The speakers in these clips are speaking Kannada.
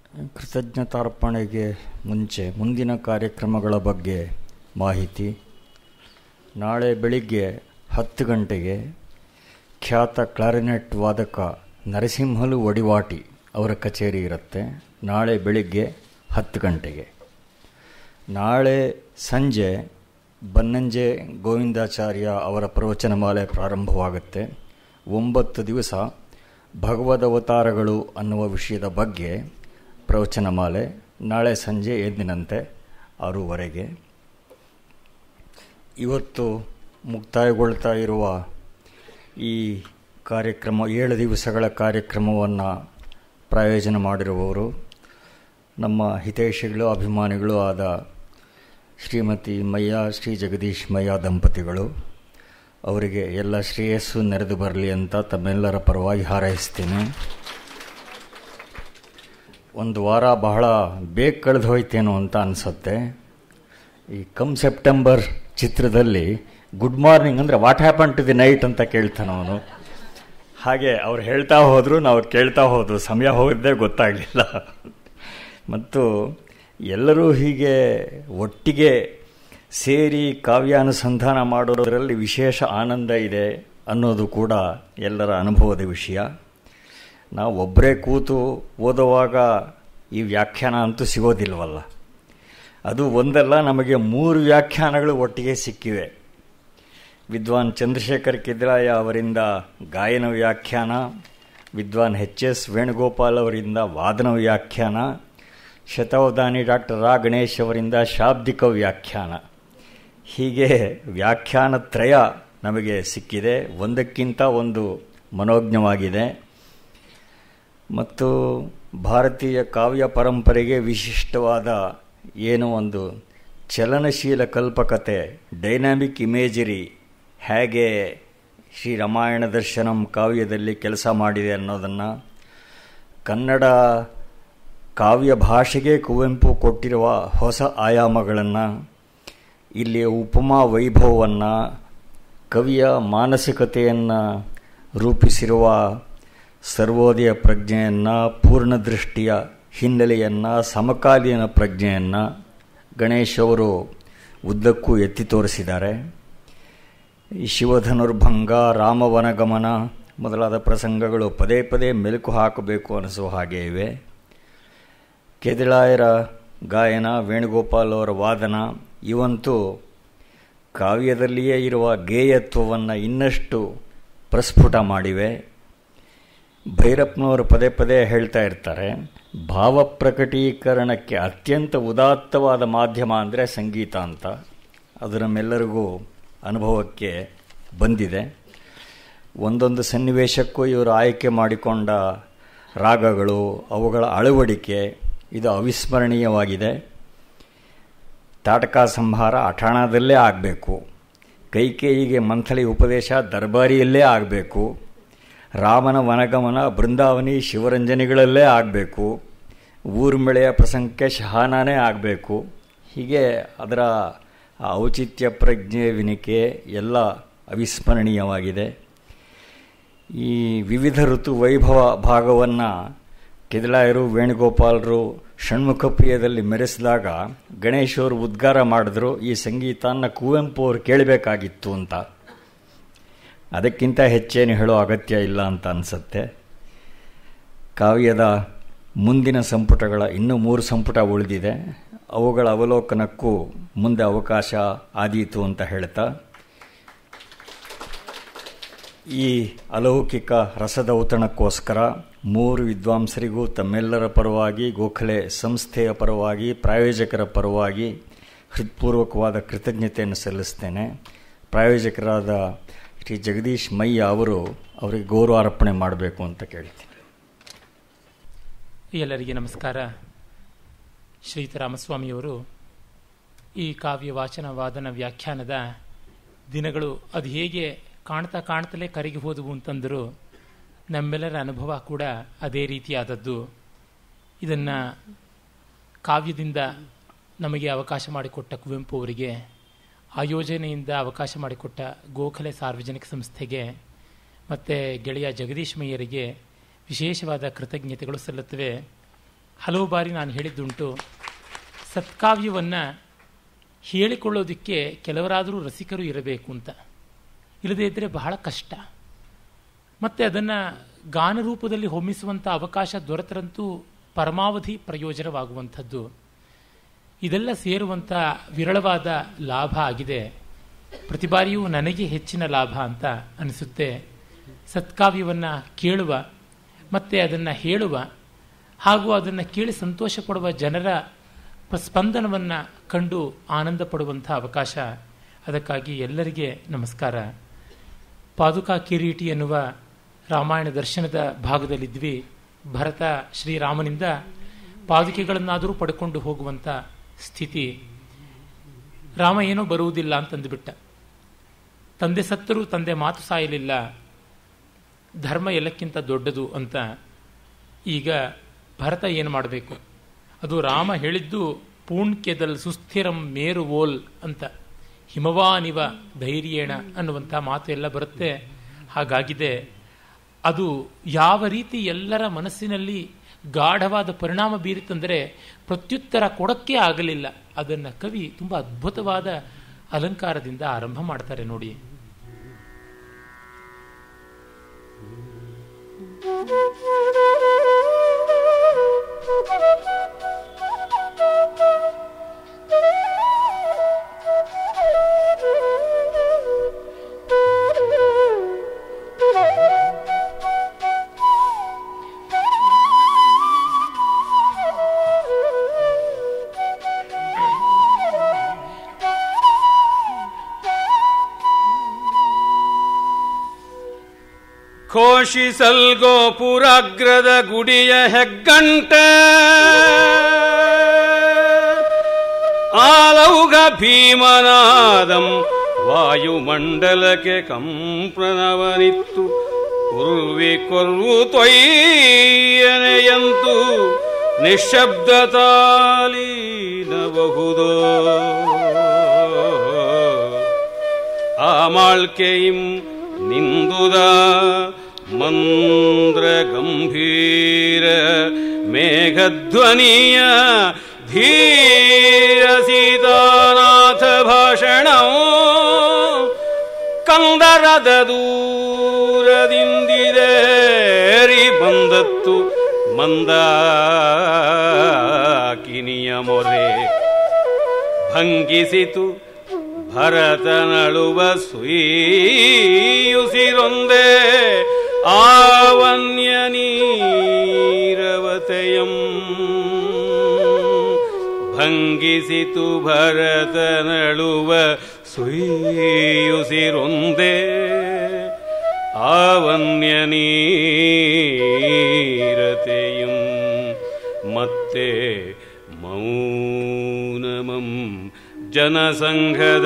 ಕೃತಜ್ಞತಾರ್ಪಣೆಗೆ ಮುಂಚೆ ಮುಂದಿನ ಕಾರ್ಯಕ್ರಮಗಳ ಬಗ್ಗೆ ಮಾಹಿತಿ ನಾಳೆ ಬೆಳಿಗ್ಗೆ ಹತ್ತು ಗಂಟೆಗೆ ಖ್ಯಾತ ಕ್ಲಾರಿನೆಟ್ ವಾದಕ ನರಸಿಂಹಲು ವಡಿವಾಟಿ ಅವರ ಕಚೇರಿ ಇರುತ್ತೆ ನಾಳೆ ಬೆಳಿಗ್ಗೆ ಹತ್ತು ಗಂಟೆಗೆ ನಾಳೆ ಸಂಜೆ ಬನ್ನಂಜೆ ಗೋವಿಂದಾಚಾರ್ಯ ಅವರ ಪ್ರವಚನಮಾಲೆ ಪ್ರಾರಂಭವಾಗುತ್ತೆ ಒಂಬತ್ತು ದಿವಸ ಭಗವದವತಾರಗಳು ಅನ್ನುವ ವಿಷಯದ ಬಗ್ಗೆ ಪ್ರವಚನಮಾಲೆ ನಾಳೆ ಸಂಜೆ ಎಂದಿನಂತೆ ಆರೂವರೆಗೆ ಇವತ್ತು ಮುಕ್ತಾಯಗೊಳ್ತಾ ಇರುವ ಈ ಕಾರ್ಯಕ್ರಮ ಏಳು ದಿವಸಗಳ ಕಾರ್ಯಕ್ರಮವನ್ನು ಪ್ರಾಯೋಜನ ಮಾಡಿರುವವರು ನಮ್ಮ ಹಿತೈಷಿಗಳು ಅಭಿಮಾನಿಗಳು ಆದ ಶ್ರೀಮತಿ ಮಯ್ಯ ಶ್ರೀ ಜಗದೀಶ್ ಮಯ್ಯ ದಂಪತಿಗಳು ಅವರಿಗೆ ಎಲ್ಲ ಶ್ರೇಯಸ್ಸು ನೆರೆದು ಬರಲಿ ಅಂತ ತಮ್ಮೆಲ್ಲರ ಪರವಾಗಿ ಹಾರೈಸ್ತೀನಿ ಒಂದು ವಾರ ಬಹಳ ಬೇಗ ಕಳೆದು ಹೋಯ್ತೇನೋ ಅಂತ ಅನಿಸುತ್ತೆ ಈ ಕಮ್ ಸೆಪ್ಟೆಂಬರ್ ಚಿತ್ರದಲ್ಲಿ ಗುಡ್ ಮಾರ್ನಿಂಗ್ ಅಂದರೆ what happen to the night ಅಂತ ಕೇಳ್ತಾನೆ ಅವನು ಹಾಗೆ ಅವ್ರು ಹೇಳ್ತಾ ಹೋದರು ನಾವು ಕೇಳ್ತಾ ಹೋದ್ರು ಸಮಯ ಹೋಗಿದ್ದೇ ಗೊತ್ತಾಗಲಿಲ್ಲ ಮತ್ತು ಎಲ್ಲರೂ ಹೀಗೆ ಒಟ್ಟಿಗೆ ಸೇರಿ ಕಾವ್ಯಾನುಸಂಧಾನ ಮಾಡೋದರಲ್ಲಿ ವಿಶೇಷ ಆನಂದ ಇದೆ ಅನ್ನೋದು ಕೂಡ ಎಲ್ಲರ ಅನುಭವದ ವಿಷಯ ನಾವು ಒಬ್ಬರೇ ಕೂತು ಓದುವಾಗ ಈ ವ್ಯಾಖ್ಯಾನ ಅಂತೂ ಸಿಗೋದಿಲ್ವಲ್ಲ ಅದು ಒಂದಲ್ಲ ನಮಗೆ ಮೂರು ವ್ಯಾಖ್ಯಾನಗಳು ಒಟ್ಟಿಗೆ ಸಿಕ್ಕಿವೆ ವಿದ್ವಾನ್ ಚಂದ್ರಶೇಖರ್ ಕಿದ್ರಾಯ ಅವರಿಂದ ಗಾಯನ ವ್ಯಾಖ್ಯಾನ ವಿದ್ವಾನ್ ಎಚ್ ಎಸ್ ವೇಣುಗೋಪಾಲ್ ಅವರಿಂದ ವಾದನ ವ್ಯಾಖ್ಯಾನ ಶತಾವಧಾನಿ ಡಾಕ್ಟರ್ ರಾ ಗಣೇಶ್ ಅವರಿಂದ ಶಾಬ್ದಿಕ ವ್ಯಾಖ್ಯಾನ ಹೀಗೆ ವ್ಯಾಖ್ಯಾನತ್ರಯ ನಮಗೆ ಸಿಕ್ಕಿದೆ ಒಂದಕ್ಕಿಂತ ಒಂದು ಮನೋಜ್ಞವಾಗಿದೆ ಮತ್ತು ಭಾರತೀಯ ಕಾವ್ಯ ಪರಂಪರೆಗೆ ವಿಶಿಷ್ಟವಾದ ಏನೋ ಒಂದು ಚಲನಶೀಲ ಕಲ್ಪಕತೆ ಡೈನಾಮಿಕ್ ಇಮೇಜರಿ ಹೇಗೆ ಶ್ರೀ ರಾಮಾಯಣ ದರ್ಶನಂ ಕಾವ್ಯದಲ್ಲಿ ಕೆಲಸ ಮಾಡಿದೆ ಅನ್ನೋದನ್ನು ಕನ್ನಡ ಕಾವ್ಯ ಭಾಷೆಗೆ ಕುವೆಂಪು ಕೊಟ್ಟಿರುವ ಹೊಸ ಆಯಾಮಗಳನ್ನು ಇಲ್ಲಿ ಉಪಮಾ ವೈಭವವನ್ನು ಕವಿಯ ಮಾನಸಿಕತೆಯನ್ನು ರೂಪಿಸಿರುವ ಸರ್ವೋದಯ ಪ್ರಜ್ಞೆಯನ್ನು ಪೂರ್ಣದೃಷ್ಟಿಯ ಹಿನ್ನೆಲೆಯನ್ನು ಸಮಕಾಲೀನ ಪ್ರಜ್ಞೆಯನ್ನು ಗಣೇಶ್ ಅವರು ಉದ್ದಕ್ಕೂ ಎತ್ತಿ ತೋರಿಸಿದ್ದಾರೆ ಈ ಶಿವಧನುರ್ಭಂಗ ರಾಮವನಗಮನ ಮೊದಲಾದ ಪ್ರಸಂಗಗಳು ಪದೇ ಪದೇ ಮೆಲುಕು ಹಾಕಬೇಕು ಅನಿಸುವ ಹಾಗೆ ಇವೆ ಕೆದಿಳಾಯರ ಗಾಯನ ವೇಣುಗೋಪಾಲ್ ಅವರ ವಾದನ ಇವಂತೂ ಕಾವ್ಯದಲ್ಲಿಯೇ ಇರುವ ಗೇಯತ್ವವನ್ನು ಇನ್ನಷ್ಟು ಪ್ರಸ್ಫುಟ ಮಾಡಿವೆ ಭೈರಪ್ಪನವರು ಪದೇ ಪದೇ ಹೇಳ್ತಾ ಇರ್ತಾರೆ ಭಾವ ಪ್ರಕಟೀಕರಣಕ್ಕೆ ಅತ್ಯಂತ ಉದಾತ್ತವಾದ ಮಾಧ್ಯಮ ಅಂದರೆ ಸಂಗೀತ ಅಂತ ಅದು ನಮ್ಮೆಲ್ಲರಿಗೂ ಅನುಭವಕ್ಕೆ ಬಂದಿದೆ ಒಂದೊಂದು ಸನ್ನಿವೇಶಕ್ಕೂ ಇವರು ಆಯ್ಕೆ ಮಾಡಿಕೊಂಡ ರಾಗಗಳು ಅವುಗಳ ಅಳವಡಿಕೆ ಇದು ಅವಿಸ್ಮರಣೀಯವಾಗಿದೆ ತಾಟಕ ಸಂಹಾರ ಅಠಾಣದಲ್ಲೇ ಆಗಬೇಕು ಕೈಕೇಯಿಗೆ ಮಂಥಳಿ ಉಪದೇಶ ದರ್ಬಾರಿಯಲ್ಲೇ ಆಗಬೇಕು ರಾಮನ ವನಗಮನ ಬೃಂದಾವನಿ ಶಿವರಂಜನಿಗಳಲ್ಲೇ ಆಗಬೇಕು ಊರ್ಮಿಳೆಯ ಪ್ರಸಂಗಕ್ಕೆ ಶಹಾನಾನೇ ಆಗಬೇಕು ಹೀಗೆ ಅದರ ಔಚಿತ್ಯ ಪ್ರಜ್ಞೆ ವಿನಿಕೆ ಎಲ್ಲ ಅವಿಸ್ಮರಣೀಯವಾಗಿದೆ ಈ ವಿವಿಧ ಋತು ವೈಭವ ಭಾಗವನ್ನು ಕೆದಿಲಾಯರು ವೇಣುಗೋಪಾಲರು ಷಣ್ಮುಖ ಪ್ರಿಯದಲ್ಲಿ ಮೆರೆಸಿದಾಗ ಗಣೇಶ್ ಅವರು ಉದ್ಗಾರ ಮಾಡಿದ್ರು ಈ ಸಂಗೀತನ ಕುವೆಂಪು ಅವರು ಕೇಳಬೇಕಾಗಿತ್ತು ಅಂತ ಅದಕ್ಕಿಂತ ಹೆಚ್ಚೇನು ಹೇಳೋ ಅಗತ್ಯ ಇಲ್ಲ ಅಂತ ಅನಿಸುತ್ತೆ ಕಾವ್ಯದ ಮುಂದಿನ ಸಂಪುಟಗಳ ಇನ್ನೂ ಮೂರು ಸಂಪುಟ ಉಳಿದಿದೆ ಅವುಗಳ ಅವಲೋಕನಕ್ಕೂ ಮುಂದೆ ಅವಕಾಶ ಆದೀತು ಅಂತ ಹೇಳ್ತಾ ಈ ಅಲೌಕಿಕ ರಸದೌತಣಕ್ಕೋಸ್ಕರ ಮೂರು ವಿದ್ವಾಂಸರಿಗೂ ತಮ್ಮೆಲ್ಲರ ಪರವಾಗಿ ಗೋಖಲೆ ಸಂಸ್ಥೆಯ ಪರವಾಗಿ ಪ್ರಾಯೋಜಕರ ಪರವಾಗಿ ಹೃತ್ಪೂರ್ವಕವಾದ ಕೃತಜ್ಞತೆಯನ್ನು ಸಲ್ಲಿಸ್ತೇನೆ ಪ್ರಾಯೋಜಕರಾದ ಶ್ರೀ ಜಗದೀಶ್ ಮಯ್ಯ ಅವರು ಅವರಿಗೆ ಗೌರವಾರ್ಪಣೆ ಮಾಡಬೇಕು ಅಂತ ಕೇಳ್ತೀನಿ ಎಲ್ಲರಿಗೆ ನಮಸ್ಕಾರ ಶ್ರೀಯುತ ರಾಮಸ್ವಾಮಿಯವರು ಈ ಕಾವ್ಯ ವಾಚನ ವಾದನ ವ್ಯಾಖ್ಯಾನದ ದಿನಗಳು ಅದು ಹೇಗೆ ಕಾಣ್ತಾ ಕಾಣ್ತಲೇ ಕರಗಿ ಹೋದವು ಅಂತಂದರು ನಮ್ಮೆಲ್ಲರ ಅನುಭವ ಕೂಡ ಅದೇ ರೀತಿಯಾದದ್ದು ಇದನ್ನು ಕಾವ್ಯದಿಂದ ನಮಗೆ ಅವಕಾಶ ಮಾಡಿಕೊಟ್ಟ ಕುವೆಂಪು ಅವರಿಗೆ ಆಯೋಜನೆಯಿಂದ ಅವಕಾಶ ಮಾಡಿಕೊಟ್ಟ ಗೋಖಲೆ ಸಾರ್ವಜನಿಕ ಸಂಸ್ಥೆಗೆ ಮತ್ತು ಗೆಳೆಯ ಜಗದೀಶ್ ಮಯ್ಯರಿಗೆ ವಿಶೇಷವಾದ ಕೃತಜ್ಞತೆಗಳು ಸಲ್ಲುತ್ತವೆ ಹಲವು ಬಾರಿ ನಾನು ಹೇಳಿದ್ದುಂಟು ಸತ್ಕಾವ್ಯವನ್ನು ಹೇಳಿಕೊಳ್ಳೋದಕ್ಕೆ ಕೆಲವರಾದರೂ ರಸಿಕರು ಇರಬೇಕು ಅಂತ ಇಲ್ಲದೇ ಇದ್ದರೆ ಬಹಳ ಕಷ್ಟ ಮತ್ತು ಅದನ್ನು ಗಾನ ರೂಪದಲ್ಲಿ ಹೊಮ್ಮಿಸುವಂಥ ಅವಕಾಶ ದೊರೆತರಂತೂ ಪರಮಾವಧಿ ಪ್ರಯೋಜನವಾಗುವಂಥದ್ದು ಇದೆಲ್ಲ ಸೇರುವಂಥ ವಿರಳವಾದ ಲಾಭ ಆಗಿದೆ ಪ್ರತಿ ಬಾರಿಯೂ ನನಗೆ ಹೆಚ್ಚಿನ ಲಾಭ ಅಂತ ಅನಿಸುತ್ತೆ ಸತ್ಕಾವ್ಯವನ್ನು ಕೇಳುವ ಮತ್ತು ಅದನ್ನು ಹೇಳುವ ಹಾಗೂ ಅದನ್ನು ಕೇಳಿ ಸಂತೋಷ ಪಡುವ ಜನರ ಸ್ಪಂದನವನ್ನು ಕಂಡು ಆನಂದ ಪಡುವಂಥ ಅವಕಾಶ ಅದಕ್ಕಾಗಿ ಎಲ್ಲರಿಗೆ ನಮಸ್ಕಾರ ಪಾದುಕಾ ಕಿರೀಟಿ ಎನ್ನುವ ರಾಮಾಯಣ ದರ್ಶನದ ಭಾಗದಲ್ಲಿದ್ವಿ ಭರತ ಶ್ರೀರಾಮನಿಂದ ಪಾದುಕೆಗಳನ್ನಾದರೂ ಪಡ್ಕೊಂಡು ಹೋಗುವಂಥ ಸ್ಥಿತಿ ರಾಮ ಏನೋ ಬರುವುದಿಲ್ಲ ಅಂತಂದುಬಿಟ್ಟ ತಂದೆ ಸತ್ತರೂ ತಂದೆ ಮಾತು ಸಾಯಲಿಲ್ಲ ಧರ್ಮ ಎಲ್ಲಕ್ಕಿಂತ ದೊಡ್ಡದು ಅಂತ ಈಗ ಭರತ ಏನು ಮಾಡಬೇಕು ಅದು ರಾಮ ಹೇಳಿದ್ದು ಪೂಣ್ಕ್ಯದಲ್ಲಿ ಸುಸ್ಥಿರಂ ಮೇರು ಓಲ್ ಅಂತ ಹಿಮವಾನಿವ ಧೈರ್ಯೇಣ ಅನ್ನುವಂಥ ಮಾತು ಎಲ್ಲ ಬರುತ್ತೆ ಹಾಗಾಗಿದೆ ಅದು ಯಾವ ರೀತಿ ಎಲ್ಲರ ಮನಸ್ಸಿನಲ್ಲಿ ಗಾಢವಾದ ಪರಿಣಾಮ ಬೀರಿತಂದರೆ ಪ್ರತ್ಯುತ್ತರ ಕೊಡಕ್ಕೆ ಆಗಲಿಲ್ಲ ಅದನ್ನು ಕವಿ ತುಂಬ ಅದ್ಭುತವಾದ ಅಲಂಕಾರದಿಂದ ಆರಂಭ ಮಾಡ್ತಾರೆ ನೋಡಿ ಘೋಷಿಸಲ್ ಗೋಪುರಾಗ್ರದ ಗುಡಿಯ ಹೆಗ್ಗಂಟ ಆಲೌಘ ಭೀಮನಾದಂ ವಾಯುಮಂಡಲಕ್ಕೆ ಕಂಪನವನಿತ್ತು ಉರ್ವಿ ಕೊರ್ವು ತೊಯ್ಯನೆಯಂತು ನಿಶ್ಶಬ್ದತಾಲೀನಬಹುದೋ ಆಮಾಳ್ಕೆಯಿಂ ನಿಂದುದ ಮಂದ್ರ ಗಂಭೀರ ಮೇಘಧ್ವನಿಯ ಧೀರ ಸೀತಾನಾಥ ಭಾಷಣ ಕಂದರದ ದೂರದಿಂದಿದೇರಿ ಬಂದತ್ತು ಮಂದಾಕಿನಿಯ ಮೊರೆ ಭಂಗಿಸಿತು ಭರತನಳುವ ಸುಯಿಯುಸಿರೊಂದೇ ಆವನ್ಯ ನೀರವತೆಯಂ ಭಂಗಿಸಿತು ಭರತನಳುವ ಸುಯಿಯುಸಿರೊಂದೇ ಆವನ್ಯ ನೀರತೆಯಂ ಮತ್ತೆ ಮೌನಮಂ ಜನಸಂಘದ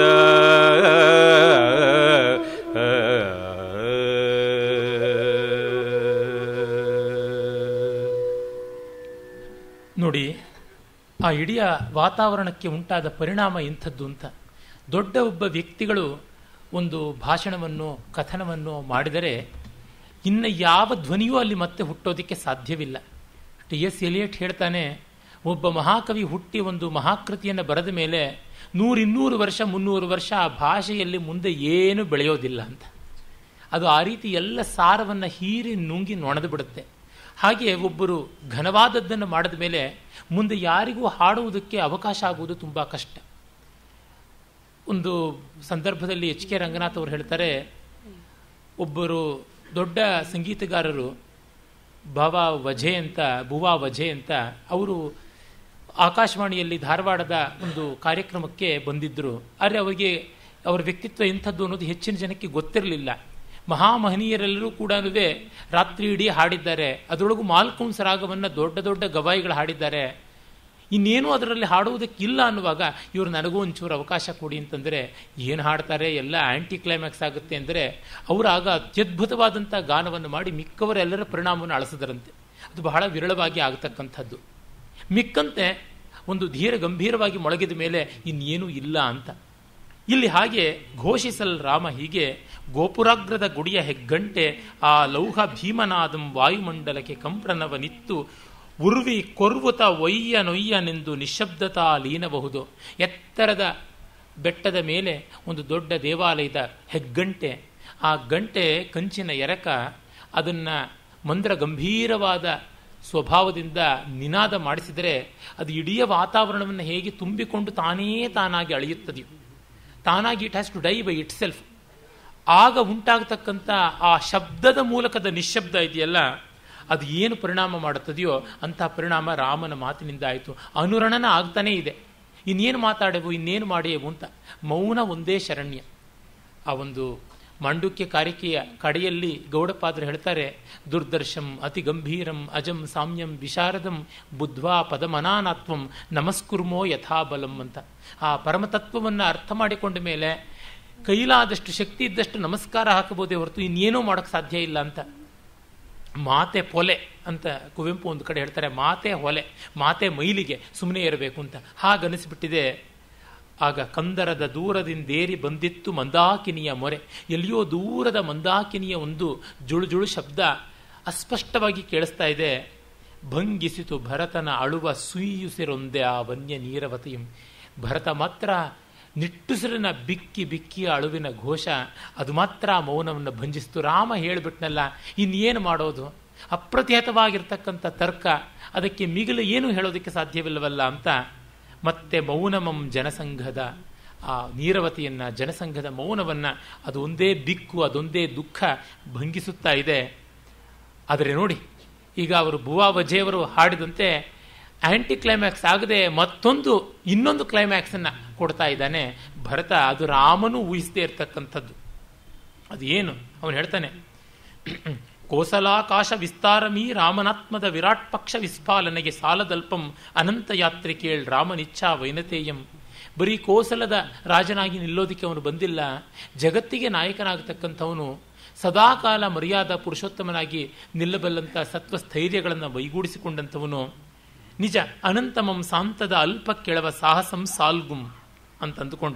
ನೋಡಿ ಆ ಇಡೀ ವಾತಾವರಣಕ್ಕೆ ಉಂಟಾದ ಪರಿಣಾಮ ಇಂಥದ್ದು ಅಂತ ದೊಡ್ಡ ಒಬ್ಬ ವ್ಯಕ್ತಿಗಳು ಒಂದು ಭಾಷಣವನ್ನು ಕಥನವನ್ನು ಮಾಡಿದರೆ ಇನ್ನು ಯಾವ ಧ್ವನಿಯೂ ಅಲ್ಲಿ ಮತ್ತೆ ಹುಟ್ಟೋದಕ್ಕೆ ಸಾಧ್ಯವಿಲ್ಲ ಟಿ ಎಸ್ ಎಲಿಯಟ್ ಹೇಳ್ತಾನೆ ಒಬ್ಬ ಮಹಾಕವಿ ಹುಟ್ಟಿ ಒಂದು ಮಹಾಕೃತಿಯನ್ನು ಬರೆದ ಮೇಲೆ ನೂರಿನ್ನೂರು ವರ್ಷ ಮುನ್ನೂರು ವರ್ಷ ಆ ಭಾಷೆಯಲ್ಲಿ ಮುಂದೆ ಏನು ಬೆಳೆಯೋದಿಲ್ಲ ಅಂತ ಅದು ಆ ರೀತಿ ಎಲ್ಲ ಸಾರವನ್ನು ಹೀರಿ ನುಂಗಿ ನೊಣದು ಬಿಡುತ್ತೆ ಹಾಗೆ ಒಬ್ಬರು ಘನವಾದದ್ದನ್ನು ಮಾಡಿದ ಮೇಲೆ ಮುಂದೆ ಯಾರಿಗೂ ಹಾಡುವುದಕ್ಕೆ ಅವಕಾಶ ಆಗುವುದು ತುಂಬ ಕಷ್ಟ ಒಂದು ಸಂದರ್ಭದಲ್ಲಿ ಎಚ್ ಕೆ ರಂಗನಾಥ್ ಅವರು ಹೇಳ್ತಾರೆ ಒಬ್ಬರು ದೊಡ್ಡ ಸಂಗೀತಗಾರರು ಭಾವ ವಜೆ ಅಂತ ಭುವಾ ವಜೆ ಅಂತ ಅವರು ಆಕಾಶವಾಣಿಯಲ್ಲಿ ಧಾರವಾಡದ ಒಂದು ಕಾರ್ಯಕ್ರಮಕ್ಕೆ ಬಂದಿದ್ದರು ಆದರೆ ಅವರಿಗೆ ಅವರ ವ್ಯಕ್ತಿತ್ವ ಎಂಥದ್ದು ಅನ್ನೋದು ಹೆಚ್ಚಿನ ಜನಕ್ಕೆ ಗೊತ್ತಿರಲಿಲ್ಲ ಮಹಾಮಹನೀಯರೆಲ್ಲರೂ ಕೂಡ ರಾತ್ರಿ ಇಡೀ ಹಾಡಿದ್ದಾರೆ ಅದರೊಳಗೂ ಮಾಲ್ಕೌನ್ಸ್ ರಾಗವನ್ನು ದೊಡ್ಡ ದೊಡ್ಡ ಗವಾಯಿಗಳು ಹಾಡಿದ್ದಾರೆ ಇನ್ನೇನು ಅದರಲ್ಲಿ ಹಾಡುವುದಕ್ಕಿಲ್ಲ ಅನ್ನುವಾಗ ಇವರು ನನಗೂ ಒಂಚೂರು ಅವಕಾಶ ಕೊಡಿ ಅಂತಂದರೆ ಏನು ಹಾಡ್ತಾರೆ ಎಲ್ಲ ಆಂಟಿ ಕ್ಲೈಮ್ಯಾಕ್ಸ್ ಆಗುತ್ತೆ ಅಂದರೆ ಅವರು ಆಗ ಅತ್ಯದ್ಭುತವಾದಂಥ ಗಾನವನ್ನು ಮಾಡಿ ಮಿಕ್ಕವರೆಲ್ಲರ ಪರಿಣಾಮವನ್ನು ಅಳಿಸಿದರಂತೆ ಅದು ಬಹಳ ವಿರಳವಾಗಿ ಆಗತಕ್ಕಂಥದ್ದು ಮಿಕ್ಕಂತೆ ಒಂದು ಧೀರ ಗಂಭೀರವಾಗಿ ಮೊಳಗಿದ ಮೇಲೆ ಇನ್ನೇನೂ ಇಲ್ಲ ಅಂತ ಇಲ್ಲಿ ಹಾಗೆ ಘೋಷಿಸಲ್ ರಾಮ ಹೀಗೆ ಗೋಪುರಾಗ್ರದ ಗುಡಿಯ ಹೆಗ್ಗಂಟೆ ಆ ಲೌಹ ಭೀಮನಾದಂ ವಾಯುಮಂಡಲಕ್ಕೆ ಕಂಪ್ರನವನಿತ್ತು ಉರ್ವಿ ಕೊರ್ವುತ ಒಯ್ಯ ನೊಯ್ಯನೆಂದು ನಿಶಬ್ದತಾ ಲೀನಬಹುದು ಎತ್ತರದ ಬೆಟ್ಟದ ಮೇಲೆ ಒಂದು ದೊಡ್ಡ ದೇವಾಲಯದ ಹೆಗ್ಗಂಟೆ ಆ ಗಂಟೆ ಕಂಚಿನ ಎರಕ ಅದನ್ನು ಮಂದ್ರ ಗಂಭೀರವಾದ ಸ್ವಭಾವದಿಂದ ನಿನಾದ ಮಾಡಿಸಿದರೆ ಅದು ಇಡೀ ವಾತಾವರಣವನ್ನು ಹೇಗೆ ತುಂಬಿಕೊಂಡು ತಾನೇ ತಾನಾಗಿ ಅಳೆಯುತ್ತದೆಯೋ ತಾನಾಗಿ it has to die by itself ಆಗ ಉಂಟಾಗತಕ್ಕಂಥ ಆ ಶಬ್ದದ ಮೂಲಕದ ನಿಶ್ಶಬ್ದ ಇದೆಯಲ್ಲ ಅದು ಏನು ಪರಿಣಾಮ ಮಾಡುತ್ತದೆಯೋ ಅಂಥ ಪರಿಣಾಮ ರಾಮನ ಮಾತಿನಿಂದ ಆಯಿತು ಅನುರಣನ ಆಗ್ತಾನೇ ಇದೆ ಇನ್ನೇನು ಮಾತಾಡೆವು ಇನ್ನೇನು ಮಾಡಿಯೆವು ಅಂತ ಮೌನ ಒಂದೇ ಶರಣ್ಯ ಆ ಒಂದು ಮಾಂಡುಕ್ಯ ಕಾರಿಕೆಯ ಕಡೆಯಲ್ಲಿ ಗೌಡಪಾದರು ಹೇಳ್ತಾರೆ ದುರ್ದರ್ಶಂ ಅತಿ ಗಂಭೀರಂ ಅಜಂ ಸಾಮ್ಯಂ ವಿಶಾರದಂ ಬುದ್ಧ್ವಾ ಪದಮನಾನಾತ್ವಂ ನಮಸ್ಕುರ್ಮೋ ಯಥಾಬಲಂ ಅಂತ ಆ ಪರಮತತ್ವವನ್ನು ಅರ್ಥ ಮಾಡಿಕೊಂಡ ಮೇಲೆ ಕೈಲಾದಷ್ಟು ಶಕ್ತಿ ಇದ್ದಷ್ಟು ನಮಸ್ಕಾರ ಹಾಕಬಹುದೇ ಹೊರತು ಇನ್ನೇನೂ ಮಾಡೋಕ್ಕೆ ಸಾಧ್ಯ ಇಲ್ಲ ಅಂತ ಮಾತೆ ಪೊಲೆ ಅಂತ ಕುವೆಂಪು ಒಂದು ಕಡೆ ಹೇಳ್ತಾರೆ ಮಾತೆ ಹೊಲೆ ಮಾತೆ ಮೈಲಿಗೆ ಸುಮ್ಮನೆ ಇರಬೇಕು ಅಂತ ಹಾಗನಿಸ್ಬಿಟ್ಟಿದೆ ಆಗ ಕಂದರದ ದೂರದಿಂದೇರಿ ಬಂದಿತ್ತು ಮಂದಾಕಿನಿಯ ಮೊರೆ ಎಲ್ಲಿಯೋ ದೂರದ ಮಂದಾಕಿನಿಯ ಒಂದು ಜುಳು ಜುಳು ಶಬ್ದ ಅಸ್ಪಷ್ಟವಾಗಿ ಕೇಳಿಸ್ತಾ ಇದೆ ಭಂಗಿಸಿತು ಭರತನ ಅಳುವ ಸುಯ್ಯುಸಿರೊಂದೆ ಆ ವನ್ಯ ನೀರವತಿಯಂ ಭರತ ಮಾತ್ರ ನಿಟ್ಟುಸಿರಿನ ಬಿಕ್ಕಿ ಬಿಕ್ಕಿ ಅಳುವಿನ ಘೋಷ ಅದು ಮಾತ್ರ ಆ ಮೌನವನ್ನು ಭಂಜಿಸ್ತು ರಾಮ ಹೇಳಿಬಿಟ್ನಲ್ಲ ಇನ್ನೇನು ಮಾಡೋದು ಅಪ್ರತಿಹತವಾಗಿರ್ತಕ್ಕಂಥ ತರ್ಕ ಅದಕ್ಕೆ ಮಿಗಿಲು ಏನು ಹೇಳೋದಕ್ಕೆ ಸಾಧ್ಯವಿಲ್ಲವಲ್ಲ ಅಂತ ಮತ್ತೆ ಮೌನಮಂ ಜನಸಂಘದ ಆ ನೀರವತಿಯನ್ನ ಜನಸಂಘದ ಮೌನವನ್ನ ಅದು ಒಂದೇ ಬಿಕ್ಕು ಅದೊಂದೇ ದುಃಖ ಭಂಗಿಸುತ್ತಾ ಇದೆ ಆದರೆ ನೋಡಿ ಈಗ ಅವರು ಭುವಾ ವಜೆಯವರು ಹಾಡಿದಂತೆ ಆಂಟಿ ಕ್ಲೈಮ್ಯಾಕ್ಸ್ ಆಗದೆ ಮತ್ತೊಂದು ಇನ್ನೊಂದು ಕ್ಲೈಮ್ಯಾಕ್ಸ್ ಅನ್ನ ಕೊಡ್ತಾ ಇದ್ದಾನೆ ಭರತ ಅದು ರಾಮನು ಊಹಿಸದೇ ಇರ್ತಕ್ಕಂಥದ್ದು ಅದು ಏನು ಅವನು ಹೇಳ್ತಾನೆ ಕೋಸಲಾಕಾಶ ವಿಸ್ತಾರಮೀ ರಾಮನಾತ್ಮದ ವಿರಾಟ್ ಪಕ್ಷ ವಿಸ್ಫಾಲನೆಗೆ ಸಾಲದಲ್ಪಂ ಅನಂತ ಯಾತ್ರೆ ಕೇಳ್ ರಾಮನಿಚ್ಛಾ ವೈನತೇಯಂ ಬರೀ ಕೋಸಲದ ರಾಜನಾಗಿ ನಿಲ್ಲೋದಿಕ್ಕೆ ಅವನು ಬಂದಿಲ್ಲ ಜಗತ್ತಿಗೆ ನಾಯಕನಾಗತಕ್ಕಂಥವನು ಸದಾಕಾಲ ಮರ್ಯಾದ ಪುರುಷೋತ್ತಮನಾಗಿ ನಿಲ್ಲಬಲ್ಲಂಥ ಸತ್ವ ಸ್ಥೈರ್ಯಗಳನ್ನು ವೈಗೂಡಿಸಿಕೊಂಡಂಥವನು ನಿಜ ಅನಂತಮಂ ಸಾಂತದ ಅಲ್ಪ ಕೆಳವ ಸಾಹಸಂ ಸಾಲ್ಗುಂ ಅಂತ ಅಂದುಕೊಂಡ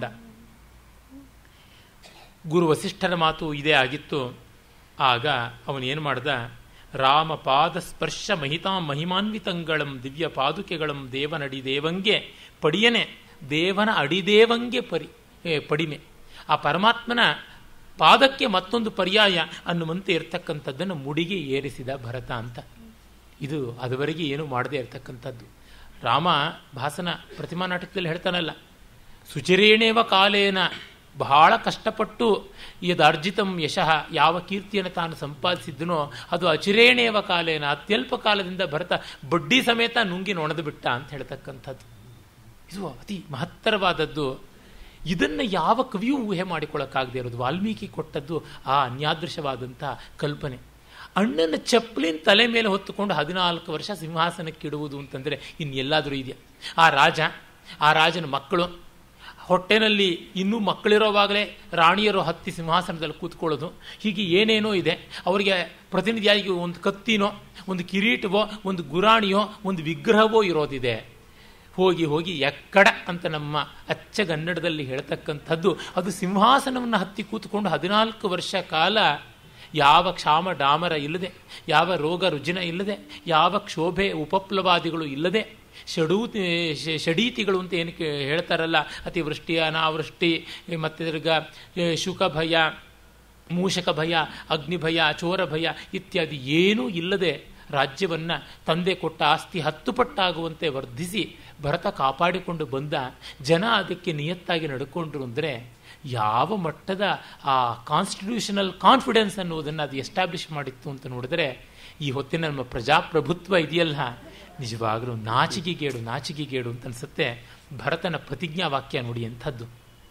ಗುರು ವಸಿಷ್ಠರ ಮಾತು ಇದೇ ಆಗಿತ್ತು ಆಗ ಅವನೇನು ಮಾಡ್ದ ರಾಮ ಪಾದ ಸ್ಪರ್ಶ ಮಹಿತಾ ಮಹಿಮಾನ್ವಿತಂಗಳಂ ದಿವ್ಯ ಪಾದುಕೆಗಳಂ ದೇವನಡಿ ದೇವಂಗೆ ಪಡಿಯನೆ ದೇವನ ಅಡಿದೇವಂಗೆ ಪರಿ ಪಡಿಮೆ ಆ ಪರಮಾತ್ಮನ ಪಾದಕ್ಕೆ ಮತ್ತೊಂದು ಪರ್ಯಾಯ ಅನ್ನುವಂತೆ ಇರ್ತಕ್ಕಂಥದ್ದನ್ನು ಮುಡಿಗೆ ಏರಿಸಿದ ಭರತ ಅಂತ ಇದು ಅದುವರೆಗೆ ಏನು ಮಾಡದೇ ಇರತಕ್ಕಂಥದ್ದು ರಾಮ ಭಾಸನ ಪ್ರತಿಮಾ ನಾಟಕದಲ್ಲಿ ಹೇಳ್ತಾನಲ್ಲ ಸುಚಿರೇಣೇವ ಕಾಲೇನ ಬಹಳ ಕಷ್ಟಪಟ್ಟು ಯದಾರ್ಜಿತಂ ಯಶಃ ಯಾವ ಕೀರ್ತಿಯನ್ನು ತಾನು ಸಂಪಾದಿಸಿದ್ದನೋ ಅದು ಅಚಿರೇಣೇವ ಕಾಲೇನ ಅತ್ಯಲ್ಪ ಕಾಲದಿಂದ ಭರತ ಬಡ್ಡಿ ಸಮೇತ ನುಂಗಿ ನೊಣದು ಬಿಟ್ಟ ಅಂತ ಹೇಳ್ತಕ್ಕಂಥದ್ದು ಇದು ಅತಿ ಮಹತ್ತರವಾದದ್ದು ಇದನ್ನು ಯಾವ ಕವಿಯೂ ಊಹೆ ಮಾಡಿಕೊಳ್ಳಕ್ಕಾಗದೇ ಇರೋದು ವಾಲ್ಮೀಕಿ ಕೊಟ್ಟದ್ದು ಆ ಅನ್ಯಾದೃಶವಾದಂಥ ಕಲ್ಪನೆ ಅಣ್ಣನ ಚಪ್ಪಲಿನ ತಲೆ ಮೇಲೆ ಹೊತ್ತುಕೊಂಡು ಹದಿನಾಲ್ಕು ವರ್ಷ ಸಿಂಹಾಸನಕ್ಕಿಡುವುದು ಅಂತಂದರೆ ಇನ್ನೆಲ್ಲಾದರೂ ಇದೆಯಾ ಆ ರಾಜ ಆ ರಾಜನ ಮಕ್ಕಳು ಹೊಟ್ಟೆನಲ್ಲಿ ಇನ್ನೂ ಮಕ್ಕಳಿರೋವಾಗಲೇ ರಾಣಿಯರು ಹತ್ತಿ ಸಿಂಹಾಸನದಲ್ಲಿ ಕೂತ್ಕೊಳ್ಳೋದು ಹೀಗೆ ಏನೇನೋ ಇದೆ ಅವರಿಗೆ ಪ್ರತಿನಿಧಿಯಾಗಿ ಒಂದು ಕತ್ತಿನೋ ಒಂದು ಕಿರೀಟವೋ ಒಂದು ಗುರಾಣಿಯೋ ಒಂದು ವಿಗ್ರಹವೋ ಇರೋದಿದೆ ಹೋಗಿ ಹೋಗಿ ಎಕ್ಕಡ ಅಂತ ನಮ್ಮ ಅಚ್ಚಗನ್ನಡದಲ್ಲಿ ಹೇಳ್ತಕ್ಕಂಥದ್ದು ಅದು ಸಿಂಹಾಸನವನ್ನು ಹತ್ತಿ ಕೂತ್ಕೊಂಡು ಹದಿನಾಲ್ಕು ವರ್ಷ ಕಾಲ ಯಾವ ಕ್ಷಾಮ ಡಾಮರ ಇಲ್ಲದೆ ಯಾವ ರೋಗ ರುಜಿನ ಇಲ್ಲದೆ ಯಾವ ಕ್ಷೋಭೆ ಉಪಪ್ಲವಾದಿಗಳು ಇಲ್ಲದೆ ಷಡೂತಿ ಷಡೀತಿಗಳು ಅಂತ ಏನು ಹೇಳ್ತಾರಲ್ಲ ಅತಿವೃಷ್ಟಿ ಅನಾವೃಷ್ಟಿ ಮತ್ತೆ ತಿರ್ಗ ಶುಕ ಭಯ ಮೂಷಕ ಭಯ ಅಗ್ನಿ ಭಯ ಚೋರ ಭಯ ಇತ್ಯಾದಿ ಏನೂ ಇಲ್ಲದೆ ರಾಜ್ಯವನ್ನು ತಂದೆ ಕೊಟ್ಟ ಆಸ್ತಿ ಹತ್ತು ಪಟ್ಟಾಗುವಂತೆ ವರ್ಧಿಸಿ ಭರತ ಕಾಪಾಡಿಕೊಂಡು ಬಂದ ಜನ ಅದಕ್ಕೆ ನಿಯತ್ತಾಗಿ ನಡ್ಕೊಂಡ್ರು ಅಂದರೆ ಯಾವ ಮಟ್ಟದ ಆ ಕಾನ್ಸ್ಟಿಟ್ಯೂಷನಲ್ ಕಾನ್ಫಿಡೆನ್ಸ್ ಅನ್ನುವುದನ್ನು ಅದು ಎಸ್ಟಾಬ್ಲಿಷ್ ಮಾಡಿತ್ತು ಅಂತ ನೋಡಿದ್ರೆ ಈ ಹೊತ್ತಿನ ನಮ್ಮ ಪ್ರಜಾಪ್ರಭುತ್ವ ಇದೆಯಲ್ಲ ನಿಜವಾಗಲೂ ನಾಚಿಕೆಗೇಡು ನಾಚಿಕೆಗೇಡು ಅಂತ ಅನ್ಸುತ್ತೆ ಭರತನ ಪ್ರತಿಜ್ಞಾ ವಾಕ್ಯ ನೋಡಿ ಎಂಥದ್ದು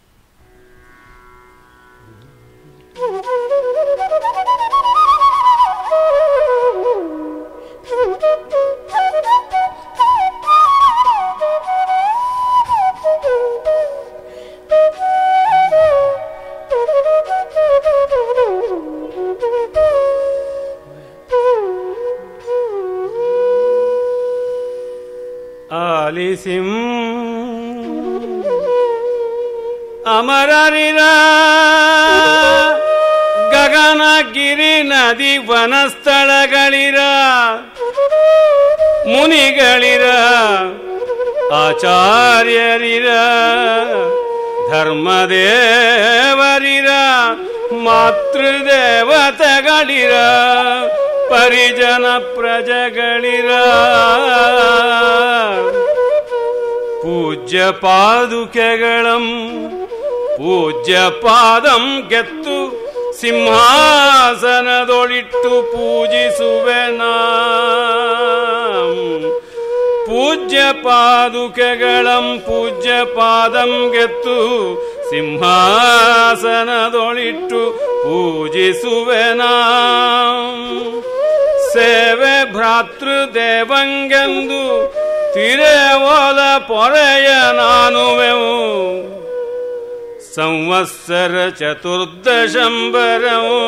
ಆಲಿಸಿಂ ಅಮರರಿರ ಗಗನ ಗಿರಿ ನದಿ ವನಸ್ಥಳಗಳಿರ ಮುನಿಗಳಿರ ಆಚಾರ್ಯರಿರ ಧರ್ಮದೇವರಿರ ಮಾತೃದೇವತೆಗಳಿರ ಪರಿಜನ ಪ್ರಜೆಗಳಿರ ಪೂಜ್ಯ ಪಾದುಕೆಗಳಂ ಪೂಜ್ಯ ಪಾದಂ ಗೆತ್ತು ಸಿಂಹಾಸನದೊಳಿಟ್ಟು ಪೂಜಿಸುವೆ ಪೂಜ್ಯ ಪಾದುಕೆಗಳಂ ಪೂಜ್ಯ ಪಾದಂ ಗೆತ್ತು ಸಿಂಹಾಸನದೊಳಿಟ್ಟು ಪೂಜಿಸುವೆ ಸೇವೆ ಭ್ರಾತೃದೇವಂಗೆಂದು ತಿರೆವೋಲ ಪೊರೆಯ ನಾನುವೆವು ಸಂವತ್ಸರ ಚತುರ್ದಶಂಬರವು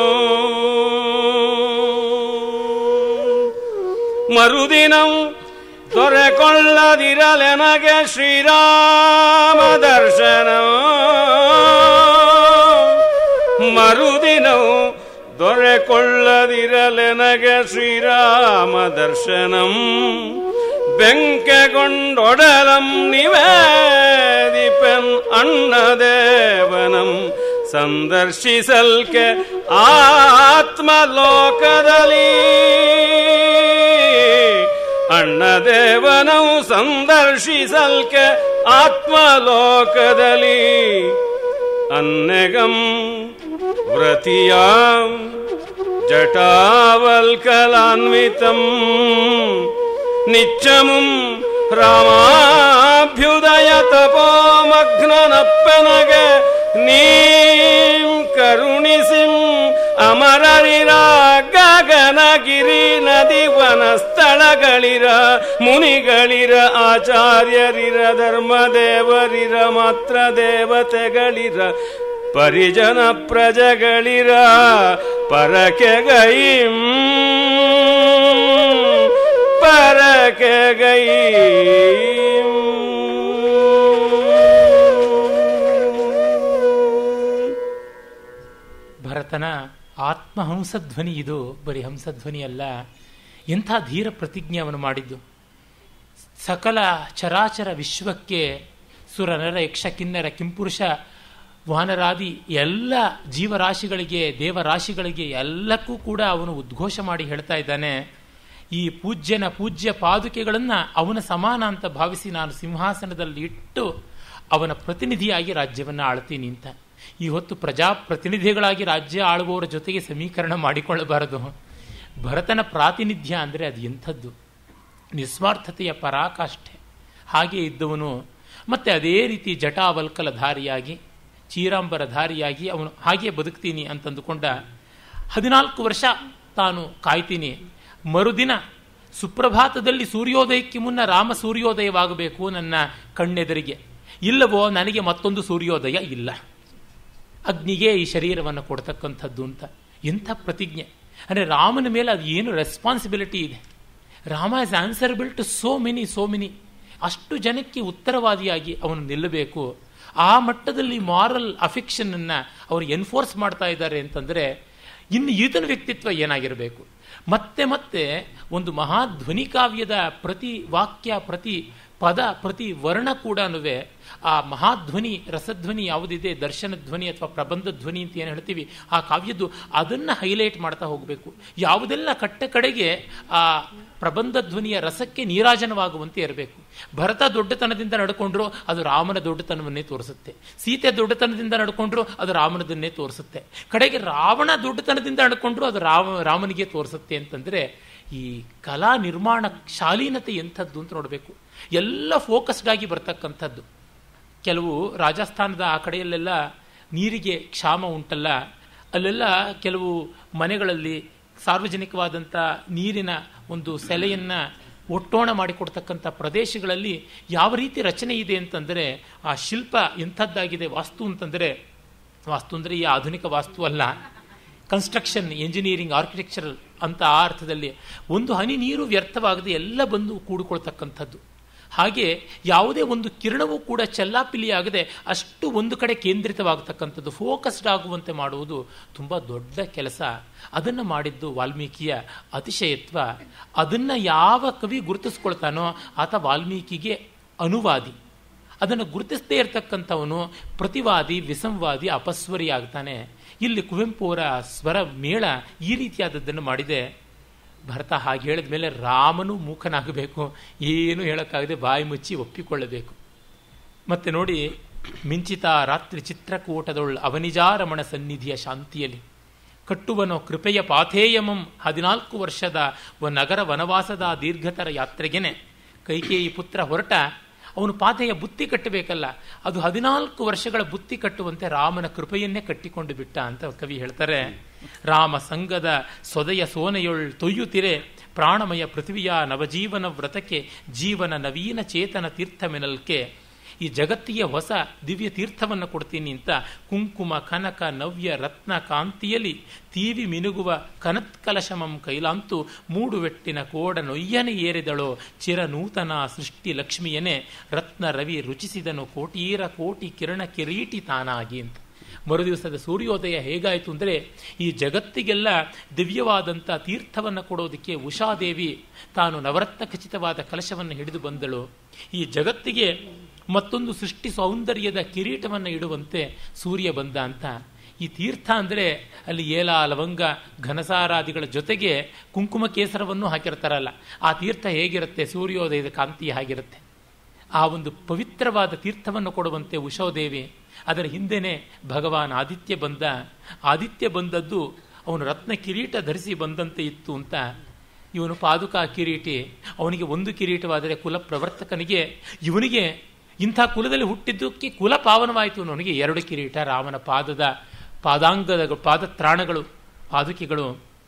ಮರುದಿನಂ ದೊರೆಕೊಳ್ಳದಿರಲೆನಗೆ ಶ್ರೀರಾಮ ದರ್ಶನ ಮರುದಿನವು ದೊರೆಕೊಳ್ಳದಿರಲೆನಗೆ ಶ್ರೀರಾಮ ದರ್ಶನಂ ಬೆಂಕೆಗೊಂಡೊಡಲಂ ನಿವೇದಿಪೆನ್ ಅಣ್ಣದೇವನಂ ಸಂದರ್ಶಿಸಲ್ಕೆ ಆತ್ಮಲೋಕದಲ್ಲಿ ಅಣ್ಣದೇವನಂ ಸಂದರ್ಶಿಸಲ್ಕೆ ಆತ್ಮಲೋಕದಲ್ಲಿ ಅನ್ನೆಗಂ ವ್ರತಿಯಾಂ ಜಟಾವಲ್ಕಲಾನ್ವಿತಂ ನಿಚ್ಚಮುಂ ರಾಮಾಭ್ಯುದಯ ತಪೋಮಗ್ನನಪ್ಪನಗೆ ನೀಂ ಕರುಣಿಸಿಂ ಅಮರರಿರ ಗಗನಗಿರಿ ನದಿ ವನ ಸ್ಥಳಗಳಿರ ಮುನಿಗಳಿರ ಆಚಾರ್ಯರಿರ ಧರ್ಮದೇವರಿರ ಮಾತ್ರ ದೇವತೆಗಳಿರ ಪರಿಜನ ಪ್ರಜೆಗಳಿರ ಪರಕೆಗೈಂ ಪರಕೆಗೈಂ ಭರತನ ಆತ್ಮಹಂಸಧ್ವನಿ ಇದು ಬರೀ ಹಂಸಧ್ವನಿ ಅಲ್ಲ ಎಂಥ ಧೀರ ಪ್ರತಿಜ್ಞೆ ಅವನು ಮಾಡಿದ್ದು ಸಕಲ ಚರಾಚರ ವಿಶ್ವಕ್ಕೆ ಸುರ ನರ ಯಕ್ಷ ಕಿನ್ನರ ಕಿಂಪುರುಷ ವಾನರಾದಿ ಎಲ್ಲ ಜೀವರಾಶಿಗಳಿಗೆ ದೇವರಾಶಿಗಳಿಗೆ ಎಲ್ಲಕ್ಕೂ ಕೂಡ ಅವನು ಉದ್ಘೋಷ ಮಾಡಿ ಹೇಳ್ತಾ ಇದ್ದಾನೆ ಈ ಪೂಜ್ಯನ ಪೂಜ್ಯ ಪಾದುಕೆಗಳನ್ನು ಅವನ ಸಮಾನ ಅಂತ ಭಾವಿಸಿ ನಾನು ಸಿಂಹಾಸನದಲ್ಲಿ ಇಟ್ಟು ಅವನ ಪ್ರತಿನಿಧಿಯಾಗಿ ರಾಜ್ಯವನ್ನು ಆಳ್ತೀನಿ ಅಂತ ಈ ಹೊತ್ತು ಪ್ರಜಾಪ್ರತಿನಿಧಿಗಳಾಗಿ ರಾಜ್ಯ ಆಳುವವರ ಜೊತೆಗೆ ಸಮೀಕರಣ ಮಾಡಿಕೊಳ್ಳಬಾರದು ಭರತನ ಪ್ರಾತಿನಿಧ್ಯ ಅಂದರೆ ಅದು ಎಂಥದ್ದು ನಿಸ್ವಾರ್ಥತೆಯ ಪರಾಕಾಷ್ಠೆ ಹಾಗೆ ಇದ್ದವನು ಮತ್ತೆ ಅದೇ ರೀತಿ ಜಟಾವಲ್ಕಲಧಾರಿಯಾಗಿ ಚೀರಾಂಬರಧಾರಿಯಾಗಿ ಅವನು ಹಾಗೆ ಬದುಕ್ತೀನಿ ಅಂತಂದುಕೊಂಡ ಹದಿನಾಲ್ಕು ವರ್ಷ ತಾನು ಕಾಯ್ತೀನಿ ಮರುದಿನ ಸುಪ್ರಭಾತದಲ್ಲಿ ಸೂರ್ಯೋದಯಕ್ಕೆ ಮುನ್ನ ರಾಮ ಸೂರ್ಯೋದಯವಾಗಬೇಕು ನನ್ನ ಕಣ್ಣೆದರಿಗೆ ಇಲ್ಲವೋ ನನಗೆ ಮತ್ತೊಂದು ಸೂರ್ಯೋದಯ ಇಲ್ಲ ಅಗ್ನಿಗೆ ಈ ಶರೀರವನ್ನು ಕೊಡ್ತಕ್ಕಂಥದ್ದು ಅಂತ ಎಂಥ ಪ್ರತಿಜ್ಞೆ ಅಂದರೆ ರಾಮನ ಮೇಲೆ ಅದು ಏನು ರೆಸ್ಪಾನ್ಸಿಬಿಲಿಟಿ ಇದೆ Rama is answerable to so many so many ಅಷ್ಟು ಜನಕ್ಕೆ ಉತ್ತರವಾದಿಯಾಗಿ ಅವನು ನಿಲ್ಲಬೇಕು ಆ ಮಟ್ಟದಲ್ಲಿ ಮಾರಲ್ ಅಫಿಕ್ಷನ್ ಅನ್ನ ಅವರು ಎನ್ಫೋರ್ಸ್ ಮಾಡ್ತಾ ಇದ್ದಾರೆ ಅಂತಂದ್ರೆ ಇನ್ನು ಈತನ ವ್ಯಕ್ತಿತ್ವ ಏನಾಗಿರಬೇಕು ಮತ್ತೆ ಮತ್ತೆ ಒಂದು ಮಹಾಧ್ವನಿ ಕಾವ್ಯದ ಪ್ರತಿ ವಾಕ್ಯ ಪ್ರತಿ ಪದ ಪ್ರತಿ ವರ್ಣ ಕೂಡ ಆ ಮಹಾಧ್ವನಿ ರಸಧ್ವನಿ ಯಾವುದಿದೆ ದರ್ಶನ ಧ್ವನಿ ಅಥವಾ ಪ್ರಬಂಧ ಧ್ವನಿ ಅಂತ ಏನು ಹೇಳ್ತೀವಿ ಆ ಕಾವ್ಯದ್ದು ಅದನ್ನು ಹೈಲೈಟ್ ಮಾಡ್ತಾ ಹೋಗಬೇಕು ಯಾವುದೆಲ್ಲ ಕಟ್ಟ ಕಡೆಗೆ ಆ ಪ್ರಬಂಧ ಧ್ವನಿಯ ರಸಕ್ಕೆ ನೀರಾಜನವಾಗುವಂತೆ ಇರಬೇಕು ಭರತ ದೊಡ್ಡತನದಿಂದ ನಡ್ಕೊಂಡ್ರು ಅದು ರಾಮನ ದೊಡ್ಡತನವನ್ನೇ ತೋರಿಸುತ್ತೆ ಸೀತೆ ದೊಡ್ಡತನದಿಂದ ನಡ್ಕೊಂಡ್ರು ಅದು ರಾಮನದನ್ನೇ ತೋರಿಸುತ್ತೆ ಕಡೆಗೆ ರಾವಣ ದೊಡ್ಡತನದಿಂದ ನಡ್ಕೊಂಡ್ರು ಅದು ರಾಮ ರಾಮನಿಗೆ ತೋರಿಸುತ್ತೆ ಅಂತಂದ್ರೆ ಈ ಕಲಾ ನಿರ್ಮಾಣ ಶಾಲೀನತೆ ಎಂಥದ್ದು ಅಂತ ನೋಡಬೇಕು ಎಲ್ಲ ಫೋಕಸ್ಡ್ ಆಗಿ ಬರ್ತಕ್ಕಂಥದ್ದು ಕೆಲವು ರಾಜಸ್ಥಾನದ ಆ ಕಡೆಯಲ್ಲೆಲ್ಲ ನೀರಿಗೆ ಕ್ಷಾಮ ಉಂಟಲ್ಲ ಅಲ್ಲೆಲ್ಲ ಕೆಲವು ಮನೆಗಳಲ್ಲಿ ಸಾರ್ವಜನಿಕವಾದಂಥ ನೀರಿನ ಒಂದು ಸೆಲೆಯನ್ನ ಒಟ್ಟೋಣ ಮಾಡಿಕೊಡ್ತಕ್ಕಂಥ ಪ್ರದೇಶಗಳಲ್ಲಿ ಯಾವ ರೀತಿ ರಚನೆ ಇದೆ ಅಂತಂದರೆ ಆ ಶಿಲ್ಪ ಎಂಥದ್ದಾಗಿದೆ ವಾಸ್ತು ಅಂತಂದರೆ ವಾಸ್ತು ಅಂದರೆ ಈ ಆಧುನಿಕ ವಾಸ್ತು ಅಲ್ಲ ಕನ್ಸ್ಟ್ರಕ್ಷನ್ ಎಂಜಿನಿಯರಿಂಗ್ ಆರ್ಕಿಟೆಕ್ಚರಲ್ ಅಂತ ಆ ಅರ್ಥದಲ್ಲಿ ಒಂದು ಹನಿ ನೀರು ವ್ಯರ್ಥವಾಗದೆ ಎಲ್ಲ ಬಂದು ಕೂಡಿಕೊಳ್ತಕ್ಕಂಥದ್ದು ಹಾಗೆ ಯಾವುದೇ ಒಂದು ಕಿರಣವೂ ಕೂಡ ಚೆಲ್ಲಾಪಿಲಿಯಾಗದೆ ಅಷ್ಟು ಒಂದು ಕಡೆ ಕೇಂದ್ರಿತವಾಗತಕ್ಕಂಥದ್ದು ಫೋಕಸ್ಡ್ ಆಗುವಂತೆ ಮಾಡುವುದು ತುಂಬ ದೊಡ್ಡ ಕೆಲಸ ಅದನ್ನು ಮಾಡಿದ್ದು ವಾಲ್ಮೀಕಿಯ ಅತಿಶಯತ್ವ ಅದನ್ನು ಯಾವ ಕವಿ ಗುರುತಿಸ್ಕೊಳ್ತಾನೋ ಆತ ವಾಲ್ಮೀಕಿಗೆ ಅನುವಾದಿ ಅದನ್ನು ಗುರುತಿಸದೇ ಇರತಕ್ಕಂಥವನು ಪ್ರತಿವಾದಿ ವಿಸಂವಾದಿ ಅಪಸ್ವರಿ ಆಗ್ತಾನೆ ಇಲ್ಲಿ ಕುವೆಂಪು ಅವರ ಸ್ವರ ಮೇಳ ಈ ರೀತಿಯಾದದ್ದನ್ನು ಮಾಡಿದೆ ಭರತ ಹಾಗೆ ಹೇಳಿದ ಮೇಲೆ ರಾಮನು ಮೂಕನಾಗಬೇಕು ಏನು ಹೇಳೋಕ್ಕಾಗದೆ ಬಾಯಿ ಮುಚ್ಚಿ ಒಪ್ಪಿಕೊಳ್ಳಬೇಕು ಮತ್ತೆ ನೋಡಿ ಮಿಂಚಿತ ರಾತ್ರಿ ಚಿತ್ರಕೂಟದೊಳ್ ಅವನಿಜಾರಮಣ ಸನ್ನಿಧಿಯ ಶಾಂತಿಯಲ್ಲಿ ಕಟ್ಟುವನೋ ಕೃಪೆಯ ಪಾಥೇಯಮಂ ಹದಿನಾಲ್ಕು ವರ್ಷದ ವ ನಗರ ವನವಾಸದ ದೀರ್ಘತರ ಯಾತ್ರೆಗೆನೆ ಕೈಕೇಯಿ ಪುತ್ರ ಹೊರಟ ಅವನು ಪಾತೆಯ ಬುತ್ತಿ ಕಟ್ಟಬೇಕಲ್ಲ ಅದು ಹದಿನಾಲ್ಕು ವರ್ಷಗಳ ಬುತ್ತಿ ಕಟ್ಟುವಂತೆ ರಾಮನ ಕೃಪೆಯನ್ನೇ ಕಟ್ಟಿಕೊಂಡು ಬಿಟ್ಟ ಅಂತ ಕವಿ ಹೇಳ್ತಾರೆ ರಾಮ ಸಂಗದ ಸೊದೆಯ ಸೋನೆಯೊಳ್ ತೊಯ್ಯುತ್ತಿರೆ ಪ್ರಾಣಮಯ ಪೃಥ್ವಿಯ ನವಜೀವನ ವ್ರತಕ್ಕೆ ಜೀವನ ನವೀನ ಚೇತನ ತೀರ್ಥಮೆನಲ್ಕೆ ಈ ಜಗತ್ತಿಗೆ ಹೊಸ ದಿವ್ಯ ತೀರ್ಥವನ್ನು ಕೊಡ್ತೀನಿ ಅಂತ ಕುಂಕುಮ ಕನಕ ನವ್ಯ ರತ್ನ ಕಾಂತಿಯಲ್ಲಿ ತೀವಿ ಮಿನುಗುವ ಕನತ್ಕಲಶಮಂ ಕೈಲಾಂತು ಮೂಡುವೆಟ್ಟಿನ ಕೋಡ ನೊಯ್ಯನೆ ಏರಿದಳೋ ಚಿರ ನೂತನ ಸೃಷ್ಟಿ ಲಕ್ಷ್ಮಿಯನೇ ರತ್ನ ರವಿ ರುಚಿಸಿದನು ಕೋಟೀರ ಕೋಟಿ ಕಿರಣ ಕಿರೀಟಿ ತಾನಾಗಿ ಅಂತ ಮರುದಿವಸದ ಸೂರ್ಯೋದಯ ಹೇಗಾಯಿತು ಅಂದರೆ ಈ ಜಗತ್ತಿಗೆಲ್ಲ ದಿವ್ಯವಾದಂಥ ತೀರ್ಥವನ್ನು ಕೊಡೋದಕ್ಕೆ ಉಷಾದೇವಿ ತಾನು ನವರತ್ನ ಖಚಿತವಾದ ಕಲಶವನ್ನು ಹಿಡಿದು ಬಂದಳು ಈ ಜಗತ್ತಿಗೆ ಮತ್ತೊಂದು ಸೃಷ್ಟಿ ಸೌಂದರ್ಯದ ಕಿರೀಟವನ್ನು ಇಡುವಂತೆ ಸೂರ್ಯ ಬಂದ ಅಂತ ಈ ತೀರ್ಥ ಅಂದರೆ ಅಲ್ಲಿ ಏಲ ಲವಂಗ ಘನಸಾರಾದಿಗಳ ಜೊತೆಗೆ ಕುಂಕುಮ ಕೇಸರವನ್ನು ಹಾಕಿರ್ತಾರಲ್ಲ ಆ ತೀರ್ಥ ಹೇಗಿರುತ್ತೆ ಸೂರ್ಯೋದಯದ ಕಾಂತಿ ಹಾಗಿರುತ್ತೆ ಆ ಒಂದು ಪವಿತ್ರವಾದ ತೀರ್ಥವನ್ನು ಕೊಡುವಂತೆ ಉಷೋದೇವಿ ಅದರ ಹಿಂದೆನೆ ಭಗವಾನ್ ಆದಿತ್ಯ ಬಂದ ಆದಿತ್ಯ ಬಂದದ್ದು ಅವನು ರತ್ನ ಕಿರೀಟ ಧರಿಸಿ ಬಂದಂತೆ ಇತ್ತು ಅಂತ ಇವನು ಪಾದುಕಾ ಕಿರೀಟಿ ಅವನಿಗೆ ಒಂದು ಕಿರೀಟವಾದರೆ ಕುಲ ಪ್ರವರ್ತಕನಿಗೆ ಇವನಿಗೆ ಇಂಥ ಕುಲದಲ್ಲಿ ಹುಟ್ಟಿದ್ದಕ್ಕೆ ಕುಲ ಪಾವನವಾಯಿತು ಅವನಿಗೆ ಎರಡು ಕಿರೀಟ ರಾಮನ ಪಾದದ ಪಾದಾಂಗದ ಪಾದತ್ರಾಣಗಳು ಪಾದುಕೆಗಳು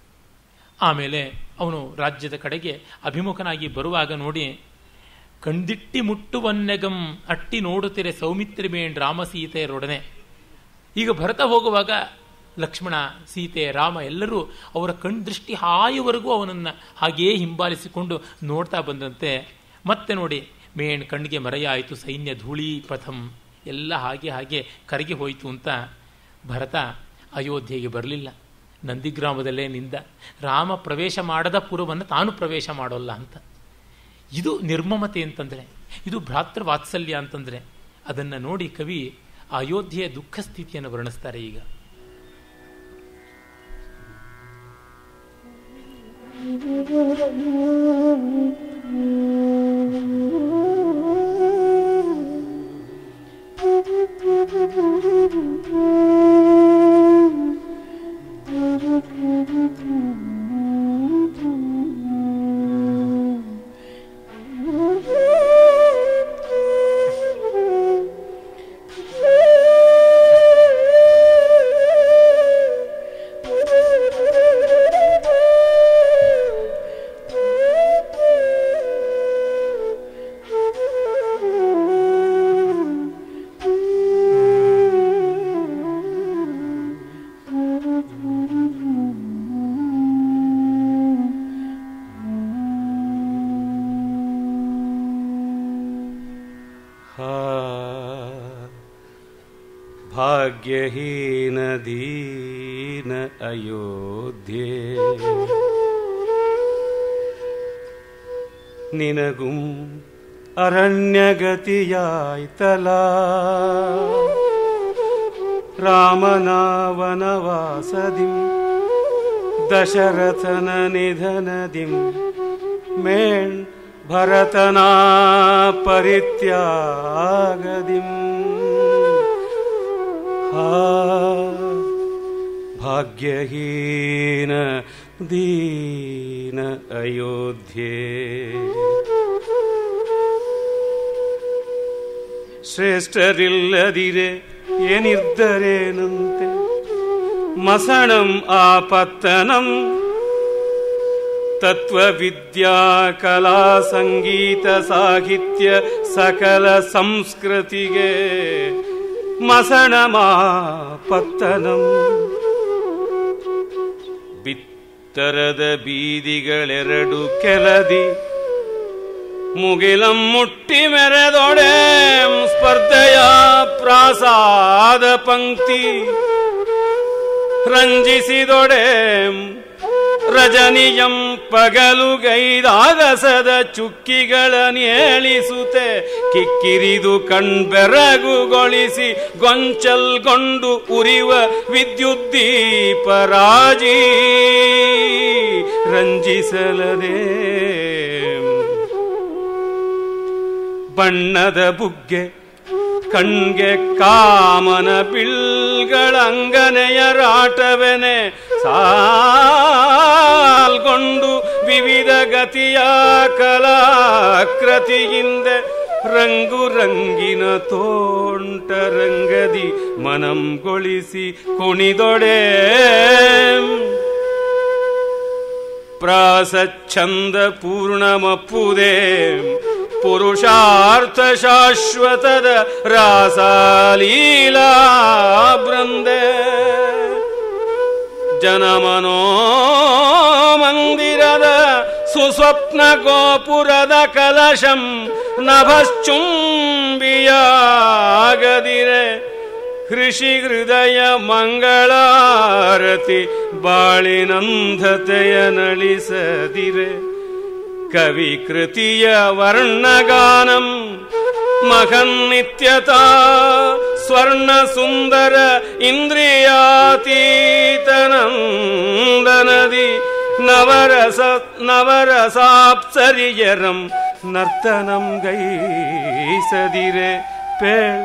ಆಮೇಲೆ ಅವನು ರಾಜ್ಯದ ಕಡೆಗೆ ಅಭಿಮುಖನಾಗಿ ಬರುವಾಗ ನೋಡಿ ಕಣ್ದಿಟ್ಟಿ ಮುಟ್ಟುವನ್ನೆಗಂ ಅಟ್ಟಿ ನೋಡುತ್ತಿರೆ ಸೌಮಿತ್ರಿಮೇಣ್ ರಾಮ ಸೀತೆಯರೊಡನೆ ಈಗ ಭರತ ಹೋಗುವಾಗ ಲಕ್ಷ್ಮಣ ಸೀತೆ ರಾಮ ಎಲ್ಲರೂ ಅವರ ಕಣ್ದೃಷ್ಟಿ ಹಾಯುವರೆಗೂ ಅವನನ್ನು ಹಾಗೆಯೇ ಹಿಂಬಾಲಿಸಿಕೊಂಡು ನೋಡ್ತಾ ಬಂದಂತೆ ಮತ್ತೆ ನೋಡಿ ಮೇಣ್ ಕಣ್ಣಿಗೆ ಮರೆಯಾಯಿತು ಸೈನ್ಯ ಧೂಳಿ ಪ್ರಥಮ್ ಎಲ್ಲ ಹಾಗೆ ಹಾಗೆ ಕರಗಿ ಹೋಯಿತು ಅಂತ ಭರತ ಅಯೋಧ್ಯೆಗೆ ಬರಲಿಲ್ಲ ನಂದಿಗ್ರಾಮದಲ್ಲೇ ನಿಂದ ರಾಮ ಪ್ರವೇಶ ಮಾಡದ ಪುರವನ್ನು ತಾನು ಪ್ರವೇಶ ಮಾಡೋಲ್ಲ ಅಂತ ಇದು ನಿರ್ಮಮತೆ ಅಂತಂದರೆ ಇದು ಭ್ರಾತೃ ವಾತ್ಸಲ್ಯ ಅಂತಂದರೆ ಅದನ್ನು ನೋಡಿ ಕವಿ ಅಯೋಧ್ಯೆಯ ದುಃಖ ಸ್ಥಿತಿಯನ್ನು ವರ್ಣಿಸ್ತಾರೆ ಈಗ ಹಾ ಭಾಗ್ಯಹೀನ ದೀನ ಅಯೋಧ್ಯೆ ನಿನಗುಂ ಅರಣ್ಯಗತಿಯಾಯ್ತಲ ರಾಮನಾವನವಾಸದಿಂ ದಶರಥನ ನಿಧನದಿಂ ಮೇಣ್ ಭರತನಾ ಪರಿತ್ಯಾಗದಿಂ ಆ ಭಾಗ್ಯಹೀನ ದೀನ ಅಯೋಧ್ಯೆ ಶ್ರೇಷ್ಠರಿಲ್ಲದಿರೆ ಏನಿದ್ದರೇನಂತೆ ಮಸಣಂ ಆಪತ್ತನಂ ತತ್ವವಿದ್ಯಾ ಕಲಾ ಸಂಗೀತ ಸಾಹಿತ್ಯ ಸಕಲ ಸಂಸ್ಕೃತಿಗೆ ಮಸಣಮಾಪತ್ತನಂ ಬಿತ್ತರದ ಬೀದಿಗಳೆರಡು ಕೆಲದಿ ಮುಗಿಲಂ ಮುಟ್ಟಿ ಮೆರೆದೊಡೆ ಸ್ಪರ್ಧೆಯ ಪ್ರಾಸಾದ ಪಂಕ್ತಿ ರಂಜಿಸಿದೊಡೆ ರಜನಿಯಂ ಪಗಲುಗೈದಾಗಸದ ಚುಕ್ಕಿಗಳ ನೇಳಿಸುತ್ತೆ ಕಿಕ್ಕಿರಿದು ಕಣ್ಬೆರಗುಗೊಳಿಸಿ ಗೊಂಚಲ್ಗೊಂಡು ಉರಿವ ವಿದ್ಯುದ್ದೀಪರಾಜಿ ರಂಜಿಸಲದೆ ಬಣ್ಣದ ಬುಗ್ಗೆ ಕಣ್ಗೆ ಕಾಮನ ಬಿಲ್ಗಳಂಗನೆಯ ರಾಟವೆನೆ ಸಾಲ್ಗೊಂಡು ವಿವಿಧ ಗತಿಯ ಕಲಾಕೃತಿಯಿಂದ ರಂಗು ರಂಗಿನ ತೋಂಟ ರಂಗದಿ ಮನಂಗೊಳಿಸಿ ಕುಣಿದೊಡೆ ಪ್ರಾಸಚ್ಛಂದ ಪೂರ್ಣಮಪ್ಪುದೇ ಪುರುಷಾರ್ಥ ಶಾಶ್ವತದ ರಾಸಾಲೀಲಾ ಬೃಂದೆ ಜನಮನೋ ಮಂದಿರದ ಸುಸ್ವಪ್ನ ಗೋಪುರದ ಕಲಶಂ ನಭಶ್ಚುಂಬಿಯಾಗದಿರೆ ಕೃಷಿ ಹೃದಯ ಮಂಗಳಾರತಿ ಬಾಳಿನಂಧತೆಯ ನಳಿಸದಿರೆ ಕವಿ ಕೃತಿಯ ವರ್ಣಗಾನಂ ಮಹನ್ನಿತ್ಯತಾ ಸ್ವರ್ಣ ಸುಂದರ ಇಂದ್ರಿಯಾತೀತನಂದನದಿ ನವರಸ ನವರಸಾಪ್ಸರಿಯರಂ ನರ್ತನಂ ಗೈಸದಿರೆ ಪೇಳ್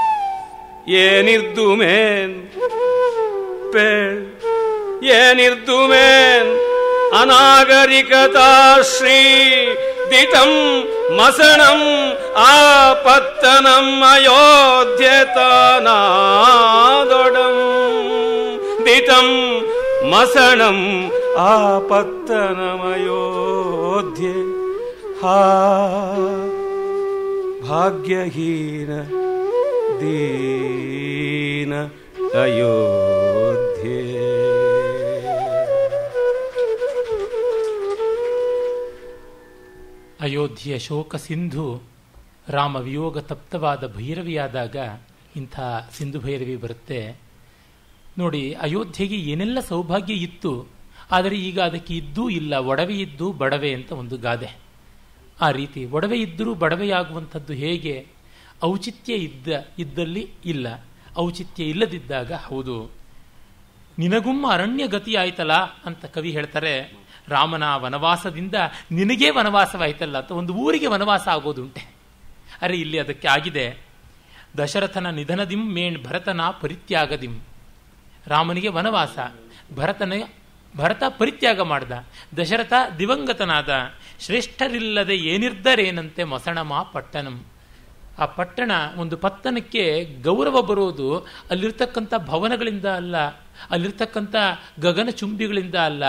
ಏನಿರ್ದುಮೇನ್ ಪೇಳ್ ಏನಿರ್ದುಮೇನ್ ಅನಾಗರಿಕತಾ ಶ್ರೀ ದಿಟಂ ಮಸಣಂ ಆಪತ್ತನಂ ಅಯೋಧ್ಯತನಾದೊಡಂ ದಿಟಂ ಮಸಣಂ ಆಪತ್ತನಮಯೋಧ್ಯೆ ಹಾ ಭಾಗ್ಯಹೀನ ದೀನ ಅಯೋಧ್ಯೆ ಅಯೋಧ್ಯೆಯ ಶೋಕ ಸಿಂಧು ರಾಮ ವಿಯೋಗ ತಪ್ತವಾದ ಭೈರವಿಯಾದಾಗ ಇಂಥ ಸಿಂಧು ಭೈರವಿ ಬರುತ್ತೆ ನೋಡಿ ಅಯೋಧ್ಯೆಗೆ ಏನೆಲ್ಲ ಸೌಭಾಗ್ಯ ಇತ್ತು ಆದರೆ ಈಗ ಅದಕ್ಕೆ ಇದ್ದೂ ಇಲ್ಲ ಒಡವೆ ಇದ್ದು ಬಡವೆ ಅಂತ ಒಂದು ಗಾದೆ ಆ ರೀತಿ ಒಡವೆ ಇದ್ದರೂ ಬಡವೆಯಾಗುವಂಥದ್ದು ಹೇಗೆ ಔಚಿತ್ಯ ಇದ್ದ ಇದ್ದಲ್ಲಿ ಇಲ್ಲ ಔಚಿತ್ಯ ಇಲ್ಲದಿದ್ದಾಗ ಹೌದು ನಿನಗುಮ್ಮ ಅರಣ್ಯ ಗತಿ ಆಯ್ತಲ್ಲ ಅಂತ ಕವಿ ಹೇಳ್ತಾರೆ ರಾಮನ ವನವಾಸದಿಂದ ನಿನಗೇ ವನವಾಸವಾಯ್ತಲ್ಲ ಅಂತ ಒಂದು ಊರಿಗೆ ವನವಾಸ ಆಗೋದುಂಟೆ ಅರೆ ಇಲ್ಲಿ ಅದಕ್ಕೆ ಆಗಿದೆ ದಶರಥನ ನಿಧನದಿಂ ಮೇಣ್ ಭರತನ ಪರಿತ್ಯಾಗದಿಂ ರಾಮನಿಗೆ ವನವಾಸ ಭರತನ ಭರತ ಪರಿತ್ಯಾಗ ಮಾಡ್ದ ದಶರಥ ದಿವಂಗತನಾದ ಶ್ರೇಷ್ಠರಿಲ್ಲದೆ ಏನಿರ್ದರೇನಂತೆ ಮೊಸಣಮ ಪಟ್ಟಣಂ ಆ ಪಟ್ಟಣ ಒಂದು ಪತ್ತನಕ್ಕೆ ಗೌರವ ಬರೋದು ಅಲ್ಲಿರ್ತಕ್ಕಂಥ ಭವನಗಳಿಂದ ಅಲ್ಲ ಅಲ್ಲಿರ್ತಕ್ಕಂಥ ಗಗನ ಚುಂಬಿಗಳಿಂದ ಅಲ್ಲ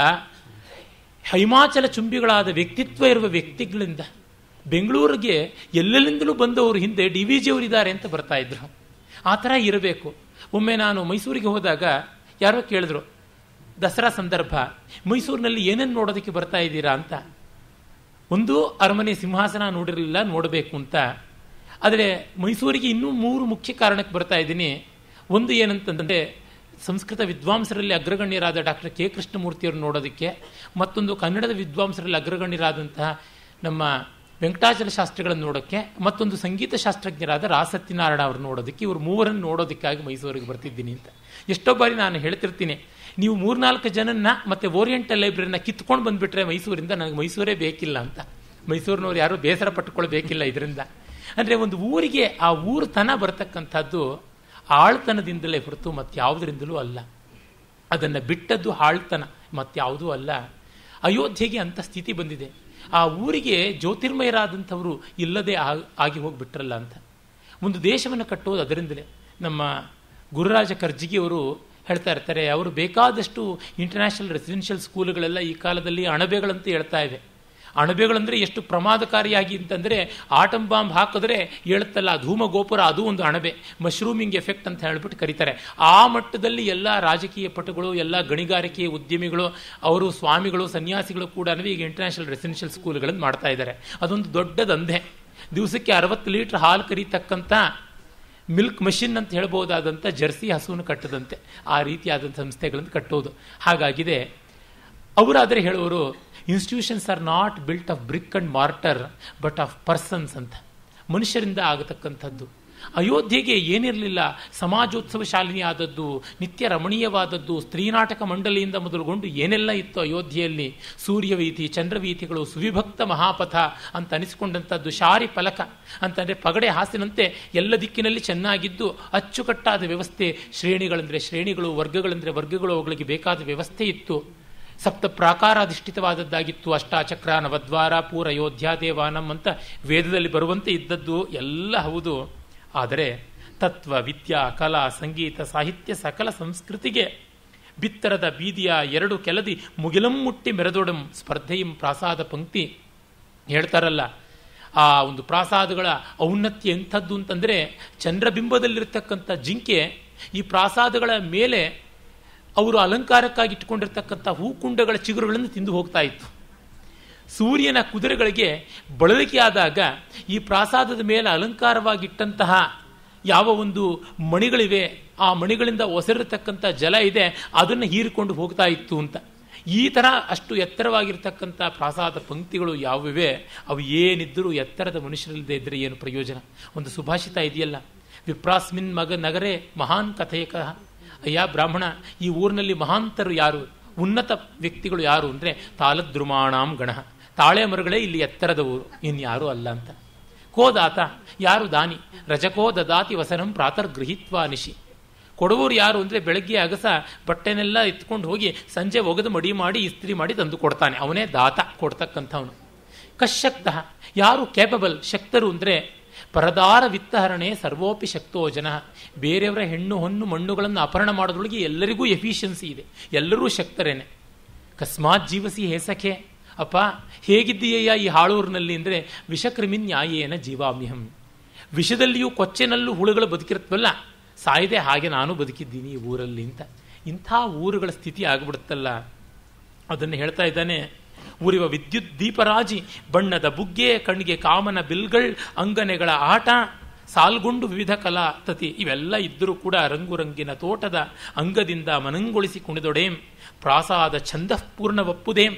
ಹೈಮಾಚಲ ಚುಂಬಿಗಳಾದ ವ್ಯಕ್ತಿತ್ವ ಇರುವ ವ್ಯಕ್ತಿಗಳಿಂದ ಬೆಂಗಳೂರಿಗೆ ಎಲ್ಲೆಲ್ಲಿಂದಲೂ ಬಂದವರು ಹಿಂದೆ ಡಿ ವಿ ಜಿಯವರಿದ್ದಾರೆ ಅಂತ ಬರ್ತಾ ಇದ್ರು ಆ ಥರ ಇರಬೇಕು ಒಮ್ಮೆ ನಾನು ಮೈಸೂರಿಗೆ ಹೋದಾಗ ಯಾರೋ ಕೇಳಿದ್ರು ದಸರಾ ಸಂದರ್ಭ ಮೈಸೂರಿನಲ್ಲಿ ಏನೇನು ನೋಡೋದಕ್ಕೆ ಬರ್ತಾ ಇದ್ದೀರಾ ಅಂತ ಒಂದು ಅರಮನೆ ಸಿಂಹಾಸನ ನೋಡಿರಲಿಲ್ಲ ನೋಡಬೇಕು ಅಂತ ಆದರೆ ಮೈಸೂರಿಗೆ ಇನ್ನೂ ಮೂರು ಮುಖ್ಯ ಕಾರಣಕ್ಕೆ ಬರ್ತಾ ಇದ್ದೀನಿ ಒಂದು ಏನಂತಂದರೆ ಸಂಸ್ಕೃತ ವಿದ್ವಾಂಸರಲ್ಲಿ ಅಗ್ರಗಣ್ಯರಾದ ಡಾಕ್ಟರ್ ಕೆ ಕೃಷ್ಣಮೂರ್ತಿಯವರು ನೋಡೋದಕ್ಕೆ ಮತ್ತೊಂದು ಕನ್ನಡದ ವಿದ್ವಾಂಸರಲ್ಲಿ ಅಗ್ರಗಣ್ಯರಾದಂತಹ ನಮ್ಮ ವೆಂಕಟಾಚಲ ಶಾಸ್ತ್ರಿಗಳನ್ನು ನೋಡೋಕ್ಕೆ ಮತ್ತೊಂದು ಸಂಗೀತ ಶಾಸ್ತ್ರಜ್ಞರಾದ ರಾಸತ್ಯನಾರಾಯಣ ಅವರು ನೋಡೋದಕ್ಕೆ ಇವರು ಮೂವರನ್ನು ನೋಡೋದಕ್ಕಾಗಿ ಮೈಸೂರಿಗೆ ಬರ್ತಿದ್ದೀನಿ ಅಂತ ಎಷ್ಟೋ ಬಾರಿ ನಾನು ಹೇಳ್ತಿರ್ತೀನಿ ನೀವು ಮೂರ್ನಾಲ್ಕು ಜನನ್ನ ಮತ್ತೆ ಓರಿಯೆಂಟಲ್ ಲೈಬ್ರರಿನ ಕಿತ್ಕೊಂಡು ಬಂದ್ಬಿಟ್ರೆ ಮೈಸೂರಿಂದ ನನಗೆ ಮೈಸೂರೇ ಬೇಕಿಲ್ಲ ಅಂತ ಮೈಸೂರಿನವ್ರು ಯಾರೂ ಬೇಸರ ಪಟ್ಟುಕೊಳ್ಬೇಕಿಲ್ಲ ಇದರಿಂದ ಅಂದರೆ ಒಂದು ಊರಿಗೆ ಆ ಊರುತನ ಬರತಕ್ಕಂಥದ್ದು ಆಳ್ತನದಿಂದಲೇ ಹೊರತು ಮತ್ಯಾವುದರಿಂದಲೂ ಅಲ್ಲ ಅದನ್ನು ಬಿಟ್ಟದ್ದು ಆಳ್ತನ ಮತ್ಯಾವುದೂ ಅಲ್ಲ ಅಯೋಧ್ಯೆಗೆ ಅಂಥ ಸ್ಥಿತಿ ಬಂದಿದೆ ಆ ಊರಿಗೆ ಜ್ಯೋತಿರ್ಮಯರಾದಂಥವರು ಇಲ್ಲದೆ ಆಗಿ ಹೋಗ್ಬಿಟ್ರಲ್ಲ ಅಂತ ಒಂದು ದೇಶವನ್ನು ಕಟ್ಟೋದು ಅದರಿಂದಲೇ ನಮ್ಮ ಗುರುರಾಜ ಕರ್ಜಿಗಿಯವರು ಹೇಳ್ತಾ ಇರ್ತಾರೆ ಅವರು ಬೇಕಾದಷ್ಟು ಇಂಟರ್ನ್ಯಾಷನಲ್ ರೆಸಿಡೆನ್ಷಿಯಲ್ ಸ್ಕೂಲ್ಗಳೆಲ್ಲ ಈ ಕಾಲದಲ್ಲಿ ಅಣಬೆಗಳಂತ ಹೇಳ್ತಾ ಇವೆ ಅಣಬೆಗಳಂದ್ರೆ ಎಷ್ಟು ಪ್ರಮಾದಕಾರಿಯಾಗಿ ಅಂತಂದರೆ ಆಟಂ ಬಾಂಬ್ ಹಾಕಿದ್ರೆ ಹೇಳುತ್ತಲ್ಲ ಧೂಮ ಗೋಪುರ ಅದು ಒಂದು ಅಣಬೆ ಮಶ್ರೂಮಿಂಗ್ ಎಫೆಕ್ಟ್ ಅಂತ ಹೇಳ್ಬಿಟ್ಟು ಕರೀತಾರೆ ಆ ಮಟ್ಟದಲ್ಲಿ ಎಲ್ಲ ರಾಜಕೀಯ ಪಟುಗಳು ಎಲ್ಲ ಗಣಿಗಾರಿಕೆ ಉದ್ಯಮಿಗಳು ಅವರು ಸ್ವಾಮಿಗಳು ಸನ್ಯಾಸಿಗಳು ಕೂಡ ಈಗ ಇಂಟರ್ನ್ಯಾಷನಲ್ ರೆಸಿಡೆನ್ಷಿಯಲ್ ಸ್ಕೂಲ್ಗಳನ್ನು ಮಾಡ್ತಾ ಇದ್ದಾರೆ ಅದೊಂದು ದೊಡ್ಡ ದಂಧೆ ದಿವಸಕ್ಕೆ ಅರವತ್ತು ಲೀಟರ್ ಹಾಲು ಕರೀತಕ್ಕಂಥ ಮಿಲ್ಕ್ ಮಷಿನ್ ಅಂತ ಹೇಳ್ಬೋದಾದಂಥ ಜರ್ಸಿ ಹಸುವನ್ನು ಕಟ್ಟದಂತೆ ಆ ರೀತಿಯಾದಂಥ ಸಂಸ್ಥೆಗಳನ್ನು ಕಟ್ಟೋದು ಹಾಗಾಗಿದೆ ಅವರಾದರೆ ಹೇಳುವರು institutions are not built of brick and mortar but of persons ಅಂತ ಮನುಷ್ಯರಿಂದ ಆಗತಕ್ಕಂಥದ್ದು ಅಯೋಧ್ಯೆಗೆ ಏನಿರಲಿಲ್ಲ ಸಮಾಜೋತ್ಸವ ಶಾಲಿನಿ ಆದದ್ದು ನಿತ್ಯ ರಮಣೀಯವಾದದ್ದು ಸ್ತ್ರೀನಾಟಕ ಮಂಡಳಿಯಿಂದ ಮೊದಲುಗೊಂಡು ಏನೆಲ್ಲ ಇತ್ತು ಅಯೋಧ್ಯೆಯಲ್ಲಿ ಸೂರ್ಯವೀಥಿ ಚಂದ್ರವೀಥಿಗಳು ಸುವಿಭಕ್ತ ಮಹಾಪಥ ಅಂತ ಅನಿಸಿಕೊಂಡಂಥದ್ದು ಶಾರಿ ಫಲಕ ಅಂತಂದರೆ ಪಗಡೆ ಹಾಸಿನಂತೆ ಎಲ್ಲ ದಿಕ್ಕಿನಲ್ಲಿ ಚೆನ್ನಾಗಿದ್ದು ಅಚ್ಚುಕಟ್ಟಾದ ವ್ಯವಸ್ಥೆ ಶ್ರೇಣಿಗಳಂದರೆ ಶ್ರೇಣಿಗಳು ವರ್ಗಗಳಂದರೆ ವರ್ಗಗಳು ಅವುಗಳಿಗೆ ಬೇಕಾದ ವ್ಯವಸ್ಥೆ ಇತ್ತು ಸಪ್ತ ಪ್ರಾಕಾರಾಧಿಷ್ಠಿತವಾದದ್ದಾಗಿತ್ತು ಅಷ್ಟಾಚಕ್ರ ನವದ್ವಾರ ಪೂರ ಅಯೋಧ್ಯ ದೇವಾನಂ ಅಂತ ವೇದದಲ್ಲಿ ಬರುವಂತೆ ಇದ್ದದ್ದು ಎಲ್ಲ ಹೌದು ಆದರೆ ತತ್ವ ವಿದ್ಯಾ ಕಲಾ ಸಂಗೀತ ಸಾಹಿತ್ಯ ಸಕಲ ಸಂಸ್ಕೃತಿಗೆ ಬಿತ್ತರದ ಬೀದಿಯ ಎರಡು ಕೆಲದಿ ಮುಗಿಲಂ ಮುಟ್ಟಿ ಮೆರೆದೊಡಂ ಸ್ಪರ್ಧೆಯಂ ಪ್ರಾಸಾದ ಪಂಕ್ತಿ ಹೇಳ್ತಾರಲ್ಲ ಆ ಒಂದು ಪ್ರಾಸಾದಗಳ ಔನ್ನತ್ಯ ಎಂಥದ್ದು ಅಂತಂದರೆ ಚಂದ್ರಬಿಂಬದಲ್ಲಿರ್ತಕ್ಕಂಥ ಜಿಂಕೆ ಈ ಪ್ರಾಸಾದಗಳ ಮೇಲೆ ಅವರು ಅಲಂಕಾರಕ್ಕಾಗಿ ಇಟ್ಟುಕೊಂಡಿರ್ತಕ್ಕಂಥ ಹೂಕುಂಡಗಳ ಚಿಗುರುಗಳನ್ನು ತಿಂದು ಹೋಗ್ತಾ ಇತ್ತು ಸೂರ್ಯನ ಕುದುರೆಗಳಿಗೆ ಬಳಲಿಕೆ ಆದಾಗ ಈ ಪ್ರಾಸಾದದ ಮೇಲೆ ಅಲಂಕಾರವಾಗಿಟ್ಟಂತಹ ಯಾವ ಒಂದು ಮಣಿಗಳಿವೆ ಆ ಮಣಿಗಳಿಂದ ಒಸರಿರ್ತಕ್ಕಂಥ ಜಲ ಇದೆ ಅದನ್ನು ಹೀರಿಕೊಂಡು ಹೋಗ್ತಾ ಇತ್ತು ಅಂತ ಈ ಥರ ಅಷ್ಟು ಎತ್ತರವಾಗಿರ್ತಕ್ಕಂಥ ಪ್ರಾಸಾದ ಪಂಕ್ತಿಗಳು ಯಾವಿವೆ ಅವು ಏನಿದ್ದರೂ ಎತ್ತರದ ಮನುಷ್ಯರಿಲ್ಲದೆ ಇದ್ದರೆ ಏನು ಪ್ರಯೋಜನ ಒಂದು ಸುಭಾಷಿತ ಇದೆಯಲ್ಲ ವಿಪ್ರಾಸ್ಮಿನ್ ಮಗ ನಗರೇ ಮಹಾನ್ ಕಥೆಯಕ ಅಯ್ಯ ಬ್ರಾಹ್ಮಣ ಈ ಊರಿನಲ್ಲಿ ಮಹಾಂತರು ಯಾರು ಉನ್ನತ ವ್ಯಕ್ತಿಗಳು ಯಾರು ಅಂದರೆ ತಾಲದ್ರುಮಾಣಾಂ ಗಣ ತಾಳೆ ಮರಗಳೇ ಇಲ್ಲಿ ಎತ್ತರದ ಊರು ಇನ್ಯಾರೂ ಅಲ್ಲ ಅಂತ ಕೋದಾತ ಯಾರು ದಾನಿ ರಜಕೋ ದದಾತಿ ವಸನಂ ಪ್ರಾತರ್ ಗೃಹಿತ್ವಾ ನಿಶಿ ಕೊಡುವವರು ಯಾರು ಅಂದರೆ ಬೆಳಗ್ಗೆ ಅಗಸ ಬಟ್ಟೆನೆಲ್ಲ ಎತ್ಕೊಂಡು ಹೋಗಿ ಸಂಜೆ ಒಗೆದು ಮಡಿ ಮಾಡಿ ಇಸ್ತ್ರಿ ಮಾಡಿ ತಂದು ಕೊಡ್ತಾನೆ ಅವನೇ ದಾತ ಕೊಡ್ತಕ್ಕಂಥವನು ಕಶಕ್ತ ಯಾರು ಕೇಪಬಲ್ ಶಕ್ತರು ಅಂದರೆ ಪರದಾರ ವಿತ್ತಹರಣೆ ಸರ್ವೋಪಿ ಶಕ್ತೋ ಜನ ಬೇರೆಯವರ ಹೆಣ್ಣು ಹೊನ್ನು ಮಣ್ಣುಗಳನ್ನು ಅಪಹರಣ ಮಾಡೋದ್ರೊಳಗೆ ಎಲ್ಲರಿಗೂ ಎಫಿಷಿಯನ್ಸಿ ಇದೆ ಎಲ್ಲರೂ ಶಕ್ತರೇನೆ ಕಸ್ಮಾತ್ ಜೀವಸಿ ಹೇಸಖೆ ಅಪ್ಪ ಹೇಗಿದ್ದೀಯ ಈ ಹಾಳೂರಿನಲ್ಲಿ ಅಂದರೆ ವಿಷಕ್ರಿಮಿನ್ ನ್ಯಾಯೇನ ಜೀವಾಮ್ಯಹಂ ವಿಷದಲ್ಲಿಯೂ ಕೊಚ್ಚೆನಲ್ಲೂ ಹುಳುಗಳು ಬದುಕಿರುತ್ತವಲ್ಲ ಸಾಯದೆ ಹಾಗೆ ನಾನು ಬದುಕಿದ್ದೀನಿ ಈ ಊರಲ್ಲಿ ಅಂತ ಇಂಥ ಊರುಗಳ ಸ್ಥಿತಿ ಆಗ್ಬಿಡುತ್ತಲ್ಲ ಅದನ್ನು ಹೇಳ್ತಾ ಇದ್ದಾನೆ ಉರಿವ ವಿದ್ಯುತ್ ದೀಪರಾಜಿ ಬಣ್ಣದ ಬುಗ್ಗೆ ಕಣ್ಣಿಗೆ ಕಾಮನ ಬಿಲ್ಗಳ್ ಅಂಗನೆಗಳ ಆಟ ಸಾಲ್ಗೊಂಡು ವಿವಿಧ ಕಲಾ ತತಿ ಇವೆಲ್ಲ ಇದ್ದರೂ ಕೂಡ ರಂಗುರಂಗಿನ ತೋಟದ ಅಂಗದಿಂದ ಮನಂಗೊಳಿಸಿ ಕುಣಿದೊಡೇಂ ಪ್ರಾಸಾದ ಛಂದಪೂರ್ಣವಪ್ಪುದೇಂ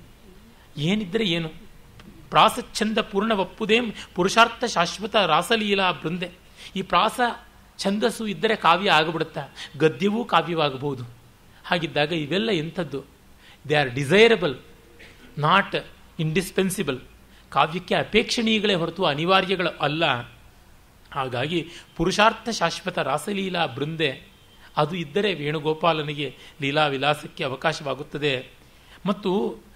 ಏನಿದ್ರೆ ಏನು ಪ್ರಾಸಚ್ಛಂದ ಪೂರ್ಣವಪ್ಪುದೇಂ ಪುರುಷಾರ್ಥ ಶಾಶ್ವತ ರಾಸಲೀಲಾ ಬೃಂದೆ ಈ ಪ್ರಾಸ ಛಂದಸ್ಸು ಇದ್ದರೆ ಕಾವ್ಯ ಆಗಿಬಿಡುತ್ತಾ ಗದ್ಯವೂ ಕಾವ್ಯವಾಗಬಹುದು ಹಾಗಿದ್ದಾಗ ಇವೆಲ್ಲ ಎಂಥದ್ದು they are desirable not indispensable ಕಾವ್ಯಕ್ಕೆ ಅಪೇಕ್ಷಣೀಯಗಳೇ ಹೊರತು ಅನಿವಾರ್ಯಗಳು ಅಲ್ಲ ಹಾಗಾಗಿ ಪುರುಷಾರ್ಥ ಶಾಶ್ವತ ರಾಸಲೀಲಾ ಬೃಂದೆ ಅದು ಇದ್ದರೆ ವೇಣುಗೋಪಾಲನಿಗೆ ಲೀಲಾ ವಿಲಾಸಕ್ಕೆ ಅವಕಾಶವಾಗುತ್ತದೆ ಮತ್ತು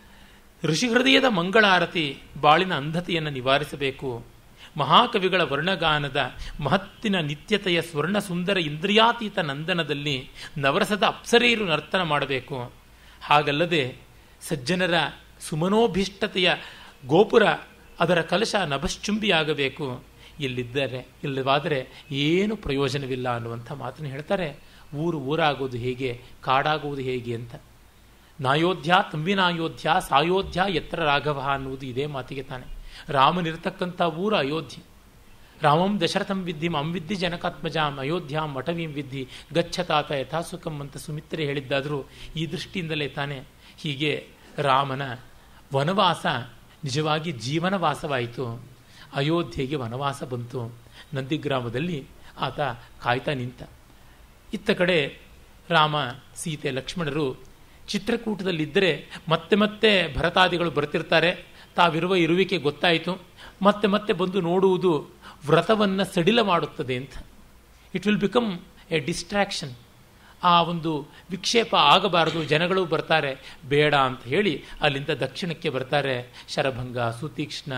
ಋಷಿಹೃದಯದ ಮಂಗಳಾರತಿ ಬಾಳಿನ ಅಂಧತೆಯನ್ನು ನಿವಾರಿಸಬೇಕು ಮಹಾಕವಿಗಳ ವರ್ಣಗಾನದ ಮಹತ್ತಿನ ನಿತ್ಯತೆಯ ಸ್ವರ್ಣ ಸುಂದರ ಇಂದ್ರಿಯಾತೀತ ನಂದನದಲ್ಲಿ ನವರಸದ ಅಪ್ಸರೆಯರು ನರ್ತನ ಮಾಡಬೇಕು ಹಾಗಲ್ಲದೆ ಸಜ್ಜನರ ಸುಮನೋಭಿಷ್ಟತೆಯ ಗೋಪುರ ಅದರ ಕಲಶ ನಭಶ್ಚುಂಬಿಯಾಗಬೇಕು ಇಲ್ಲಿದ್ದರೆ ಇಲ್ಲವಾದರೆ ಏನು ಪ್ರಯೋಜನವಿಲ್ಲ ಅನ್ನುವಂಥ ಮಾತನ್ನು ಹೇಳ್ತಾರೆ ಊರು ಊರಾಗೋದು ಹೇಗೆ ಕಾಡಾಗುವುದು ಹೇಗೆ ಅಂತ ನಾಯೋಧ್ಯ ತಂಬಿನಾಯೋಧ್ಯ ಸಾಯೋಧ್ಯ ಎತ್ತರ ರಾಘವ ಅನ್ನುವುದು ಇದೇ ಮಾತಿಗೆ ತಾನೆ ರಾಮನಿರ್ತಕ್ಕಂಥ ಊರು ಅಯೋಧ್ಯೆ ರಾಮಂ ದಶರಥಂ ವಿದ್ಧಿ ಮಂ ವಿದ್ಧಿ ಜನಕಾತ್ಮಜಾಂ ಅಯೋಧ್ಯಾಂ ಮಠವೀಂ ವಿದ್ಧಿ ಗಚ್ಚತಾತ ಯಥಾಸುಖಂ ಅಂತ ಸುಮಿತ್ರೆ ಹೇಳಿದ್ದಾದರೂ ಈ ದೃಷ್ಟಿಯಿಂದಲೇ ತಾನೆ ಹೀಗೆ ರಾಮನ ವನವಾಸ ನಿಜವಾಗಿ ಜೀವನವಾಸವಾಯಿತು ಅಯೋಧ್ಯೆಗೆ ವನವಾಸ ಬಂತು ನಂದಿಗ್ರಾಮದಲ್ಲಿ ಆತ ಕಾಯ್ತಾ ನಿಂತ ಇತ್ತ ಕಡೆ ರಾಮ ಸೀತೆ ಲಕ್ಷ್ಮಣರು ಚಿತ್ರಕೂಟದಲ್ಲಿದ್ದರೆ ಮತ್ತೆ ಮತ್ತೆ ಭರತಾದಿಗಳು ಬರ್ತಿರ್ತಾರೆ ತಾವಿರುವ ಇರುವಿಕೆ ಗೊತ್ತಾಯಿತು ಮತ್ತೆ ಮತ್ತೆ ಬಂದು ನೋಡುವುದು ವ್ರತವನ್ನು ಸಡಿಲ ಮಾಡುತ್ತದೆ ಅಂತ it will become a distraction ಆ ಒಂದು ವಿಕ್ಷೇಪ ಆಗಬಾರದು ಜನಗಳು ಬರ್ತಾರೆ ಬೇಡ ಅಂತ ಹೇಳಿ ಅಲ್ಲಿಂದ ದಕ್ಷಿಣಕ್ಕೆ ಬರ್ತಾರೆ ಶರಭಂಗ ಸುತೀಕ್ಷ್ಣ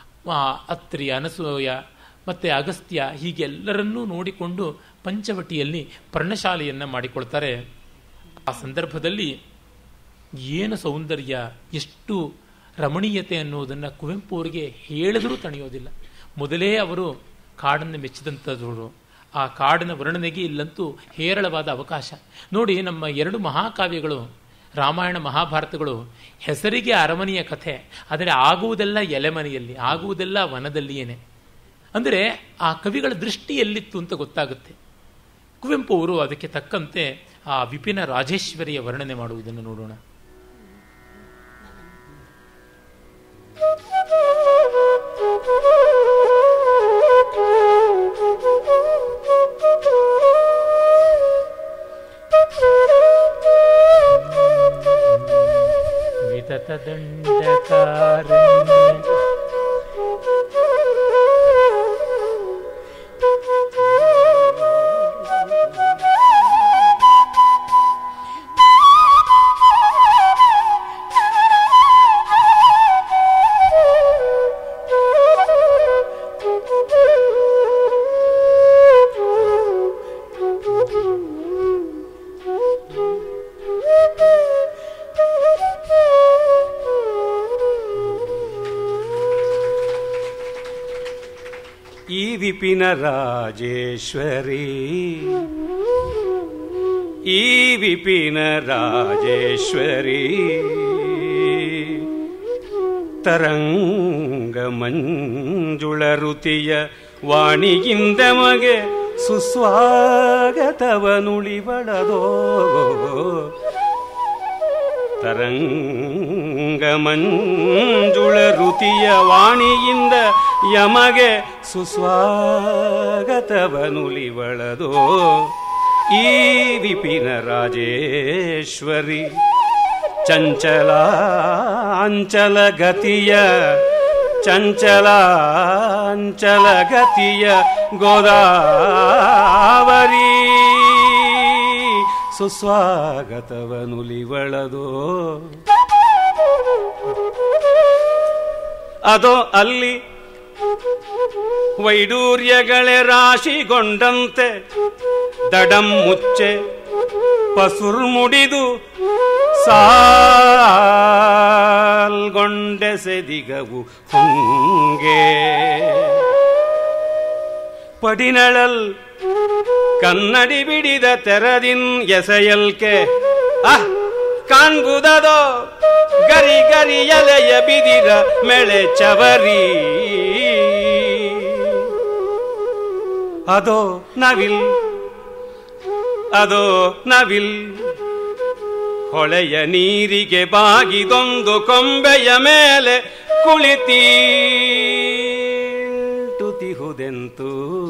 ಅತ್ರಿ ಅನಸೂಯ ಮತ್ತು ಅಗಸ್ತ್ಯ ಹೀಗೆಲ್ಲರನ್ನೂ ನೋಡಿಕೊಂಡು ಪಂಚವಟಿಯಲ್ಲಿ ಪರ್ಣಶಾಲೆಯನ್ನು ಮಾಡಿಕೊಳ್ತಾರೆ ಆ ಸಂದರ್ಭದಲ್ಲಿ ಏನು ಸೌಂದರ್ಯ ಎಷ್ಟು ರಮಣೀಯತೆ ಅನ್ನುವುದನ್ನು ಕುವೆಂಪು ಅವರಿಗೆ ಹೇಳಿದರೂ ತಣಿಯೋದಿಲ್ಲ ಮೊದಲೇ ಅವರು ಕಾಡನ್ನು ಮೆಚ್ಚಿದಂಥವರು ಆ ಕಾಡಿನ ವರ್ಣನೆಗೆ ಇಲ್ಲಂತೂ ಹೇರಳವಾದ ಅವಕಾಶ ನೋಡಿ ನಮ್ಮ ಎರಡು ಮಹಾಕಾವ್ಯಗಳು ರಾಮಾಯಣ ಮಹಾಭಾರತಗಳು ಹೆಸರಿಗೆ ಅರಮನೆಯ ಕಥೆ ಆದರೆ ಆಗುವುದೆಲ್ಲ ಎಲೆಮನೆಯಲ್ಲಿ ಆಗುವುದೆಲ್ಲ ವನದಲ್ಲಿಯೇನೆ ಅಂದರೆ ಆ ಕವಿಗಳ ದೃಷ್ಟಿ ಎಲ್ಲಿತ್ತು ಅಂತ ಗೊತ್ತಾಗುತ್ತೆ ಕುವೆಂಪು ಅವರು ಅದಕ್ಕೆ ತಕ್ಕಂತೆ ಆ ವಿಪಿನ ರಾಜೇಶ್ವರಿಯ ವರ್ಣನೆ ಮಾಡುವುದನ್ನು ನೋಡೋಣ ವಿತತ ದಂಡಕಾರಣ್ಯ ಈ ವಿಪಿನ ರಾಜೇಶ್ವರಿ ಈ ವಿಪಿನ ರಾಜೇಶ್ವರಿ ತರಂಗ ಮಂಜುಳ ಋತಿಯ ವಾಣಿಗಿಂದ ಮಗೆ ಸುಸ್ವಾಗತವನುಳಿಬಳದೋ ತರಂಗ ಮಂಜುಳ ಋತಿಯ ವಾಣಿಯಿಂದ ಯಮಗೆ ಸುಸ್ವಾಗತವನುಲಿವಳದೋ ಈ ವಿಪಿನ ರಾಜೇಶ್ವರಿ ಚಂಚಲಾಂಚಲ ಗತಿಯ ಚಂಚಲಾಂಚಲ ಗತಿಯ ಗೋದಾವರಿ ಸುಸ್ವಾಗತವನುಲಿವಳದೋ ಅದೋ ಅಲ್ಲಿ ವೈಡೂರ್ಯಗಳೇ ರಾಶಿಗೊಂಡಂತೆ ದಡಂ ಮುಚ್ಚೆ ಪಸುರ್ಮುಡಿದು ಸಾಲ್ಗೊಂಡೆಸೆದಿಗವು ಹೊಂಗೆ ಪಡಿನಳಲ್ ಕನ್ನಡಿ ಬಿಡಿದ ತೆರದಿನ್ ಎಸೆಯಲ್ಕೆ ಅಹ್ ಕಾಣ್ಬುದದೋ ಗರಿ ಗರಿ ಎಲೆಯ ಬಿದಿರ ಮೆಳೆ ಚವರಿ ಅದೋ ನವಿಲ್ ಅದೋ ನವಿಲ್ ಹೊಳೆಯ ನೀರಿಗೆ ಬಾಗಿದೊಂದು ಕೊಂಬೆಯ ಮೇಲೆ ಕುಳಿತೀಟುತಿಹುದೆಂತು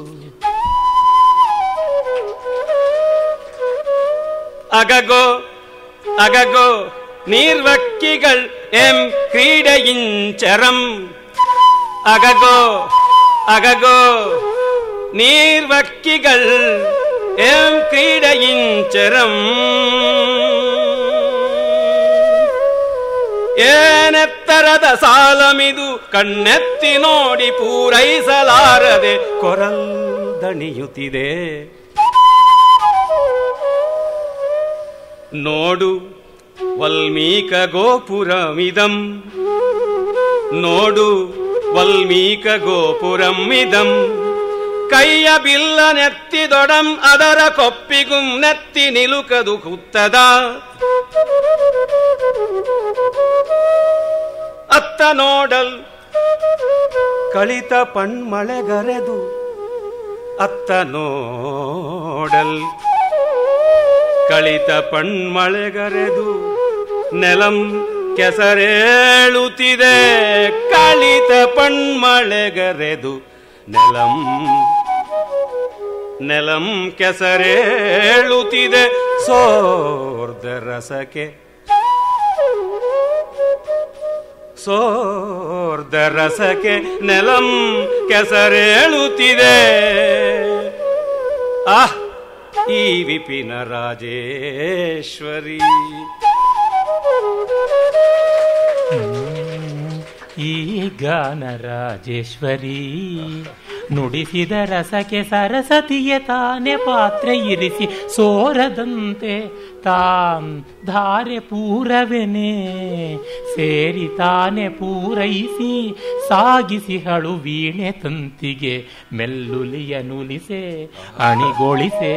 ಅಗಗೋ ಅಗಗೋ ನೀರ್ವಕ್ಕಿകൾ ಎಂ ಕ್ರೀಡೆಯಿಂಚರಂ ಅಗಗೋ ಅಗಗೋ ನೀರ್ವಕ್ಕಿകൾ ಎಂ ಕ್ರೀಡೆಯಿಂಚರಂ ಏನೆತ್ತರದ ಸಾಲಮಿದು ಕಣ್ಣೆತ್ತಿ ನೋಡಿ ಪೂರೈಸಲಾರದೆ ಕೊರಲ್ ದಣಿಯುತ್ತಿದೆ ನೋಡು ವಲ್ಮೀಕ ಗೋಪುರಮಿದಂ ನೋಡು ವಲ್ಮೀಕ ಗೋಪುರಮಿದಂ ಕೈಯ ಬಿಲ್ಲ ನೆತ್ತಿದೊಡಂ ಅದರ ಕೊಪ್ಪಿಗುಂ ನೆತ್ತಿ ನಿಲುಕದು ಹುತ್ತದ ಅತ್ತ ನೋಡಲ್ ಕಳಿತ ಪಣ್ಮಳೆಗರೆದು ಅತ್ತ ನೋಡಲ್ ಕಳಿತ ಪಣ್ಮಳೆಗರೆದು ನೆಲಂ ಕೆಸರೇಳುತ್ತಿದೆ ಕಳಿತ ಪಣ್ಮಳೆಗರೆದು ನೆಲಂ ನೆಲಂ ಕೆಸರೇಳುತ್ತಿದೆ ಸೋರ್ದ ರಸಕ್ಕೆ ಸೋರ್ದ ರಸಕ್ಕೆ ನೆಲಂ ಕೆಸರೇಳುತ್ತಿದೆ ಆಹ್ ಈ ವಿಪಿನ ರಾಜೇಶ್ವರಿ ಈ ಗಾನರಾಜೇಶ್ವರಿ ನುಡಿಸಿದ ರಸಕ್ಕೆ ಸರಸತಿಯ ತಾನೆ ಪಾತ್ರೆ ಇರಿಸಿ ಸೋರದಂತೆ ತಾಂ ಧಾರೆ ಪೂರವೆನೆ ಸೇರಿ ತಾನೆ ಪೂರೈಸಿ ಸಾಗಿಸಿ ಹಳು ವೀಣೆ ತಂತಿಗೆ ಮೆಲ್ಲುಲಿಯ ನುಲಿಸೆ ಅಣಿಗೊಳಿಸೆ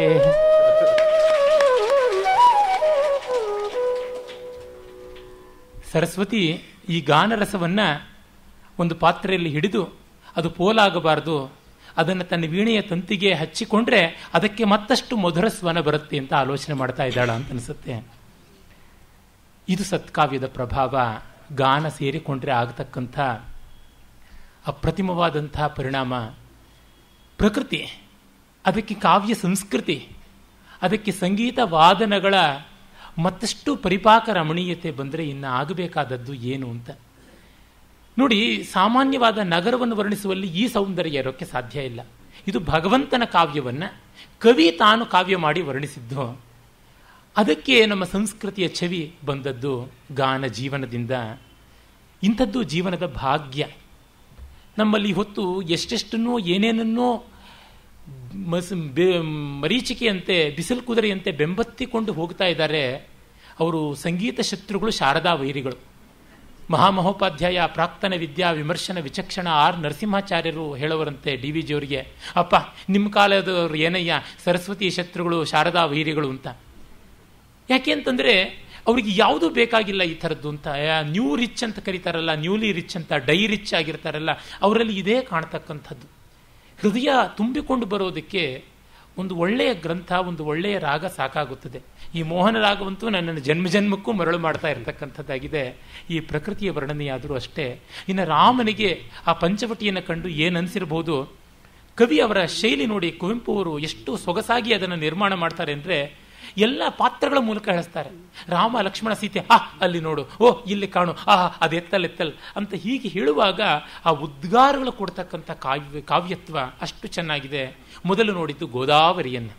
ಸರಸ್ವತಿ ಈ ಗಾನರಸವನ್ನ ಒಂದು ಪಾತ್ರೆಯಲ್ಲಿ ಹಿಡಿದು ಅದು ಪೋಲಾಗಬಾರದು ಅದನ್ನು ತನ್ನ ವೀಣೆಯ ತಂತಿಗೆ ಹಚ್ಚಿಕೊಂಡ್ರೆ ಅದಕ್ಕೆ ಮತ್ತಷ್ಟು ಮಧುರ ಸ್ವನ ಬರುತ್ತೆ ಅಂತ ಆಲೋಚನೆ ಮಾಡ್ತಾ ಇದ್ದಾಳ ಅಂತ ಅನಿಸುತ್ತೆ ಇದು ಸತ್ಕಾವ್ಯದ ಪ್ರಭಾವ ಗಾನ ಸೇರಿಕೊಂಡ್ರೆ ಆಗತಕ್ಕಂಥ ಅಪ್ರತಿಮವಾದಂಥ ಪರಿಣಾಮ ಪ್ರಕೃತಿ ಅದಕ್ಕೆ ಕಾವ್ಯ ಸಂಸ್ಕೃತಿ ಅದಕ್ಕೆ ಸಂಗೀತ ವಾದನಗಳ ಮತ್ತಷ್ಟು ಪರಿಪಾಕ ರಮಣೀಯತೆ ಬಂದರೆ ಇನ್ನು ಆಗಬೇಕಾದದ್ದು ಏನು ಅಂತ ನೋಡಿ ಸಾಮಾನ್ಯವಾದ ನಗರವನ್ನು ವರ್ಣಿಸುವಲ್ಲಿ ಈ ಸೌಂದರ್ಯ ಇರೋಕ್ಕೆ ಸಾಧ್ಯ ಇಲ್ಲ ಇದು ಭಗವಂತನ ಕಾವ್ಯವನ್ನ ಕವಿ ತಾನು ಕಾವ್ಯ ಮಾಡಿ ವರ್ಣಿಸಿದ್ದು ಅದಕ್ಕೆ ನಮ್ಮ ಸಂಸ್ಕೃತಿಯ ಛವಿ ಬಂದದ್ದು ಗಾನ ಜೀವನದಿಂದ ಇಂಥದ್ದು ಜೀವನದ ಭಾಗ್ಯ ನಮ್ಮಲ್ಲಿ ಹೊತ್ತು ಎಷ್ಟೆಷ್ಟನ್ನೋ ಏನೇನನ್ನೋ ಮಸ್ ಬೆ- ಮರೀಚಿಕೆಯಂತೆ ಬಿಸಿಲು ಕುದುರೆಯಂತೆ ಬೆಂಬತ್ತಿಕೊಂಡು ಹೋಗ್ತಾ ಇದ್ದಾರೆ ಅವರು ಸಂಗೀತ ಶತ್ರುಗಳು ಶಾರದಾ ವೈರಿಗಳು ಮಹಾಮಹೋಪಾಧ್ಯಾಯ ಪ್ರಾಕ್ತನ ವಿದ್ಯಾ ವಿಮರ್ಶನ ವಿಚಕ್ಷಣ ಆರ್ ನರಸಿಂಹಾಚಾರ್ಯರು ಹೇಳೋವರಂತೆ ಡಿ ವಿ ಜಿಯವರಿಗೆ ಅಪ್ಪ ನಿಮ್ಮ ಕಾಲದವ್ರು ಏನಯ್ಯ ಸರಸ್ವತಿ ಶತ್ರುಗಳು ಶಾರದಾ ವೈರಿಗಳು ಅಂತ ಯಾಕೆ ಅಂತಂದ್ರೆ ಅವ್ರಿಗೆ ಯಾವುದೂ ಬೇಕಾಗಿಲ್ಲ ಈ ಥರದ್ದು ಅಂತ ನ್ಯೂ ರಿಚ್ ಅಂತ ಕರೀತಾರಲ್ಲ ನ್ಯೂಲಿ ರಿಚ್ ಅಂತ ಡೈ ರಿಚ್ ಆಗಿರ್ತಾರಲ್ಲ ಅವರಲ್ಲಿ ಇದೇ ಕಾಣ್ತಕ್ಕಂಥದ್ದು ಹೃದಯ ತುಂಬಿಕೊಂಡು ಬರೋದಕ್ಕೆ ಒಂದು ಒಳ್ಳೆಯ ಗ್ರಂಥ ಒಂದು ಒಳ್ಳೆಯ ರಾಗ ಸಾಕಾಗುತ್ತದೆ ಈ ಮೋಹನ ರಾಗವಂತೂ ನನ್ನನ್ನು ಜನ್ಮ ಜನ್ಮಕ್ಕೂ ಮರಳು ಮಾಡ್ತಾ ಇರತಕ್ಕಂಥದ್ದಾಗಿದೆ ಈ ಪ್ರಕೃತಿಯ ವರ್ಣನೆಯಾದರೂ ಅಷ್ಟೇ ಇನ್ನು ರಾಮನಿಗೆ ಆ ಪಂಚವಟಿಯನ್ನು ಕಂಡು ಏನು ಅನಿಸಿರ್ಬೋದು ಕವಿ ಅವರ ಶೈಲಿ ನೋಡಿ ಕುವೆಂಪು ಅವರು ಎಷ್ಟು ಸೊಗಸಾಗಿ ಅದನ್ನು ನಿರ್ಮಾಣ ಮಾಡ್ತಾರೆ ಅಂದರೆ ಎಲ್ಲ ಪಾತ್ರಗಳ ಮೂಲಕ ಹೇಳಿಸ್ತಾರೆ ರಾಮ ಲಕ್ಷ್ಮಣ ಸೀತೆ ಆ ಅಲ್ಲಿ ನೋಡು ಓ ಇಲ್ಲಿ ಕಾಣು ಆ ಅದು ಎತ್ತಲ್ ಎತ್ತಲ್ ಅಂತ ಹೀಗೆ ಹೇಳುವಾಗ ಆ ಉದ್ಗಾರಗಳು ಕೊಡ್ತಕ್ಕಂಥ ಕಾವ್ಯ ಕಾವ್ಯತ್ವ ಅಷ್ಟು ಚೆನ್ನಾಗಿದೆ ಮೊದಲು ನೋಡಿದ್ದು ಗೋದಾವರಿಯನ್ನು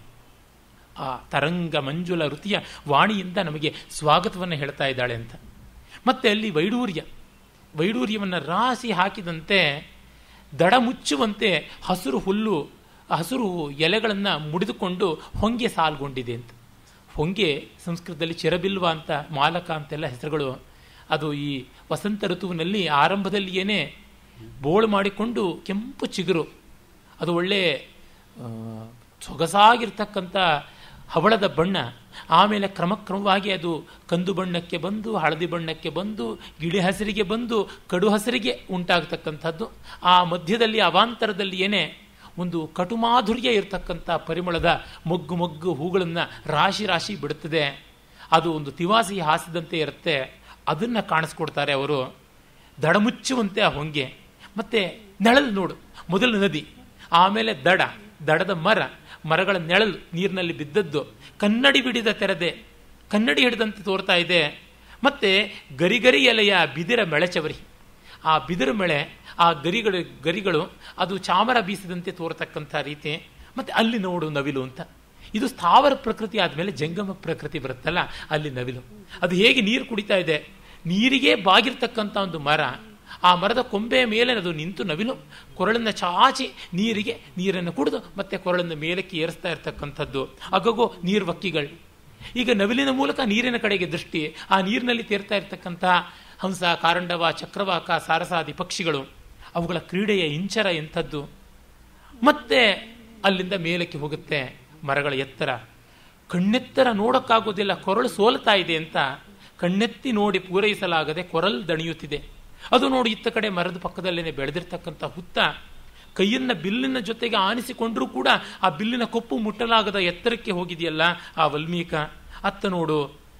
ಆ ತರಂಗ ಮಂಜುಳ ಋತಿಯ ವಾಣಿಯಿಂದ ನಮಗೆ ಸ್ವಾಗತವನ್ನು ಹೇಳ್ತಾ ಇದ್ದಾಳೆ ಅಂತ ಮತ್ತೆ ಅಲ್ಲಿ ವೈಡೂರ್ಯ ವೈಡೂರ್ಯವನ್ನು ರಾಸಿ ಹಾಕಿದಂತೆ ದಡ ಮುಚ್ಚುವಂತೆ ಹಸಿರು ಹುಲ್ಲು ಹಸಿರು ಎಲೆಗಳನ್ನು ಮುಡಿದುಕೊಂಡು ಹೊಂಗೆ ಸಾಲ್ಗೊಂಡಿದೆ ಅಂತ ಹೊಂಗೆ ಸಂಸ್ಕೃತದಲ್ಲಿ ಚಿರಬಿಲ್ವ ಅಂತ ಮಾಲಕ ಅಂತೆಲ್ಲ ಹೆಸರುಗಳು ಅದು ಈ ವಸಂತ ಋತುವಿನಲ್ಲಿ ಆರಂಭದಲ್ಲಿ ಏನೇ ಬೋಳು ಮಾಡಿಕೊಂಡು ಕೆಂಪು ಚಿಗುರು ಅದು ಒಳ್ಳೆ ಆ, ಸೊಗಸಾಗಿರ್ತಕ್ಕಂಥ ಹವಳದ ಬಣ್ಣ ಆಮೇಲೆ ಕ್ರಮಕ್ರಮವಾಗಿ ಅದು ಕಂದು ಬಣ್ಣಕ್ಕೆ ಬಂದು ಹಳದಿ ಬಣ್ಣಕ್ಕೆ ಬಂದು ಗಿಳಿ ಹಸಿರಿಗೆ ಬಂದು ಕಡು ಹಸಿರಿಗೆ ಉಂಟಾಗತಕ್ಕಂಥದ್ದು ಆ ಮಧ್ಯದಲ್ಲಿ ಅವಾಂತರದಲ್ಲಿ ಏನೇ ಒಂದು ಕಟುಮಾಧುರ್ಯ ಇರತಕ್ಕಂಥ ಪರಿಮಳದ ಮೊಗ್ಗು ಮೊಗ್ಗು ಹೂಗಳನ್ನು ರಾಶಿ ರಾಶಿ ಬಿಡುತ್ತದೆ ಅದು ಒಂದು ತಿವಾಸಿ ಹಾಸಿದಂತೆ ಇರುತ್ತೆ ಅದನ್ನು ಕಾಣಿಸ್ಕೊಡ್ತಾರೆ ಅವರು ದಡಮುಚ್ಚುವಂತೆ ಆ ಹೊಂಗೆ ಮತ್ತೆ ನೆಳಲು ನೋಡು ಮೊದಲು ನದಿ ಆಮೇಲೆ ದಡ ದಡದ ಮರ ಮರಗಳ ನೆಳಲು ನೀರಿನಲ್ಲಿ ಬಿದ್ದದ್ದು ಕನ್ನಡಿ ಬಿಡಿದ ತೆರೆದೆ ಕನ್ನಡಿ ಹಿಡಿದಂತೆ ತೋರ್ತಾ ಇದೆ ಮತ್ತೆ ಗರಿಗರಿ ಎಲೆಯ ಬಿದಿರ ಮೆಳೆಚವರಿ ಆ ಬಿದಿರು ಮಳೆ ಆ ಗರಿಗಳು ಗರಿಗಳು ಅದು ಚಾಮರ ಬೀಸಿದಂತೆ ತೋರತಕ್ಕಂಥ ರೀತಿ ಮತ್ತೆ ಅಲ್ಲಿ ನೋಡು ನವಿಲು ಅಂತ ಇದು ಸ್ಥಾವರ ಪ್ರಕೃತಿ ಆದಮೇಲೆ ಜಂಗಮ ಪ್ರಕೃತಿ ಬರುತ್ತಲ್ಲ ಅಲ್ಲಿ ನವಿಲು ಅದು ಹೇಗೆ ನೀರು ಕುಡಿತಾ ಇದೆ ನೀರಿಗೆ ಬಾಗಿರ್ತಕ್ಕಂಥ ಒಂದು ಮರ ಆ ಮರದ ಕೊಂಬೆಯ ಮೇಲೆ ಅದು ನಿಂತು ನವಿಲು ಕೊರಳನ್ನ ಚಾಚಿ ನೀರಿಗೆ ನೀರನ್ನು ಕುಡಿದು ಮತ್ತೆ ಕೊರಳನ್ನು ಮೇಲಕ್ಕೆ ಏರಿಸ್ತಾ ಇರ್ತಕ್ಕಂಥದ್ದು ಅಗಗೋ ನೀರ್ವಕ್ಕಿಗಳು ಈಗ ನವಿಲಿನ ಮೂಲಕ ನೀರಿನ ಕಡೆಗೆ ದೃಷ್ಟಿ ಆ ನೀರಿನಲ್ಲಿ ತೇರ್ತಾ ಇರ್ತಕ್ಕಂತಹ ಹಂಸ ಕಾರಂಡವ ಚಕ್ರವಾಕ ಸಾರಸಾದಿ ಪಕ್ಷಿಗಳು ಅವುಗಳ ಕ್ರೀಡೆಯ ಇಂಚರ ಎಂಥದ್ದು ಮತ್ತೆ ಅಲ್ಲಿಂದ ಮೇಲಕ್ಕೆ ಹೋಗುತ್ತೆ ಮರಗಳ ಎತ್ತರ ಕಣ್ಣೆತ್ತರ ನೋಡಕ್ಕಾಗೋದಿಲ್ಲ ಕೊರಳು ಸೋಲ್ತಾ ಇದೆ ಅಂತ ಕಣ್ಣೆತ್ತಿ ನೋಡಿ ಪೂರೈಸಲಾಗದೆ ಕೊರಲ್ ದಣಿಯುತ್ತಿದೆ ಅದು ನೋಡಿ ಇತ್ತ ಕಡೆ ಮರದ ಪಕ್ಕದಲ್ಲೇನೆ ಬೆಳೆದಿರ್ತಕ್ಕಂಥ ಹುತ್ತ ಕೈಯನ್ನ ಬಿಲ್ಲಿನ ಜೊತೆಗೆ ಆನಿಸಿಕೊಂಡ್ರೂ ಕೂಡ ಆ ಬಿಲ್ಲಿನ ಕೊಪ್ಪು ಮುಟ್ಟಲಾಗದ ಎತ್ತರಕ್ಕೆ ಹೋಗಿದೆಯಲ್ಲ ಆ ವಲ್ಮೀಕ ಅತ್ತ ನೋಡು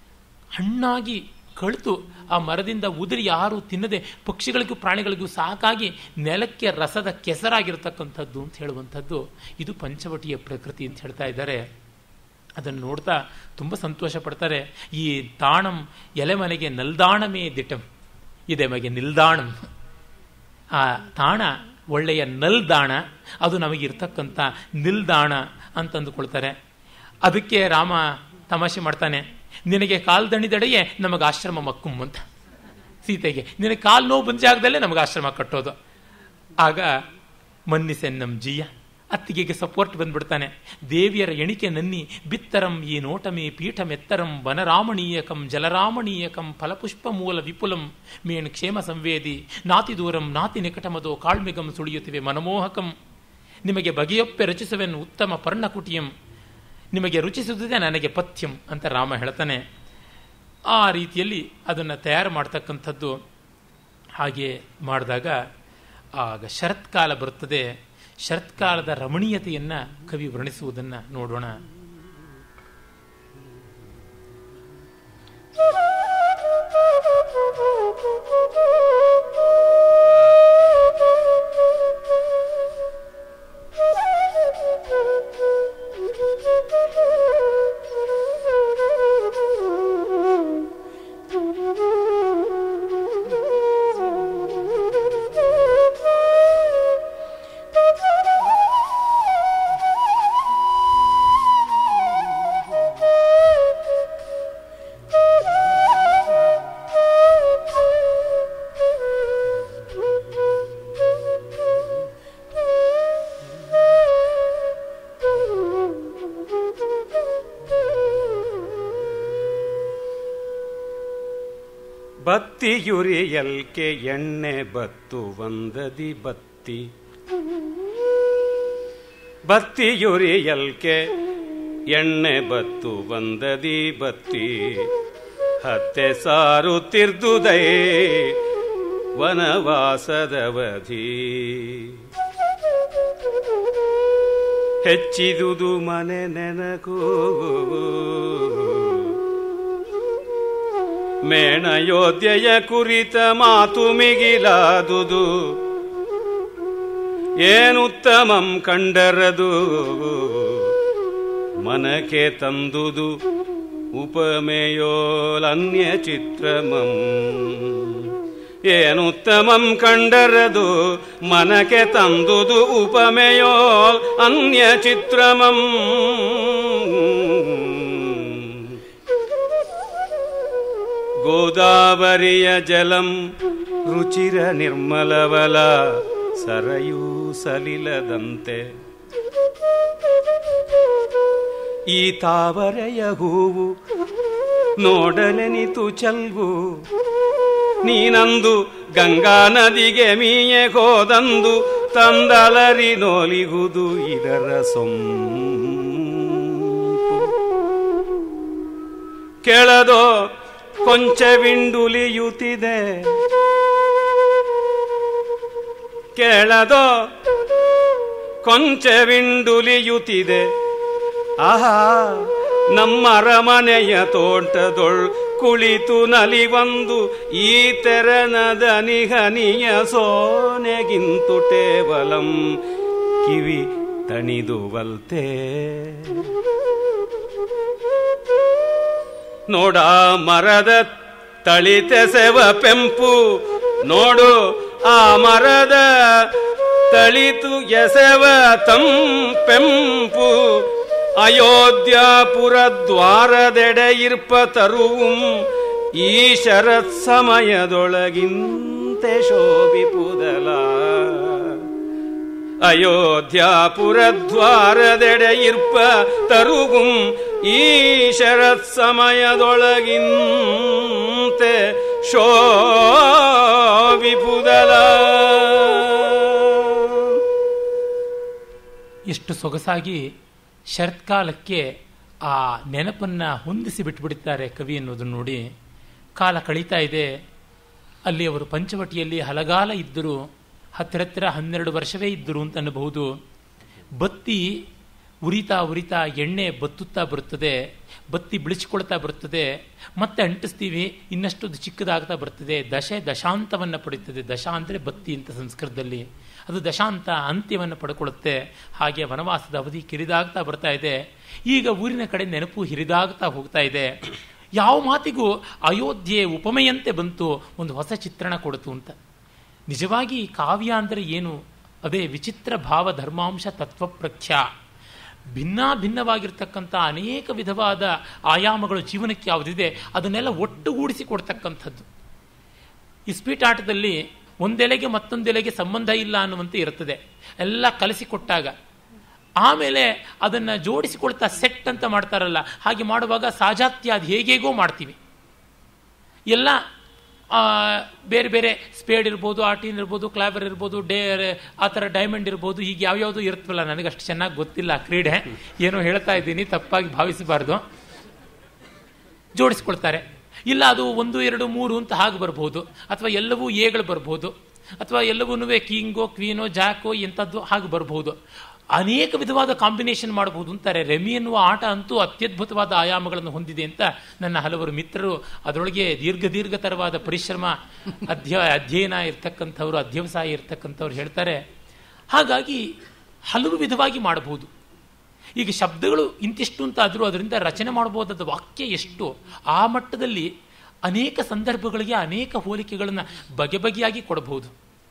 ಹಣ್ಣಾಗಿ ಕಳಿತು ಆ ಮರದಿಂದ ಉದುರಿ ಯಾರು ತಿನ್ನದೆ ಪಕ್ಷಿಗಳಿಗೂ ಪ್ರಾಣಿಗಳಿಗೂ ಸಾಕಾಗಿ ನೆಲಕ್ಕೆ ರಸದ ಕೆಸರಾಗಿರ್ತಕ್ಕಂಥದ್ದು ಅಂತ ಹೇಳುವಂಥದ್ದು ಇದು ಪಂಚವಟಿಯ ಪ್ರಕೃತಿ ಅಂತ ಹೇಳ್ತಾ ಇದ್ದಾರೆ ಅದನ್ನು ನೋಡ್ತಾ ತುಂಬ ಸಂತೋಷ ಪಡ್ತಾರೆ ಈ ತಾಣಂ ಎಲೆಮನೆಗೆ ನಲ್ದಾಣಮೇ ದಿಟ್ಟಂ ಇದೆ ಮಗೆ ನಿಲ್ದಾಣಂ ಆ ತಾಣ ಒಳ್ಳೆಯ ನಲ್ದಾಣ ಅದು ನಮಗಿರ್ತಕ್ಕಂಥ ನಿಲ್ದಾಣ ಅಂತಂದುಕೊಳ್ತಾರೆ ಅದಕ್ಕೆ ರಾಮ ತಮಾಷೆ ಮಾಡ್ತಾನೆ ನಿನಗೆ ಕಾಲ್ದಣಿದಡೆಯೇ ನಮಗೆ ಆಶ್ರಮ ಮಕ್ಕುಂ ಅಂತ ಸೀತೆಗೆ ನಿನಗೆ ಕಾಲು ನೋವು ಬಂದ ಜಾಗದಲ್ಲೇ ನಮಗೆ ಆಶ್ರಮ ಕಟ್ಟೋದು ಆಗ ಮನ್ನಿಸೆನ್ನಂ ಜಿಯ ಅತ್ತಿಗೆಗೆ ಸಪೋರ್ಟ್ ಬಂದ್ಬಿಡ್ತಾನೆ ದೇವಿಯರ ಎಣಿಕೆ ನನ್ನಿ ಬಿತ್ತರಂ ಈ ನೋಟಮೇ ಪೀಠಮೆತ್ತರಂ ವನರಾಮಣೀಯಕಂ ಜಲರಾಮಣೀಯಕಂ ಫಲಪುಷ್ಪ ಮೂಲ ವಿಪುಲಂ ಮೇಣ್ ಕ್ಷೇಮ ಸಂವೇದಿ ನಾತಿ ದೂರಂ ನಾತಿ ನಿಕಟಮದೋ ಕಾಳ್ಮೆಗಂ ಸುಳಿಯುತ್ತಿವೆ ಮನಮೋಹಕಂ ನಿಮಗೆ ಬಗೆಯೊಪ್ಪೆ ರಚಿಸುವೆನು ಉತ್ತಮ ಪರ್ಣಕುಟಿಯಂ ನಿಮಗೆ ರುಚಿಸುವುದೇ ನನಗೆ ಪಥ್ಯಂ ಅಂತ ರಾಮ ಹೇಳ್ತಾನೆ ಆ ರೀತಿಯಲ್ಲಿ ಅದನ್ನು ತಯಾರು ಮಾಡ್ತಕ್ಕಂಥದ್ದು ಹಾಗೆ ಮಾಡಿದಾಗ ಆಗ ಶರತ್ಕಾಲ ಬರುತ್ತದೆ ಶರತ್ಕಾಲದ ರಮಣೀಯತೆಯನ್ನು ಕವಿ ವರ್ಣಿಸುವುದನ್ನು ನೋಡೋಣ ಬತ್ತಿಯುರಿಯಲ್ಕೆ ಎಣ್ಣೆ ಬತ್ತು ಒಂದದಿ ಬತ್ತಿ ಬತ್ತಿಯುರಿಯಲ್ಕೆ ಎಣ್ಣೆ ಬತ್ತು ಒಂದದಿ ಬತ್ತಿ ಹತ್ತೆ ಸಾರುತ್ತಿರ್ದುದೈ ವನವಾಸದವಧಿ ಹೆಚ್ಚಿದುದು ಮನೆ ನೆನಗೂ ಮೇಣಯೋಧ್ಯೆಯ ಕುರಿತ ಮಾತು ಮಿಗಿಲಾದುದು ಏನುತ್ತಮಂ ಕಂಡರದು ಮನಕೆ ತಂದುದು ಉಪಮೇಯೋಲನ್ಯ ಚಿತ್ರಮಂ ಏನುತ್ತಮಂ ಕಂಡರದು ಮನಕೆ ತಂದುದು ಉಪಮೇಯೋಲ್ ಅನ್ಯ ಚಿತ್ರಮಂ ಗೋದಾವರಿಯ ಜಲಂ ರುಚಿರ ನಿರ್ಮಲವಲ ಸರಯೂ ಸಲಿಲದಂತೆ ಈ ತಾವರೆಯ ಹೂವು ನೋಡಲೆನಿತು ಚಲ್ವು ನೀನಂದು ಗಂಗಾ ನದಿಗೆ ಮೀಯೆ ಹೋದಂದು ತಂದಲರಿ ನೋಲಿಗುದು ಇದರ ಸೊಂಪು ಕೆಳದೋ ಕೊಂಚವಿಂಡುಲಿಯುತ್ತಿದೆ ಕೆಳದೋ ಕೊಂಚವಿಂಡುಲಿಯುತ್ತಿದೆ ಆಹಾ ನಮ್ಮ ಅರಮನೆಯ ತೋಟದೊಳ್ ಕುಳಿತು ನಲಿವಂದು ಈ ತೆರನದ ನಿಹನಿಯ ಸೋನೆಗಿಂತು ಟೇವಲಂ ಕಿವಿ ತಣಿದುವಲ್ತೆ ನೋಡ ಮರದ ತಳಿತೆಸೆವ ಪೆಂಪು ನೋಡು ಆ ಮರದ ತಳಿತು ಎಸೆವ ತಂಪೆಂಪು ಅಯೋಧ್ಯಾಪುರ ದ್ವಾರದೆಡೆ ಇರ್ಪ ತರುವುಂ ಈ ಶರತ್ ಸಮಯದೊಳಗಿಂತೆ ಶೋಭಿಪುದಲ ಅಯೋಧ್ಯಾಪುರ ದ್ವಾರದೆಡೆ ಇರ್ಪ ತರುಗುಂ ಈ ಶರತ್ ಸಮಯದೊಳಗಿಂತೆ ಶೋಭಿಪುದಲ ಎಷ್ಟು ಸೊಗಸಾಗಿ ಶರತ್ಕಾಲಕ್ಕೆ ಆ ನೆನಪನ್ನು ಹೊಂದಿಸಿ ಬಿಟ್ಬಿಡುತ್ತಾರೆ ಕವಿ ಅನ್ನೋದನ್ನು ನೋಡಿ ಕಾಲ ಕಳೀತಾ ಇದೆ ಅಲ್ಲಿ ಅವರು ಪಂಚವಟಿಯಲ್ಲಿ ಹಲಗಾಲ ಇದ್ದರು ಹತ್ತಿರ ಹತ್ತಿರ ಹನ್ನೆರಡು ವರ್ಷವೇ ಇದ್ದರು ಅಂತ ಅನ್ನಬಹುದು ಬತ್ತಿ ಉರಿತಾ ಉರಿತಾ ಎಣ್ಣೆ ಬತ್ತುತ್ತಾ ಬರುತ್ತದೆ ಬತ್ತಿ ಬಿಳಿಸ್ಕೊಳ್ತಾ ಬರುತ್ತದೆ ಮತ್ತೆ ಅಂಟಿಸ್ತೀವಿ ಇನ್ನಷ್ಟು ಅದು ಚಿಕ್ಕದಾಗ್ತಾ ಬರ್ತದೆ ದಶೆ ದಶಾಂತವನ್ನು ಪಡೆಯುತ್ತದೆ ದಶ ಅಂದರೆ ಬತ್ತಿ ಅಂತ ಸಂಸ್ಕೃತದಲ್ಲಿ ಅದು ದಶಾಂತ ಅಂತ್ಯವನ್ನು ಪಡ್ಕೊಳ್ಳುತ್ತೆ ಹಾಗೆ ವನವಾಸದ ಅವಧಿ ಕಿರಿದಾಗ್ತಾ ಬರ್ತಾ ಇದೆ ಈಗ ಊರಿನ ಕಡೆ ನೆನಪು ಹಿರಿದಾಗ್ತಾ ಹೋಗ್ತಾ ಇದೆ ಯಾವ ಮಾತಿಗೂ ಅಯೋಧ್ಯೆ ಉಪಮೆಯಂತೆ ಬಂತು ಒಂದು ಹೊಸ ಚಿತ್ರಣ ಕೊಡ್ತು ಅಂತ ನಿಜವಾಗಿ ಕಾವ್ಯ ಅಂದರೆ ಏನು ಅದೇ ವಿಚಿತ್ರ ಭಾವ ಧರ್ಮಾಂಶ ತತ್ವಪ್ರಖ್ಯ ಭಿನ್ನ ಭಿನ್ನವಾಗಿರ್ತಕ್ಕಂಥ ಅನೇಕ ವಿಧವಾದ ಆಯಾಮಗಳು ಜೀವನಕ್ಕೆ ಯಾವುದಿದೆ ಅದನ್ನೆಲ್ಲ ಒಟ್ಟುಗೂಡಿಸಿ ಕೊಡ್ತಕ್ಕಂಥದ್ದು ಇಸ್ಪೀಟಾಟದಲ್ಲಿ ಒಂದೆಲೆಗೆ ಮತ್ತೊಂದೆಲೆಗೆ ಸಂಬಂಧ ಇಲ್ಲ ಅನ್ನುವಂತೆ ಇರುತ್ತದೆ ಎಲ್ಲ ಕಲಿಸಿಕೊಟ್ಟಾಗ ಆಮೇಲೆ ಅದನ್ನು ಜೋಡಿಸಿಕೊಳ್ತಾ ಸೆಟ್ ಅಂತ ಮಾಡ್ತಾರಲ್ಲ ಹಾಗೆ ಮಾಡುವಾಗ ಸಾಜಾತ್ಯ ಅದು ಹೇಗೇಗೋ ಮಾಡ್ತೀವಿ ಎಲ್ಲ ಆ, ಬೇರೆ ಬೇರೆ ಸ್ಪೇಡ್ ಇರ್ಬೋದು ಆಟಿನ್ ಇರ್ಬೋದು ಕ್ಲಾಬರ್ ಇರ್ಬೋದು ಡೇ ಆ ಥರ ಡೈಮಂಡ್ ಇರ್ಬೋದು ಈಗ ಯಾವ್ಯಾವುದು ಇರುತ್ತವಲ್ಲ ನನಗೆ ಅಷ್ಟು ಚೆನ್ನಾಗಿ ಗೊತ್ತಿಲ್ಲ ಆ ಕ್ರೀಡೆ ಏನೋ ಹೇಳ್ತಾ ಇದ್ದೀನಿ ತಪ್ಪಾಗಿ ಭಾವಿಸಬಾರ್ದು ಜೋಡಿಸ್ಕೊಳ್ತಾರೆ ಇಲ್ಲ ಅದು ಒಂದು ಎರಡು ಮೂರು ಅಂತ ಹಾಗೆ ಬರ್ಬೋದು ಅಥವಾ ಎಲ್ಲವೂ ಎಗಳು ಬರ್ಬೋದು ಅಥವಾ ಎಲ್ಲವೂ ಕಿಂಗೋ ಕ್ವೀನೋ ಜಾಕೋ ಎಂಥದ್ದು ಹಾಗೆ ಬರ್ಬೋದು ಅನೇಕ ವಿಧವಾದ ಕಾಂಬಿನೇಷನ್ ಮಾಡಬಹುದು ಅಂತಾರೆ ರೆಮಿ ಎನ್ನುವ ಆಟ ಅಂತೂ ಅತ್ಯದ್ಭುತವಾದ ಆಯಾಮಗಳನ್ನು ಹೊಂದಿದೆ ಅಂತ ನನ್ನ ಹಲವರು ಮಿತ್ರರು ಅದರೊಳಗೆ ದೀರ್ಘ ದೀರ್ಘತರವಾದ ಪರಿಶ್ರಮ ಅಧ್ಯ ಅಧ್ಯಯನ ಇರ್ತಕ್ಕಂಥವ್ರು ಅಧ್ಯವಸಾಯ ಇರ್ತಕ್ಕಂಥವ್ರು ಹೇಳ್ತಾರೆ ಹಾಗಾಗಿ ಹಲವು ವಿಧವಾಗಿ ಮಾಡಬಹುದು ಈಗ ಶಬ್ದಗಳು ಇಂತಿಷ್ಟು ಅಂತ ಆದರೂ ಅದರಿಂದ ರಚನೆ ಮಾಡಬಹುದಾದ ವಾಕ್ಯ ಎಷ್ಟು ಆ ಮಟ್ಟದಲ್ಲಿ ಅನೇಕ ಸಂದರ್ಭಗಳಿಗೆ ಅನೇಕ ಹೋಲಿಕೆಗಳನ್ನು ಬಗೆ ಬಗೆಯಾಗಿ ಕೊಡಬಹುದು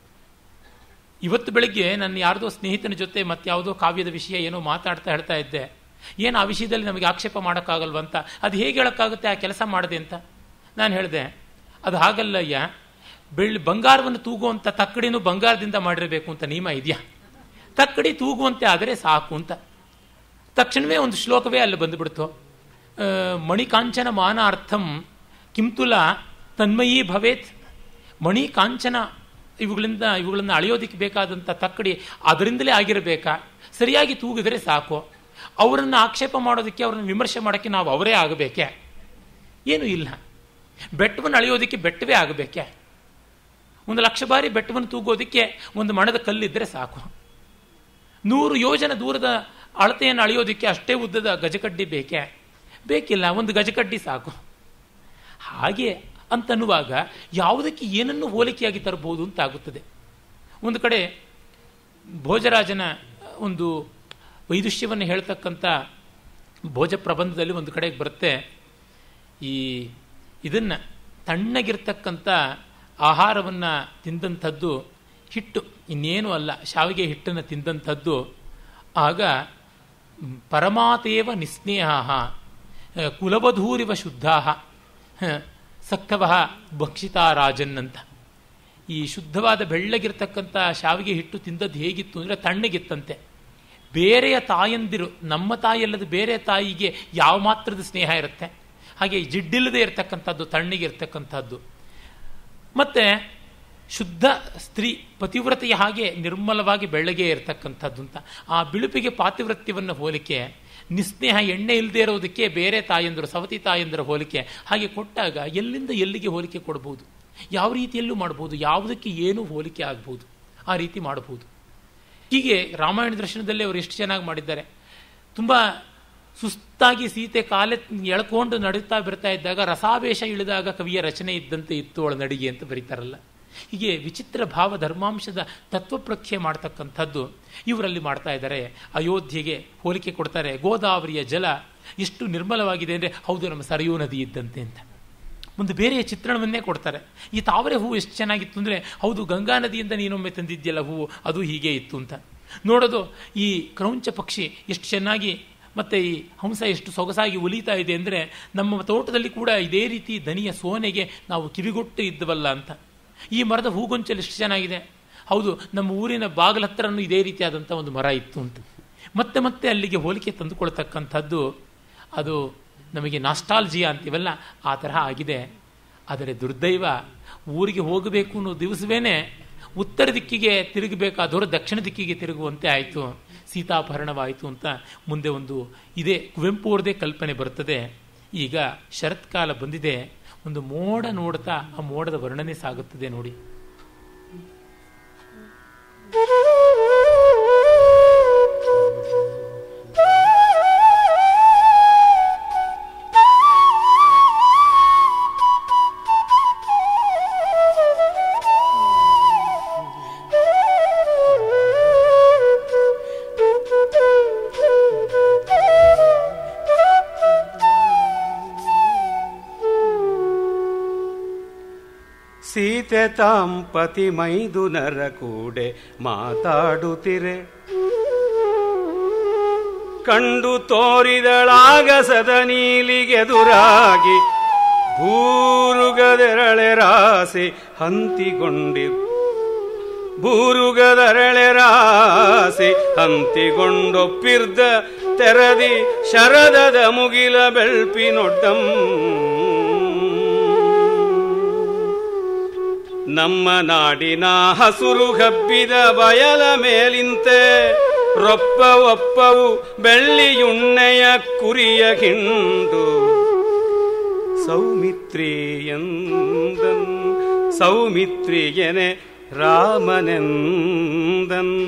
ಇವತ್ತು ಬೆಳಗ್ಗೆ ನನ್ನ ಯಾರ್ದೋ ಸ್ನೇಹಿತನ ಜೊತೆ ಮತ್ತಾವುದೋ ಕಾವ್ಯದ ವಿಷಯ ಏನೋ ಮಾತಾಡ್ತಾ ಹೇಳ್ತಾ ಇದ್ದೆ ಏನು ಆ ವಿಷಯದಲ್ಲಿ ನಮಗೆ ಆಕ್ಷೇಪ ಮಾಡೋಕ್ಕಾಗಲ್ವಂತ ಅದು ಹೇಗೆ ಹೇಳೋಕ್ಕಾಗುತ್ತೆ ಆ ಕೆಲಸ ಮಾಡದೆ ಅಂತ ನಾನು ಹೇಳಿದೆ ಅದು ಹಾಗಲ್ಲಯ್ಯ ಬೆಳ್ಳಿ ಬಂಗಾರವನ್ನು ತೂಗುವಂಥ ತಕ್ಕಡಿನೂ ಬಂಗಾರದಿಂದ ಮಾಡಿರಬೇಕು ಅಂತ ನಿಯಮ ಇದೆಯಾ ತಕ್ಕಡಿ ತೂಗುವಂತೆ ಆದರೆ ಸಾಕು ಅಂತ ತಕ್ಷಣವೇ ಒಂದು ಶ್ಲೋಕವೇ ಅಲ್ಲಿ ಬಂದುಬಿಡ್ತು ಆ, ಮಣಿಕಾಂಚನ ಮಾನಾರ್ಥಂ ಕಿಂತುಲ ತನ್ಮಯೀ ಭವೇತ್ ಮಣಿ ಕಾಂಚನ ಇವುಗಳಿಂದ ಇವುಗಳನ್ನು ಅಳೆಯೋದಕ್ಕೆ ಬೇಕಾದಂಥ ತಕ್ಕಡಿ ಅದರಿಂದಲೇ ಆಗಿರಬೇಕಾ ಸರಿಯಾಗಿ ತೂಗಿದರೆ ಸಾಕು ಅವರನ್ನು ಆಕ್ಷೇಪ ಮಾಡೋದಕ್ಕೆ ಅವರನ್ನು ವಿಮರ್ಶೆ ಮಾಡೋಕ್ಕೆ ನಾವು ಅವರೇ ಆಗಬೇಕೆ ಏನೂ ಇಲ್ಲ ಬೆಟ್ಟವನ್ನು ಅಳೆಯೋದಕ್ಕೆ ಬೆಟ್ಟವೇ ಆಗಬೇಕೆ ಒಂದು ಲಕ್ಷ ಬಾರಿ ಬೆಟ್ಟವನ್ನು ತೂಗೋದಕ್ಕೆ ಒಂದು ಮಣದ ಕಲ್ಲಿದ್ದರೆ ಸಾಕು ನೂರು ಯೋಜನ ದೂರದ ಅಳತೆಯನ್ನು ಅಳೆಯೋದಕ್ಕೆ ಅಷ್ಟೇ ಉದ್ದದ ಗಜಕಡ್ಡಿ ಬೇಕೇ ಬೇಕಿಲ್ಲ ಒಂದು ಗಜಕಡ್ಡಿ ಸಾಕು ಹಾಗೆ ಅಂತನ್ನುವಾಗ ಯಾವುದಕ್ಕೆ ಏನನ್ನು ಹೋಲಿಕೆಯಾಗಿ ತರಬಹುದು ಅಂತ ಆಗುತ್ತದೆ ಒಂದು ಕಡೆ ಭೋಜರಾಜನ ಒಂದು ವೈದುಷ್ಯವನ್ನು ಹೇಳ್ತಕ್ಕಂಥ ಭೋಜ ಪ್ರಬಂಧದಲ್ಲಿ ಒಂದು ಕಡೆಗೆ ಬರುತ್ತೆ ಈ ಇದನ್ನು ತಣ್ಣಗಿರ್ತಕ್ಕಂಥ ಆಹಾರವನ್ನು ತಿಂದಂಥದ್ದು ಹಿಟ್ಟು ಇನ್ನೇನು ಅಲ್ಲ ಶಾವಿಗೆ ಹಿಟ್ಟನ್ನು ತಿಂದಂಥದ್ದು ಆಗ ಮ್, ಪರಮಾತೇವ ನಿಸ್ನೇಹ ಕುಲವಧೂರಿವ ಶುದ್ಧ ಸಕ್ತವ ಭಕ್ಷಿತಾ ರಾಜನ್ ಅಂತ ಈ ಶುದ್ಧವಾದ ಬೆಳ್ಳಗಿರ್ತಕ್ಕಂಥ ಶಾವಿಗೆ ಹಿಟ್ಟು ತಿಂದದ್ದು ಹೇಗಿತ್ತು ಅಂದರೆ ತಣ್ಣಗಿತ್ತಂತೆ ಬೇರೆಯ ತಾಯಂದಿರು ನಮ್ಮ ತಾಯಿಯಲ್ಲದ ಬೇರೆ ತಾಯಿಗೆ ಯಾವ ಮಾತ್ರದ ಸ್ನೇಹ ಇರುತ್ತೆ ಹಾಗೆ ಜಿಡ್ಡಿಲ್ಲದೆ ಇರತಕ್ಕಂಥದ್ದು ತಣ್ಣಗೆ ಇರತಕ್ಕಂಥದ್ದು ಮತ್ತೆ ಶುದ್ಧ ಸ್ತ್ರೀ ಪತಿವ್ರತೆಯ ಹಾಗೆ ನಿರ್ಮಲವಾಗಿ ಬೆಳ್ಳಗೆ ಇರತಕ್ಕಂಥದ್ದು ಅಂತ ಆ ಬಿಳುಪಿಗೆ ಪಾತಿವ್ರತ್ಯವನ್ನು ಹೋಲಿಕೆ ನಿಸ್ನೇಹ ಎಣ್ಣೆ ಇಲ್ಲದೆ ಇರೋದಕ್ಕೆ ಬೇರೆ ತಾಯಂದರು ಸವತಿ ತಾಯಂದರ ಹೋಲಿಕೆ ಹಾಗೆ ಕೊಟ್ಟಾಗ ಎಲ್ಲಿಂದ ಎಲ್ಲಿಗೆ ಹೋಲಿಕೆ ಕೊಡಬಹುದು ಯಾವ ರೀತಿಯಲ್ಲೂ ಮಾಡಬಹುದು ಯಾವುದಕ್ಕೆ ಏನು ಹೋಲಿಕೆ ಆಗ್ಬೋದು ಆ ರೀತಿ ಮಾಡಬಹುದು ಹೀಗೆ ರಾಮಾಯಣ ದರ್ಶನದಲ್ಲಿ ಅವರು ಎಷ್ಟು ಚೆನ್ನಾಗಿ ಮಾಡಿದ್ದಾರೆ ತುಂಬ ಸುಸ್ತಾಗಿ ಸೀತೆ ಕಾಲೆ ಎಳ್ಕೊಂಡು ನಡುತ್ತಾ ಬರ್ತಾ ಇದ್ದಾಗ ರಸಾವೇಶ ಇಳಿದಾಗ ಕವಿಯ ರಚನೆ ಇದ್ದಂತೆ ಇತ್ತು ಅವಳ ನಡಿಗೆ ಅಂತ ಬರೀತಾರಲ್ಲ ಹೀಗೆ ವಿಚಿತ್ರ ಭಾವ ಧರ್ಮಾಂಶದ ತತ್ವಪ್ರಖ್ಯೆ ಮಾಡ್ತಕ್ಕಂಥದ್ದು ಇವರಲ್ಲಿ ಮಾಡ್ತಾ ಇದ್ದಾರೆ ಅಯೋಧ್ಯೆಗೆ ಹೋಲಿಕೆ ಕೊಡ್ತಾರೆ ಗೋದಾವರಿಯ ಜಲ ಎಷ್ಟು ನಿರ್ಮಲವಾಗಿದೆ ಅಂದರೆ ಹೌದು ನಮ್ಮ ಸರಯೂ ನದಿ ಇದ್ದಂತೆ ಅಂತ ಒಂದು ಬೇರೆಯ ಚಿತ್ರಣವನ್ನೇ ಕೊಡ್ತಾರೆ ಈ ತಾವರೆ ಹೂವು ಎಷ್ಟು ಚೆನ್ನಾಗಿತ್ತು ಅಂದರೆ ಹೌದು ಗಂಗಾ ನದಿಯಿಂದ ನೀನೊಮ್ಮೆ ತಂದಿದ್ಯಲ್ಲ ಹೂವು ಅದು ಹೀಗೆ ಇತ್ತು ಅಂತ ನೋಡೋದು ಈ ಕ್ರೌಂಚ ಪಕ್ಷಿ ಎಷ್ಟು ಚೆನ್ನಾಗಿ ಮತ್ತು ಈ ಹಂಸ ಎಷ್ಟು ಸೊಗಸಾಗಿ ಒಲಿತಾ ಇದೆ ಅಂದರೆ ನಮ್ಮ ತೋಟದಲ್ಲಿ ಕೂಡ ಇದೇ ರೀತಿ ದನಿಯ ಸೋನೆಗೆ ನಾವು ಕಿವಿಗೊಟ್ಟು ಇದ್ದವಲ್ಲ ಅಂತ ಈ ಮರದ ಹೂಗೊಂಚಲು ಎಷ್ಟು ಚೆನ್ನಾಗಿದೆ ಹೌದು ನಮ್ಮ ಊರಿನ ಬಾಗಿಲ ಹತ್ರನೂ ಇದೇ ರೀತಿಯಾದಂಥ ಒಂದು ಮರ ಇತ್ತು ಅಂತ ಮತ್ತೆ ಮತ್ತೆ ಅಲ್ಲಿಗೆ ಹೋಲಿಕೆ ತಂದುಕೊಳ್ತಕ್ಕಂಥದ್ದು ಅದು ನಮಗೆ ನಾಸ್ಟಾಲ್ಜಿಯಾ ಅಂತೀವಲ್ಲ ಆ ತರಹ ಆಗಿದೆ ಆದರೆ ದುರ್ದೈವ ಊರಿಗೆ ಹೋಗಬೇಕು ಅನ್ನೋ ದಿವಸವೇನೆ ಉತ್ತರ ದಿಕ್ಕಿಗೆ ತಿರುಗಬೇಕಾದವರು ದಕ್ಷಿಣ ದಿಕ್ಕಿಗೆ ತಿರುಗುವಂತೆ ಆಯಿತು ಸೀತಾಪಹರಣವಾಯಿತು ಅಂತ ಮುಂದೆ ಒಂದು ಇದೇ ಕುವೆಂಪು ಅವ್ರದೇ ಕಲ್ಪನೆ ಬರ್ತದೆ ಈಗ ಶರತ್ಕಾಲ ಬಂದಿದೆ ಒಂದು ಮೋಡ ನೋಡ್ತಾ ಆ ಮೋಡದ ವರ್ಣನೆ ಸಾಗುತ್ತದೆ ನೋಡಿ ಸೀತೆ ತಾಂ ಪತಿ ಮೈದುನರ ಕೂಡೆ ಮಾತಾಡುತ್ತಿರೆ ಕಂಡು ತೋರಿದಳಾಗ ಸದ ನೀಲಿಗೆದುರಾಗಿ ಭೂರುಗದೆರಳೆ ರಾಸೆ ಹಂತಿಗೊಂಡಿ ಭೂರುಗದರಳೆ ರಾಸೆ ಹಂತಿಗೊಂಡೊಪ್ಪಿರ್ದ ತೆರದಿ ಶರದದ ಮುಗಿಲ ಬೆಳ್ಪಿನೊಡ್ಡಂ ನಮ್ಮ ನಾಡಿನ ಹಸುರು ಹಬ್ಬಿದ ಬಯಲ ಮೇಲಿಂತೆ ರೊಪ್ಪ ಒಪ್ಪವು ಬೆಳ್ಳಿಯುಣ್ಣೆಯ ಕುರಿಯ ಹಿಂಡು ಸೌಮಿತ್ರಿಯಂದನ್ ಸೌಮಿತ್ರಿಯನೆ ರಾಮನೆಂದನ್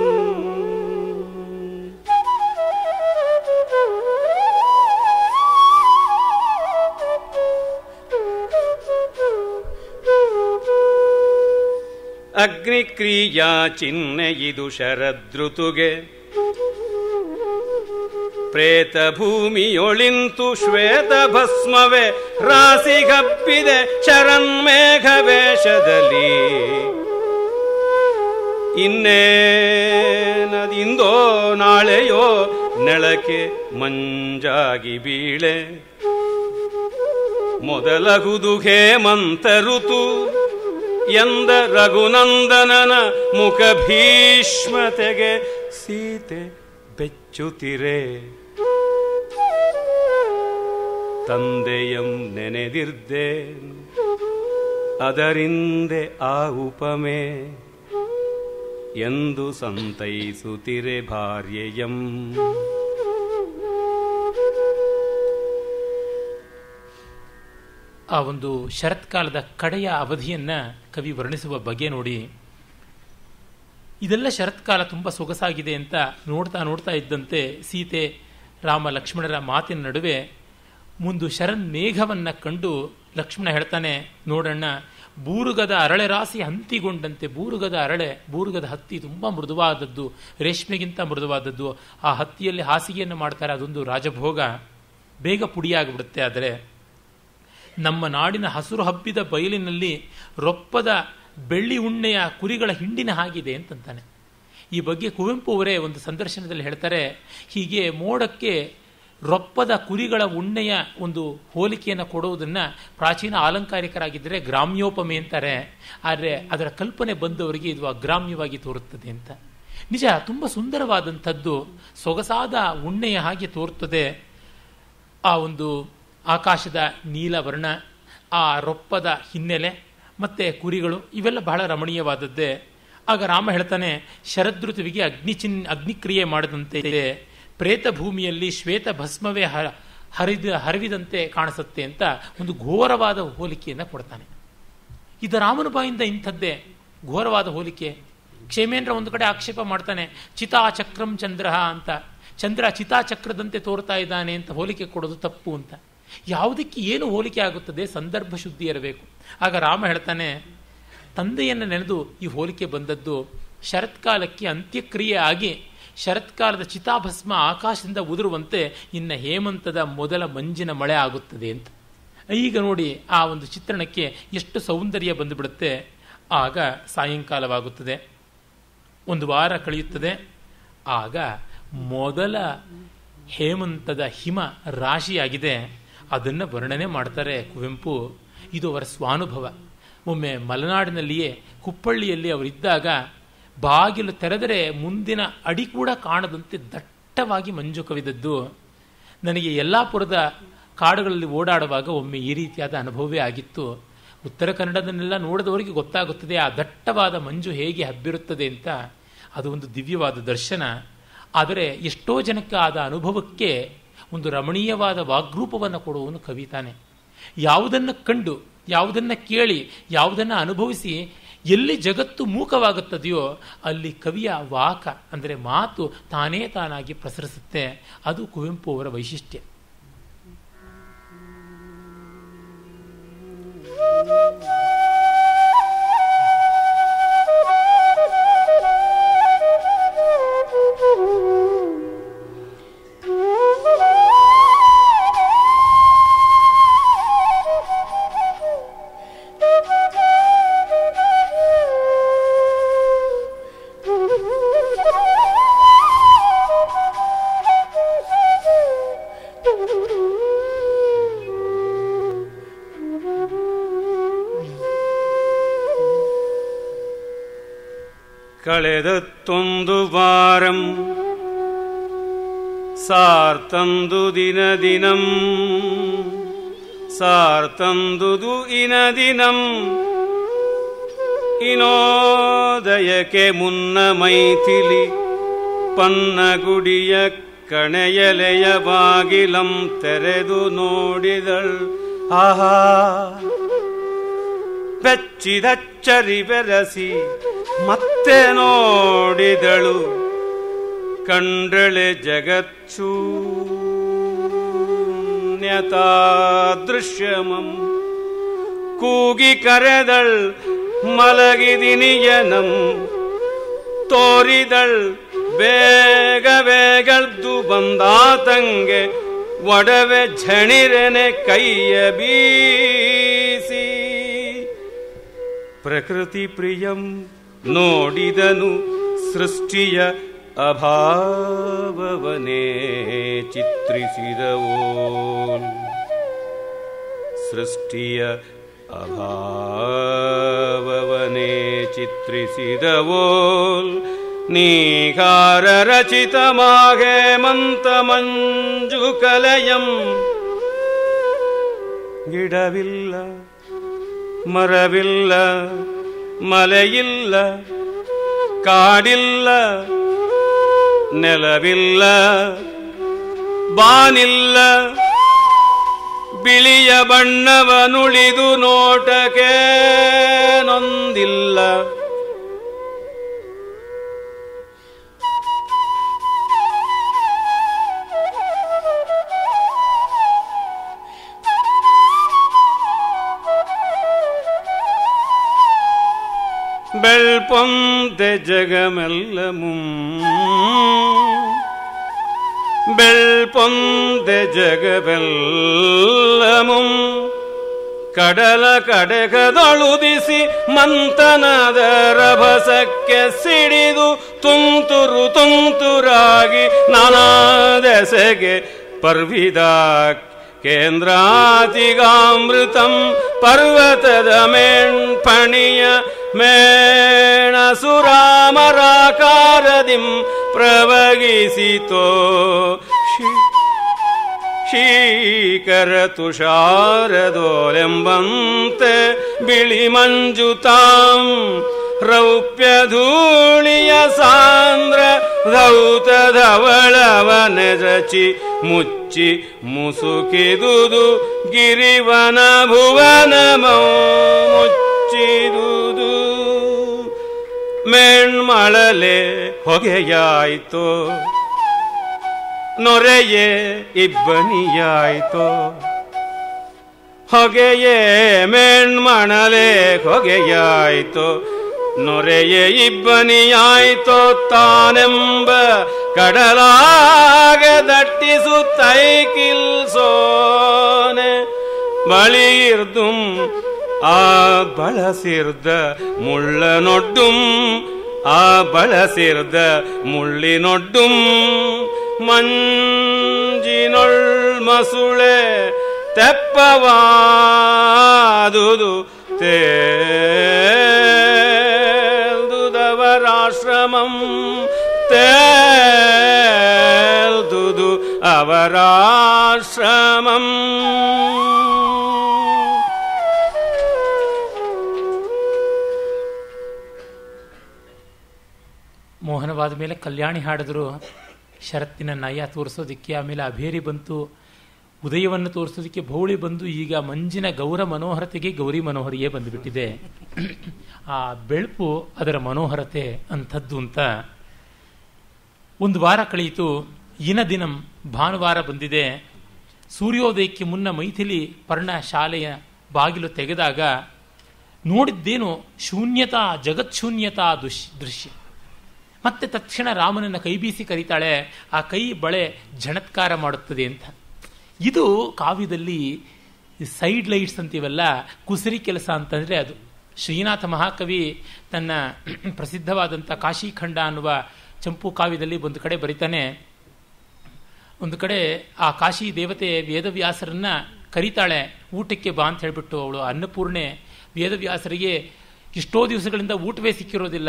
ಅಗ್ನಿಕ್ರಿಯಾ ಚಿಹ್ನೆ ಇದು ಶರದೃತುಗೆ ಪ್ರೇತ ಭೂಮಿಯೊಳಿಂತು ಶ್ವೇತ ಭಸ್ಮವೇ ರಾಸಿಗಪ್ಪಿದೆ ಶರನ್ಮೇಘ ವೇಷದಲ್ಲಿ ಇನ್ನೇನದಿಂದೋ ನಾಳೆಯೋ ನೆಳಕೆ ಮಂಜಾಗಿ ಬೀಳೆ ಮೊದಲಗುದು ಹೇಮಂತ ಋತು ಎಂದ ರಘುನಂದನನ ಮುಖ ಭೀಷ್ಮತೆಗೆ ಸೀತೆ ಬೆಚ್ಚುತ್ತಿರೆ ತಂದೆಯಂ ನೆನೆದಿರ್ದೆ ಅದರಿಂದೆ ಆ ಉಪಮೆ ಎಂದು ಸಂತೈಸುತ್ತಿರೆ ಭಾರ್ಯೆಯಂ ಆ ಒಂದು ಶರತ್ಕಾಲದ ಕಡೆಯ ಅವಧಿಯನ್ನ ಕವಿ ವರ್ಣಿಸುವ ಬಗೆ ನೋಡಿ ಇದೆಲ್ಲ ಶರತ್ಕಾಲ ತುಂಬ ಸೊಗಸಾಗಿದೆ ಅಂತ ನೋಡ್ತಾ ನೋಡ್ತಾ ಇದ್ದಂತೆ ಸೀತೆ ರಾಮ ಲಕ್ಷ್ಮಣರ ಮಾತಿನ ನಡುವೆ ಮುಂದು ಶರನ್ ಮೇಘವನ್ನ ಕಂಡು ಲಕ್ಷ್ಮಣ ಹೇಳ್ತಾನೆ ನೋಡಣ್ಣ ಬೂರುಗದ ಅರಳೆ ರಾಸಿ ಹಂತಿಗೊಂಡಂತೆ ಬೂರುಗದ ಅರಳೆ ಬೂರುಗದ ಹತ್ತಿ ತುಂಬ ಮೃದುವಾದದ್ದು ರೇಷ್ಮೆಗಿಂತ ಮೃದುವಾದದ್ದು ಆ ಹತ್ತಿಯಲ್ಲಿ ಹಾಸಿಗೆಯನ್ನು ಮಾಡ್ತಾರೆ ಅದೊಂದು ರಾಜಭೋಗ ಬೇಗ ಪುಡಿಯಾಗಿಬಿಡುತ್ತೆ ಆದರೆ ನಮ್ಮ ನಾಡಿನ ಹಸುರು ಹಬ್ಬಿದ ಬಯಲಿನಲ್ಲಿ ರೊಪ್ಪದ ಬೆಳ್ಳಿ ಉಣ್ಣೆಯ ಕುರಿಗಳ ಹಿಂಡಿನ ಹಾಗಿದೆ ಅಂತಂತಾನೆ ಈ ಬಗ್ಗೆ ಕುವೆಂಪು ಅವರೇ ಒಂದು ಸಂದರ್ಶನದಲ್ಲಿ ಹೇಳ್ತಾರೆ ಹೀಗೆ ಮೋಡಕ್ಕೆ ರೊಪ್ಪದ ಕುರಿಗಳ ಉಣ್ಣೆಯ ಒಂದು ಹೋಲಿಕೆಯನ್ನು ಕೊಡುವುದನ್ನು ಪ್ರಾಚೀನ ಆಲಂಕಾರಿಕರಾಗಿದ್ದರೆ ಗ್ರಾಮ್ಯೋಪಮೆ ಅಂತಾರೆ ಆದರೆ ಅದರ ಕಲ್ಪನೆ ಬಂದವರಿಗೆ ಇದು ಅಗ್ರಾಮ್ಯವಾಗಿ ತೋರುತ್ತದೆ ಅಂತ ನಿಜ ತುಂಬ ಸುಂದರವಾದಂಥದ್ದು ಸೊಗಸಾದ ಉಣ್ಣೆಯ ಹಾಗೆ ತೋರುತ್ತದೆ ಆ ಒಂದು ಆಕಾಶದ ನೀಲ ವರ್ಣ ಆ ರೊಪ್ಪದ ಹಿನ್ನೆಲೆ ಮತ್ತೆ ಕುರಿಗಳು ಇವೆಲ್ಲ ಬಹಳ ರಮಣೀಯವಾದದ್ದೇ ಆಗ ರಾಮ ಹೇಳ್ತಾನೆ ಶರದೃತುವಿಗೆ ಅಗ್ನಿ ಚಿನ್ ಅಗ್ನಿಕ್ರಿಯೆ ಮಾಡದಂತೆ ಇದೆ ಪ್ರೇತ ಭೂಮಿಯಲ್ಲಿ ಶ್ವೇತ ಭಸ್ಮವೇ ಹ ಹರಿದ ಹರಿವಿದಂತೆ ಕಾಣಿಸುತ್ತೆ ಅಂತ ಒಂದು ಘೋರವಾದ ಹೋಲಿಕೆಯನ್ನು ಕೊಡ್ತಾನೆ ಇದು ರಾಮನ ಬಾಯಿಂದ ಇಂಥದ್ದೇ ಘೋರವಾದ ಹೋಲಿಕೆ ಕ್ಷೇಮೇಂದ್ರ ಒಂದು ಕಡೆ ಆಕ್ಷೇಪ ಮಾಡ್ತಾನೆ ಚಿತಾ ಚಕ್ರಂ ಚಂದ್ರ ಅಂತ ಚಂದ್ರ ಚಿತಾಚಕ್ರದಂತೆ ತೋರ್ತಾ ಇದ್ದಾನೆ ಅಂತ ಹೋಲಿಕೆ ಕೊಡೋದು ತಪ್ಪು ಅಂತ ಯಾವುದಕ್ಕೆ ಏನು ಹೋಲಿಕೆ ಆಗುತ್ತದೆ ಸಂದರ್ಭ ಶುದ್ಧಿ ಇರಬೇಕು ಆಗ ರಾಮ ಹೇಳ್ತಾನೆ ತಂದೆಯನ್ನು ನೆನೆದು ಈ ಹೋಲಿಕೆ ಬಂದದ್ದು ಶರತ್ಕಾಲಕ್ಕೆ ಅಂತ್ಯಕ್ರಿಯೆ ಆಗಿ ಶರತ್ಕಾಲದ ಚಿತಾಭಸ್ಮ ಆಕಾಶದಿಂದ ಉದುರುವಂತೆ ಇನ್ನ ಹೇಮಂತದ ಮೊದಲ ಮಂಜಿನ ಮಳೆ ಆಗುತ್ತದೆ ಅಂತ ಈಗ ನೋಡಿ ಆ ಒಂದು ಚಿತ್ರಣಕ್ಕೆ ಎಷ್ಟು ಸೌಂದರ್ಯ ಬಂದುಬಿಡುತ್ತೆ ಆಗ ಸಾಯಂಕಾಲವಾಗುತ್ತದೆ ಒಂದು ವಾರ ಕಳೆಯುತ್ತದೆ ಆಗ ಮೊದಲ ಹೇಮಂತದ ಹಿಮ ರಾಶಿಯಾಗಿದೆ ಅದನ್ನು ವರ್ಣನೆ ಮಾಡ್ತಾರೆ ಕುವೆಂಪು ಇದು ಅವರ ಸ್ವಾನುಭವ ಒಮ್ಮೆ ಮಲೆನಾಡಿನಲ್ಲಿಯೇ ಕುಪ್ಪಳ್ಳಿಯಲ್ಲಿ ಅವರಿದ್ದಾಗ ಬಾಗಿಲು ತೆರೆದರೆ ಮುಂದಿನ ಅಡಿ ಕೂಡ ಕಾಣದಂತೆ ದಟ್ಟವಾಗಿ ಮಂಜು ಕವಿದದ್ದು ನನಗೆ ಯಲ್ಲಾಪುರದ ಕಾಡುಗಳಲ್ಲಿ ಓಡಾಡುವಾಗ ಒಮ್ಮೆ ಈ ರೀತಿಯಾದ ಅನುಭವವೇ ಆಗಿತ್ತು ಉತ್ತರ ಕನ್ನಡದನ್ನೆಲ್ಲ ನೋಡಿದವರಿಗೆ ಗೊತ್ತಾಗುತ್ತದೆ ಆ ದಟ್ಟವಾದ ಮಂಜು ಹೇಗೆ ಹಬ್ಬಿರುತ್ತದೆ ಅಂತ ಅದು ಒಂದು ದಿವ್ಯವಾದ ದರ್ಶನ ಆದರೆ ಎಷ್ಟೋ ಜನಕ್ಕೆ ಆದ ಅನುಭವಕ್ಕೆ ಒಂದು ರಮಣೀಯವಾದ ವಾಗ್ರೂಪವನ್ನು ಕೊಡುವವನು ಕವಿತಾನೆ ಯಾವುದನ್ನು ಕಂಡು ಯಾವುದನ್ನು ಕೇಳಿ ಯಾವುದನ್ನು ಅನುಭವಿಸಿ ಎಲ್ಲಿ ಜಗತ್ತು ಮೂಕವಾಗುತ್ತದೆಯೋ ಅಲ್ಲಿ ಕವಿಯ ವಾಕ ಅಂದರೆ ಮಾತು ತಾನೇ ತಾನಾಗಿ ಪ್ರಸರಿಸುತ್ತೆ ಅದು ಕುವೆಂಪು ಅವರ ವೈಶಿಷ್ಟ್ಯ ಕಳೆದತ್ತೊಂದು ವಾರಂ ಸಾರ್ತಂದು ದಿನ ದಿನಂ ಸಾರ್ತಂದುದು ಇನ ದಿನಂ ಇನೋದಯಕ್ಕೆ ಮುನ್ನ ಮೈಥಿಲಿ ಪನ್ನಗುಡಿಯ ಕಣೆಯಲೆಯ ಬಾಗಿಲಂ ತೆರೆದು ನೋಡಿದಳ್ ಆಹಾ ಬೆಚ್ಚಿದಚ್ಚರಿ ಬೆರಸಿ ಮತ್ತೆ ನೋಡಿದಳು ಕಂಡಳೆ ಜಗಚ್ಚೂನ್ಯತಾ ದೃಶ್ಯಮಂ ಕೂಗಿ ಕರೆದಳ್ ಮಲಗಿದಿನಿಯನಂ ತೋರಿದಳ್ ಬೇಗ ಬೇಗಳ್ದು ಬಂದಾತಂಗೆ ಒಡವೆ ಝಣಿರೆನೆ ಕೈಯ ಬೀಸಿ ಪ್ರಕೃತಿ ಪ್ರಿಯಂ ನೋಡಿದನು ಸೃಷ್ಟಿಯ ಅಭಾವವನೇ ಚಿತ್ರಿಸಿದವೋ ಸೃಷ್ಟಿಯ ಅಭಾವವನೇ ಚಿತ್ರಿಸಿದವೋ ನೀಗಾರ ರಚಿತ ಮಾಹೇಮಂತ ಮಂಜು ಕಲಯಂ ಗಿಡವಿಲ್ಲ ಮರವಿಲ್ಲ ಮಲೆಯಿಲ್ಲ ಕಾಡಿಲ್ಲ ನೆಲವಿಲ್ಲ ಬಾನಿಲ್ಲ ಬಿಳಿಯ ಬಣ್ಣವನುಳಿದು ನೋಟಕ್ಕೆ ನೊಂದಿಲ್ಲ ಬೆಳ್ಪೊಂದೆ ಜಗಮೆಲ್ಲಮುಂ ಬೆಳ್ಪೊಂದೆ ಜಗವೆಲ್ಲಮುಂ ಕಡಲ ಕಡೆಗದೊಳುದಿಸಿ ಮಂತನದ ರಭಸಕ್ಕೆ ಸಿಡಿದು ತುಂತುರು ತುಂತುರಾಗಿ ನಾನಾದೆಸೆಗೆ ಪರ್ವಿದ ಕೇಂದ್ರಾತಿಗಾಮೃತಂ ಪರ್ವತದ ಮೇಣ್ಪಣಿಯ ಮೇಣ ಸುರಾಮರಾಕಾರದಿಂ ಪ್ರವಗಿಸಿತೋ ಶಿ- ಶೀಕರ ತುಷಾರದೋಲೆಂಬಂತೆ ಬಿಳಿ ಮಂಜುತಾಂ ರೌಪ್ಯ ಧೂಳಿಯ ಸಾಂದ್ರ ಧೌತಧವಳವ ನೆರಚಿ ಮುಚ್ಚಿ ಮುಸುಕಿದುದು ಗಿರಿವನ ಭುವನ ಮುಚ್ಚಿದುದು ಮೇಣ್ಮಳಲೆ ಹೊಗೆಯಾಯ್ತೋ ನೊರೆಯೇ ಇಬ್ಬನಿಯಾಯ್ತೋ ಹೊಗೆಯೇ ಮೇಣ್ಮಣಲೆ ಹೊಗೆಯಾಯ್ತೋ ನೊರೆಯೇ ಇಬ್ಬನಿಯಾಯ್ತೋ ತಾನೆಂಬ ಕಡಲಾಗ ದಟ್ಟಿಸುತ್ತೈಕಿಲ್ ಸೋನೆ ಬಳಿರ್ದುಂ ಆ ಬಳಸಿರ್ದ ಮುಳ್ಳ ನೊಡ್ಡುಂ ಆ ಬಳಸಿರ್ದ ಮುಳ್ಳಿನೊಡ್ಡುಂ ಮಂಜಿನೊಳ್ ಮಸುಳೆ ತೆಪ್ಪವಾದುದು ತೇಲ್ದುದವರಾಶ್ರಮಂ ತೇಲ್ದುದು ಅವರಾಶ್ರಮಂ ಮೋಹನವಾದ ಮೇಲೆ ಕಲ್ಯಾಣಿ ಹಾಡಿದ್ರು ಶರತ್ತಿನ ನಯ ತೋರಿಸೋದಕ್ಕೆ ಆಮೇಲೆ ಅಭೇರಿ ಬಂತು ಉದಯವನ್ನು ತೋರಿಸೋದಕ್ಕೆ ಭೌಳಿ ಬಂದು ಈಗ ಮಂಜಿನ ಗೌರ ಮನೋಹರತೆಗೆ ಗೌರಿ ಮನೋಹರಿಯೇ ಬಂದುಬಿಟ್ಟಿದೆ ಆ ಬೆಳಪು ಅದರ ಮನೋಹರತೆ ಅಂಥದ್ದು ಅಂತ ಒಂದು ವಾರ ಕಳೆಯಿತು ಇನ ದಿನಂ ಭಾನುವಾರ ಬಂದಿದೆ ಸೂರ್ಯೋದಯಕ್ಕೆ ಮುನ್ನ ಮೈಥಿಲಿ ಪರ್ಣ ಶಾಲೆಯ ಬಾಗಿಲು ತೆಗೆದಾಗ ನೋಡಿದ್ದೇನು ಶೂನ್ಯತಾ ಜಗತ್ಶೂನ್ಯತಾ ದುಶ್ ದೃಶ್ಯ ಮತ್ತೆ ತಕ್ಷಣ ರಾಮನನ್ನ ಕೈ ಬೀಸಿ ಕರೀತಾಳೆ ಆ ಕೈ ಬಳೆ ಝಣತ್ಕಾರ ಮಾಡುತ್ತದೆ ಅಂತ ಇದು ಕಾವ್ಯದಲ್ಲಿ ಸೈಡ್ ಲೈಟ್ಸ್ ಅಂತೀವಲ್ಲ ಕುಸರಿ ಕೆಲಸ ಅಂತಂದ್ರೆ ಅದು ಶ್ರೀನಾಥ ಮಹಾಕವಿ ತನ್ನ ಪ್ರಸಿದ್ಧವಾದಂಥ ಕಾಶಿಖಂಡ ಅನ್ನುವ ಚಂಪು ಕಾವ್ಯದಲ್ಲಿ ಒಂದು ಕಡೆ ಬರೀತಾನೆ ಒಂದು ಕಡೆ ಆ ಕಾಶಿ ದೇವತೆ ವೇದವ್ಯಾಸರನ್ನ ಕರೀತಾಳೆ ಊಟಕ್ಕೆ ಬಾ ಅಂತ ಹೇಳ್ಬಿಟ್ಟು ಅವಳು ಅನ್ನಪೂರ್ಣೆ ವೇದವ್ಯಾಸರಿಗೆ ಇಷ್ಟೋ ದಿವಸಗಳಿಂದ ಊಟವೇ ಸಿಕ್ಕಿರೋದಿಲ್ಲ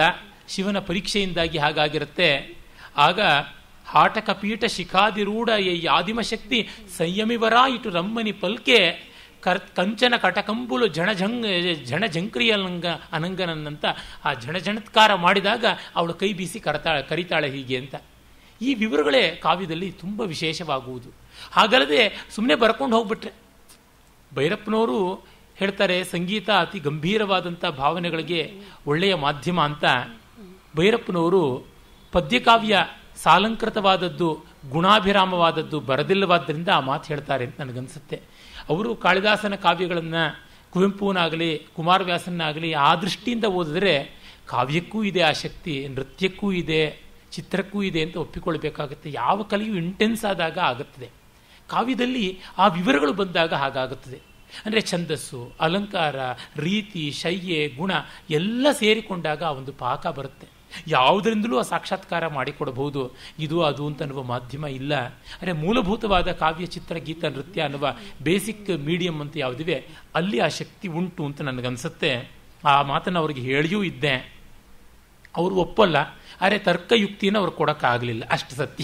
ಶಿವನ ಪರೀಕ್ಷೆಯಿಂದಾಗಿ ಹಾಗಾಗಿರುತ್ತೆ ಆಗ ಹಾಟಕ ಪೀಠ ಶಿಖಾದಿರೂಢ ಆದಿಮ ಶಕ್ತಿ ಸಂಯಮಿವರ ಇಟು ರಮ್ಮನಿ ಪಲ್ಕೆ ಕರ್ ಕಂಚನ ಕಟಕಂಬುಲು ಝಣಝಂಗ್ ಝಣಝಂಕ್ರಿಯಲಂಗ ಅನಂಗನನ್ನಂತ ಆ ಝಣಝಣತ್ಕಾರ ಮಾಡಿದಾಗ ಅವಳು ಕೈ ಬೀಸಿ ಕರತಾಳೆ ಕರಿತಾಳೆ ಹೀಗೆ ಅಂತ ಈ ವಿವರಗಳೇ ಕಾವ್ಯದಲ್ಲಿ ತುಂಬ ವಿಶೇಷವಾಗುವುದು ಹಾಗಲ್ಲದೆ ಸುಮ್ಮನೆ ಬರ್ಕೊಂಡು ಹೋಗ್ಬಿಟ್ರೆ ಭೈರಪ್ಪನವರು ಹೇಳ್ತಾರೆ ಸಂಗೀತ ಅತಿ ಗಂಭೀರವಾದಂಥ ಭಾವನೆಗಳಿಗೆ ಒಳ್ಳೆಯ ಮಾಧ್ಯಮ ಅಂತ ಭೈರಪ್ಪನವರು ಪದ್ಯಕಾವ್ಯ ಸಾಲಂಕೃತವಾದದ್ದು ಗುಣಾಭಿರಾಮವಾದದ್ದು ಬರದಿಲ್ಲವಾದ್ದರಿಂದ ಆ ಮಾತು ಹೇಳ್ತಾರೆ ಅಂತ ನನಗನ್ಸುತ್ತೆ ಅವರು ಕಾಳಿದಾಸನ ಕಾವ್ಯಗಳನ್ನು ಕುವೆಂಪುನಾಗಲಿ ಕುಮಾರವ್ಯಾಸನಾಗಲಿ ಆ ದೃಷ್ಟಿಯಿಂದ ಓದಿದ್ರೆ ಕಾವ್ಯಕ್ಕೂ ಇದೆ ಆ ಶಕ್ತಿ ನೃತ್ಯಕ್ಕೂ ಇದೆ ಚಿತ್ರಕ್ಕೂ ಇದೆ ಅಂತ ಒಪ್ಪಿಕೊಳ್ಬೇಕಾಗುತ್ತೆ ಯಾವ ಕಲೆಯು ಇಂಟೆನ್ಸ್ ಆದಾಗ ಆಗುತ್ತದೆ ಕಾವ್ಯದಲ್ಲಿ ಆ ವಿವರಗಳು ಬಂದಾಗ ಹಾಗಾಗುತ್ತದೆ ಅಂದರೆ ಛಂದಸ್ಸು ಅಲಂಕಾರ ರೀತಿ ಶಯ್ಯೆ ಗುಣ ಎಲ್ಲ ಸೇರಿಕೊಂಡಾಗ ಆ ಒಂದು ಪಾಕ ಬರುತ್ತೆ ಯಾವುದರಿಂದಲೂ ಆ ಸಾಕ್ಷಾತ್ಕಾರ ಮಾಡಿಕೊಡಬಹುದು ಇದು ಅದು ಅಂತ ಅನ್ನುವ ಮಾಧ್ಯಮ ಇಲ್ಲ ಅಂದರೆ ಮೂಲಭೂತವಾದ ಕಾವ್ಯ ಚಿತ್ರ ಗೀತ ನೃತ್ಯ ಅನ್ನುವ ಬೇಸಿಕ್ ಮೀಡಿಯಂ ಅಂತ ಯಾವುದಿವೆ ಅಲ್ಲಿ ಆ ಶಕ್ತಿ ಉಂಟು ಅಂತ ನನಗನ್ಸುತ್ತೆ ಆ ಮಾತನ್ನು ಅವ್ರಿಗೆ ಹೇಳಿಯೂ ಇದ್ದೆ ಅವರು ಒಪ್ಪಲ್ಲ ಆದರೆ ತರ್ಕಯುಕ್ತಿನ ಅವ್ರು ಕೊಡೋಕ್ಕಾಗಲಿಲ್ಲ ಅಷ್ಟು ಸತ್ಯ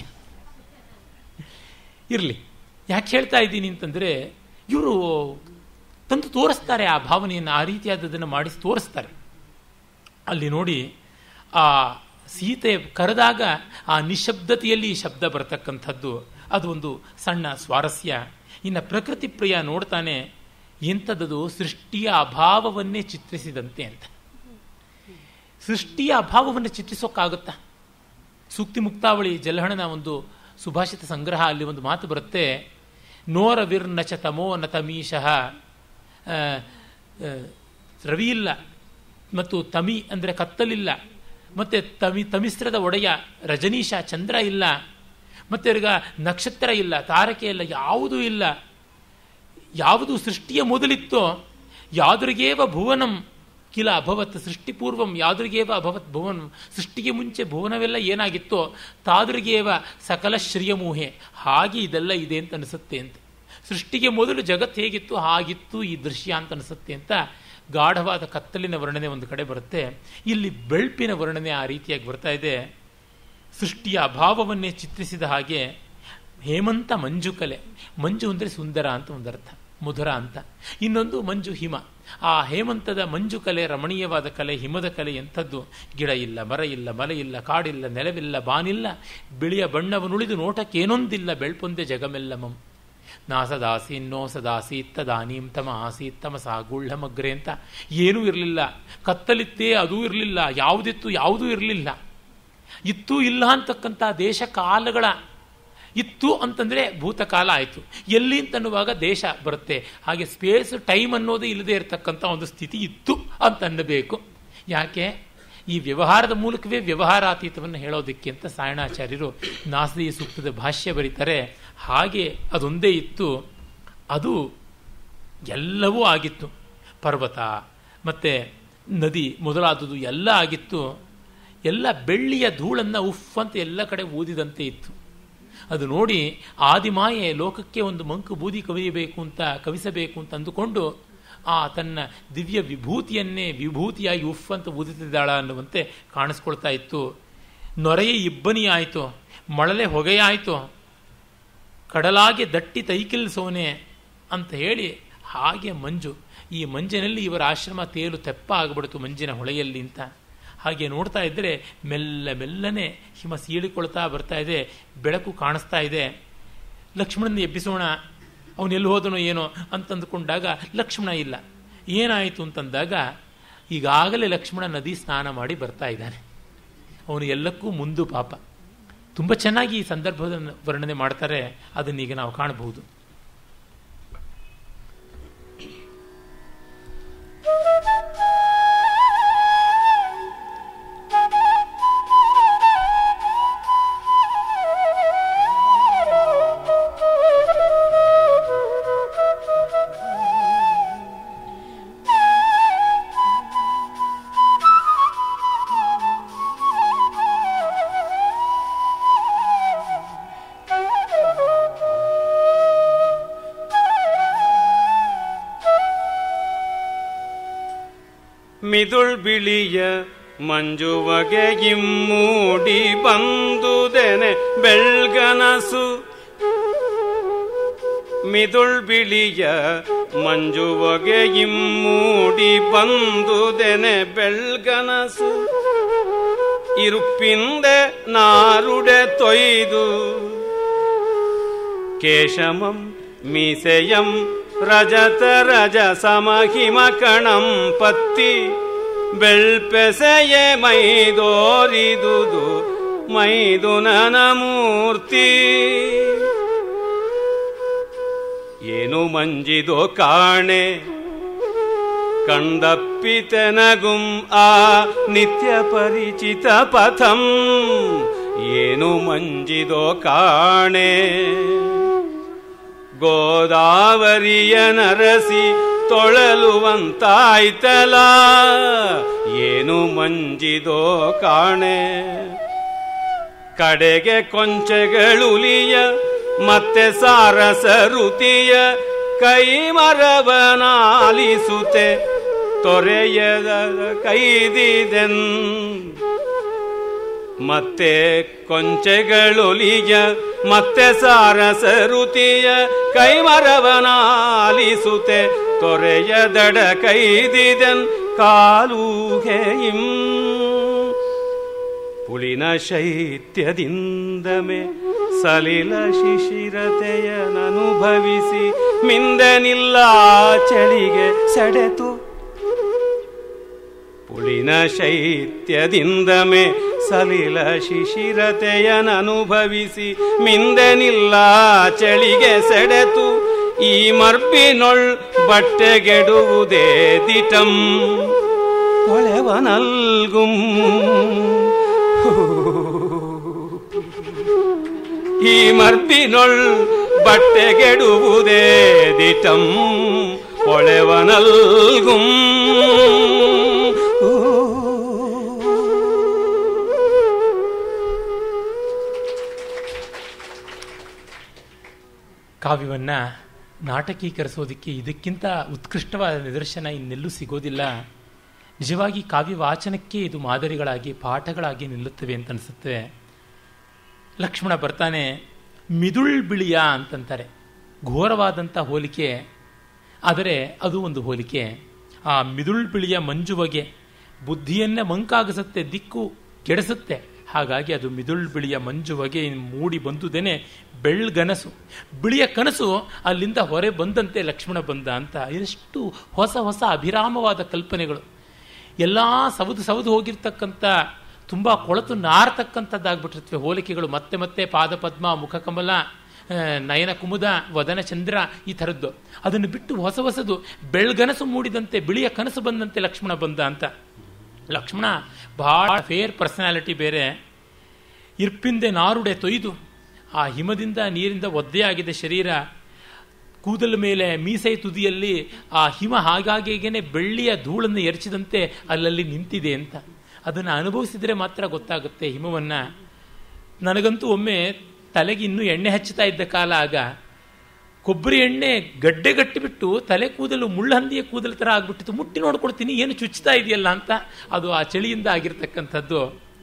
ಇರಲಿ ಯಾಕೆ ಹೇಳ್ತಾ ಇದ್ದೀನಿ ಅಂತಂದರೆ ಇವರು ತಂದು ತೋರಿಸ್ತಾರೆ ಆ ಭಾವನೆಯನ್ನು ಆ ರೀತಿಯಾದದನ್ನು ಮಾಡಿಸಿ ತೋರಿಸ್ತಾರೆ ಅಲ್ಲಿ ನೋಡಿ ಆ ಸೀತೆ ಕರೆದಾಗ ಆ ನಿಶಬ್ದತೆಯಲ್ಲಿ ಶಬ್ದ ಬರತಕ್ಕಂಥದ್ದು ಅದು ಒಂದು ಸಣ್ಣ ಸ್ವಾರಸ್ಯ ಇನ್ನು ಪ್ರಕೃತಿ ಪ್ರಿಯ ನೋಡ್ತಾನೆ ಎಂಥದ್ದು ಸೃಷ್ಟಿಯ ಅಭಾವವನ್ನೇ ಚಿತ್ರಿಸಿದಂತೆ ಅಂತ ಸೃಷ್ಟಿಯ ಅಭಾವವನ್ನು ಚಿತ್ರಿಸೋಕ್ಕಾಗುತ್ತಾ ಸೂಕ್ತಿ ಮುಕ್ತಾವಳಿ ಜಲಹಣನ ಒಂದು ಸುಭಾಷಿತ ಸಂಗ್ರಹ ಅಲ್ಲಿ ಒಂದು ಮಾತು ಬರುತ್ತೆ ನೋರ ವಿರ್ನಚ ತಮೋ ನ ತಮೀಶಃ ರವಿ ಇಲ್ಲ ಮತ್ತು ತಮಿ ಅಂದರೆ ಕತ್ತಲಿಲ್ಲ ಮತ್ತೆ ತಮಿ ತಮಿಸ್ರದ ಒಡೆಯ ರಜನೀಶ ಚಂದ್ರ ಇಲ್ಲ ಮತ್ತೆ ಈಗ ನಕ್ಷತ್ರ ಇಲ್ಲ ತಾರಕೆ ಇಲ್ಲ ಯಾವುದೂ ಇಲ್ಲ ಯಾವುದು ಸೃಷ್ಟಿಯ ಮೊದಲಿತ್ತೋ ಯಾವ್ದ್ರಿಗೇವ ಭುವನಂ ಕಿಲ ಅಭವತ್ ಸೃಷ್ಟಿಪೂರ್ವಂ ಯಾವ್ದ್ರಿಗೇವ ಅಭವತ್ ಭುವನಂ ಸೃಷ್ಟಿಗೆ ಮುಂಚೆ ಭುವನವೆಲ್ಲ ಏನಾಗಿತ್ತೋ ತಾದ್ರಿಗೇವ ಸಕಲ ಶ್ರಿಯಮೂಹೆ ಹಾಗೆ ಇದೆಲ್ಲ ಇದೆ ಅಂತ ಅನಿಸುತ್ತೆ ಅಂತ ಸೃಷ್ಟಿಗೆ ಮೊದಲು ಜಗತ್ತು ಹೇಗಿತ್ತು ಹಾಗಿತ್ತು ಈ ದೃಶ್ಯ ಅಂತ ಅನಿಸುತ್ತೆ ಅಂತ ಗಾಢವಾದ ಕತ್ತಲಿನ ವರ್ಣನೆ ಒಂದು ಕಡೆ ಬರುತ್ತೆ ಇಲ್ಲಿ ಬೆಳ್ಪಿನ ವರ್ಣನೆ ಆ ರೀತಿಯಾಗಿ ಬರ್ತಾ ಇದೆ ಸೃಷ್ಟಿಯ ಅಭಾವವನ್ನೇ ಚಿತ್ರಿಸಿದ ಹಾಗೆ ಹೇಮಂತ ಮಂಜು ಕಲೆ ಮಂಜು ಅಂದರೆ ಸುಂದರ ಅಂತ ಒಂದರ್ಥ ಮಧುರ ಅಂತ ಇನ್ನೊಂದು ಮಂಜು ಹಿಮ ಆ ಹೇಮಂತದ ಮಂಜು ಕಲೆ ರಮಣೀಯವಾದ ಕಲೆ ಹಿಮದ ಕಲೆ ಎಂಥದ್ದು ಗಿಡ ಇಲ್ಲ ಮರ ಇಲ್ಲ ಮಲೆ ಇಲ್ಲ ಕಾಡಿಲ್ಲ ನೆಲವಿಲ್ಲ ಬಾನಿಲ್ಲ ಬಿಳಿಯ ಬಣ್ಣವನುಳಿದು ನೋಟಕ್ಕೇನೊಂದಿಲ್ಲ ಬೆಳ್ಪೊಂದೆ ಜಗಮೆಲ್ಲಮಂ ನಾ ಸದಾಸೀನ್ನೋ ಸದಾಸೀತ್ ತದಾನೀಂ ತಮ ಆಸೀತ್ ತಮ ಸಾಗುಳ್ಳಮಗ್ರೆ ಅಂತ ಏನೂ ಇರಲಿಲ್ಲ ಕತ್ತಲಿತ್ತೇ ಅದೂ ಇರಲಿಲ್ಲ ಯಾವುದಿತ್ತು ಯಾವುದೂ ಇರಲಿಲ್ಲ ಇತ್ತು ಇಲ್ಲ ಅಂತಕ್ಕಂಥ ದೇಶ ಕಾಲಗಳ ಇತ್ತು ಅಂತಂದರೆ ಭೂತಕಾಲ ಆಯಿತು ಎಲ್ಲಿ ಅಂತನ್ನುವಾಗ ದೇಶ ಬರುತ್ತೆ ಹಾಗೆ ಸ್ಪೇಸ್ ಟೈಮ್ ಅನ್ನೋದು ಇಲ್ಲದೆ ಇರತಕ್ಕಂಥ ಒಂದು ಸ್ಥಿತಿ ಇತ್ತು ಅಂತ ಅನ್ನಬೇಕು ಯಾಕೆ ಈ ವ್ಯವಹಾರದ ಮೂಲಕವೇ ವ್ಯವಹಾರಾತೀತವನ್ನು ಹೇಳೋದಕ್ಕೆ ಅಂತ ಸಾಯಣಾಚಾರ್ಯರು ನಾಸದಿ ಸೂಕ್ತದ ಭಾಷ್ಯ ಬರೀತಾರೆ ಹಾಗೆ ಅದೊಂದೇ ಇತ್ತು ಅದು ಎಲ್ಲವೂ ಆಗಿತ್ತು ಪರ್ವತ ಮತ್ತು ನದಿ ಮೊದಲಾದುದು ಎಲ್ಲ ಆಗಿತ್ತು ಎಲ್ಲ ಬೆಳ್ಳಿಯ ಧೂಳನ್ನು ಉಫ್ ಅಂತ ಎಲ್ಲ ಕಡೆ ಊದಿದಂತೆ ಇತ್ತು ಅದು ನೋಡಿ ಆದಿಮಾಯೆ ಲೋಕಕ್ಕೆ ಒಂದು ಮಂಕು ಬೂದಿ ಕವಿಯಬೇಕು ಅಂತ ಕವಿಸಬೇಕು ಅಂತ ಅಂದುಕೊಂಡು ಆ ತನ್ನ ದಿವ್ಯ ವಿಭೂತಿಯನ್ನೇ ವಿಭೂತಿಯಾಗಿ ಉಫ್ ಅಂತ ಊದುತ್ತಿದ್ದಾಳ ಅನ್ನುವಂತೆ ಕಾಣಿಸ್ಕೊಳ್ತಾ ಇತ್ತು ನೊರೆಯೇ ಇಬ್ಬನಿ ಆಯಿತು ಮಳಲೆ ಹೊಗೆಯಾಯಿತು ಕಡಲಾಗೆ ದಟ್ಟಿ ತೈಕಿಲ್ ಸೋನೆ ಅಂತ ಹೇಳಿ ಹಾಗೆ ಮಂಜು ಈ ಮಂಜಿನಲ್ಲಿ ಇವರ ಆಶ್ರಮ ತೇಲು ತೆಪ್ಪ ಆಗಿಬಿಡ್ತು ಮಂಜಿನ ಹೊಳೆಯಲ್ಲಿ ಅಂತ ಹಾಗೆ ನೋಡ್ತಾ ಇದ್ದರೆ ಮೆಲ್ಲ ಮೆಲ್ಲನೆ ಹಿಮ ಸೀಳಿಕೊಳ್ತಾ ಬರ್ತಾ ಇದೆ ಬೆಳಕು ಕಾಣಿಸ್ತಾ ಇದೆ ಲಕ್ಷ್ಮಣನ ಎಬ್ಬಿಸೋಣ ಅವನೆಲ್ಲಿ ಹೋದನೋ ಏನೋ ಅಂತಂದುಕೊಂಡಾಗ ಲಕ್ಷ್ಮಣ ಇಲ್ಲ ಏನಾಯಿತು ಅಂತಂದಾಗ ಈಗಾಗಲೇ ಲಕ್ಷ್ಮಣ ನದಿ ಸ್ನಾನ ಮಾಡಿ ಬರ್ತಾ ಇದ್ದಾನೆ ಅವನು ಎಲ್ಲಕ್ಕೂ ಮುಂದು ಪಾಪ ತುಂಬ ಚೆನ್ನಾಗಿ ಈ ಸಂದರ್ಭದ ವರ್ಣನೆ ಮಾಡ್ತಾರೆ ಅದನ್ನೀಗ ನಾವು ಕಾಣಬಹುದು ಮಿದುಳ್ ಬಿಳಿಯ ಮಂಜುವಗೆ ಇಮ್ಮೂಡಿ ಬಂದುದೆನೆ ಬೆಳ್ಗನಸು ಮಿದುಳ್ ಬಿಳಿಯ ಮಂಜುವಗೆ ಇಮ್ಮೂಡಿ ಬಂದುದೆನೆ ಬೆಳ್ಗನಸು ಇರುಪ್ಪಿಂದೆ ನಾರುಡೆ ತೊಯ್ದು ಕೇಶಮಂ ಮೀಸೆಯಂ ರಜತ ರಜ ಸಮಹಿಮ ಕಣಂ ಪತ್ತಿ ಬೆಳ್ಪೆಸೆಯೆ ಮೈದೋರಿದುದು ಮೈದುನನ ಮೂರ್ತಿ ಏನು ಮಂಜಿದೋ ಕಾಣೆ ಕಂಡಪ್ಪಿತೆನಗುಂ ಆ ನಿತ್ಯ ಪರಿಚಿತ ಪಥಂ ಏನು ಮಂಜಿದೋ ಕಾಣೆ ಗೋದಾವರಿಯ ನರಸಿ ತೊಳಲುವಂತಾಯ್ತಲ ಏನು ಮಂಜಿದೋ ಕಾಣೆ ಕಡೆಗೆ ಕೊಂಚೆಗಳುಲಿಯ ಮತ್ತೆ ಸಾರಸ ರುತಿಯ ಕೈ ಮರವನಾಲಿಸುತ್ತೆ ತೊರೆಯದ ಕೈದಿದೆನ್ ಮತ್ತೆ ಕೊಂಚೆಗಳೊಲಿಯ ಮತ್ತೆ ಸಾರಸ ರುತಿಯ ಕೈಮರವನಾಲಿಸುತ್ತೆ ತೊರೆಯದಡ ಕೈದಿದೆನ್ ಕಾಲೂಗೆಯಿಂ ಪುಳಿನ ಶೈತ್ಯದಿಂದಮೆ ಸಲಿಲ ಶಿಶಿರತೆಯನನುಭವಿಸಿ ಮಿಂದನಿಲ್ಲ ಚಳಿಗೆ ಸೆಡೆತು ಪುಳಿನ ಶೈತ್ಯದಿಂದಮೆ ಸಲಿಲ ಶಿಶಿರತೆಯನನುಭವಿಸಿ ಮಿಂದನಿಲ್ಲ ಚಳಿಗೆ ಸೆಡೆತು ಈ ಮರ್ಬಿನೊಳ್ ಬಟ್ಟೆಗೆಡುವುದೇ ದಿಟಂ ಕೊಳೆವನಲ್ಗುಂ ಈ ಮರ್ಬಿನೊಳ್ ಬಟ್ಟೆಗೆಡುವುದೇ ದಿಟಂ ಕೊಳೆವನಲ್ಗುಂ ಕಾವ್ಯವನ್ನು ನಾಟಕೀಕರಿಸೋದಕ್ಕೆ ಇದಕ್ಕಿಂತ ಉತ್ಕೃಷ್ಟವಾದ ನಿದರ್ಶನ ಇನ್ನೆಲ್ಲೂ ಸಿಗೋದಿಲ್ಲ ನಿಜವಾಗಿ ಕಾವ್ಯ ವಾಚನಕ್ಕೆ ಇದು ಮಾದರಿಗಳಾಗಿ ಪಾಠಗಳಾಗಿ ನಿಲ್ಲುತ್ತವೆ ಅಂತ ಅನಿಸುತ್ತೆ ಲಕ್ಷ್ಮಣ ಬರ್ತಾನೆ ಮಿದುಳ್ ಬಿಳಿಯ ಅಂತಂತಾರೆ ಘೋರವಾದಂಥ ಹೋಲಿಕೆ ಆದರೆ ಅದು ಒಂದು ಹೋಲಿಕೆ ಆ ಮಿದುಳ್ ಬಿಳಿಯ ಮಂಜುವಗೆ ಬುದ್ಧಿಯನ್ನೇ ಮಂಕಾಗಿಸುತ್ತೆ ದಿಕ್ಕು ಕೆಡಿಸುತ್ತೆ ಹಾಗಾಗಿ ಅದು ಮಿದುಳ್ ಬಿಳಿಯ ಮಂಜುವಗೆ ಮೂಡಿ ಬಂದುದೇನೆ ಬೆಳ್ಗನಸು ಬಿಳಿಯ ಕನಸು ಅಲ್ಲಿಂದ ಹೊರೆ ಬಂದಂತೆ ಲಕ್ಷ್ಮಣ ಬಂದ ಅಂತ ಎಷ್ಟು ಹೊಸ ಹೊಸ ಅಭಿರಾಮವಾದ ಕಲ್ಪನೆಗಳು ಎಲ್ಲ ಸವದು ಸವದು ಹೋಗಿರ್ತಕ್ಕಂಥ ತುಂಬ ಕೊಳತು ನಾರ್ತಕ್ಕಂಥದ್ದಾಗ್ಬಿಟ್ಟಿರ್ತವೆ ಹೋಲಿಕೆಗಳು ಮತ್ತೆ ಮತ್ತೆ ಪಾದಪದ್ಮ ಮುಖಕಮಲ ನಯನ ಕುಮುದ ವದನ ಚಂದ್ರ ಈ ಥರದ್ದು ಅದನ್ನು ಬಿಟ್ಟು ಹೊಸ ಹೊಸದು ಬೆಳ್ಗನಸು ಮೂಡಿದಂತೆ ಬಿಳಿಯ ಕನಸು ಬಂದಂತೆ ಲಕ್ಷ್ಮಣ ಬಂದ ಅಂತ ಲಕ್ಷ್ಮಣ ಬಹಳ ಫೇರ್ ಪರ್ಸನಾಲಿಟಿ ಬೇರೆ ಇರ್ಪಿಂದೆ ನಾರುಡೆ ತೊಯ್ದು ಆ ಹಿಮದಿಂದ ನೀರಿಂದ ಒದ್ದೆಯಾಗಿದೆ ಶರೀರ ಕೂದಲ ಮೇಲೆ ಮೀಸೆ ತುದಿಯಲ್ಲಿ ಆ ಹಿಮ ಹಾಗಾಗಿಗೇನೆ ಬೆಳ್ಳಿಯ ಧೂಳನ್ನು ಎರಚಿದಂತೆ ಅಲ್ಲಲ್ಲಿ ನಿಂತಿದೆ ಅಂತ ಅದನ್ನು ಅನುಭವಿಸಿದರೆ ಮಾತ್ರ ಗೊತ್ತಾಗುತ್ತೆ ಹಿಮವನ್ನು ನನಗಂತೂ ಒಮ್ಮೆ ತಲೆಗೆ ಇನ್ನೂ ಎಣ್ಣೆ ಹಚ್ಚುತ್ತಾ ಇದ್ದ ಕಾಲ ಆಗ ಕೊಬ್ಬರಿ ಎಣ್ಣೆ ಗಡ್ಡೆ ಗಟ್ಟಿಬಿಟ್ಟು ತಲೆ ಕೂದಲು ಮುಳ್ಳಹಂದಿಯ ಕೂದಲು ಥರ ಆಗ್ಬಿಟ್ಟಿತ್ತು ಮುಟ್ಟಿ ನೋಡ್ಕೊಡ್ತೀನಿ ಏನು ಚುಚ್ಚುತ್ತಾ ಇದೆಯಲ್ಲ ಅಂತ ಅದು ಆ ಚಳಿಯಿಂದ ಆಗಿರ್ತಕ್ಕಂಥದ್ದು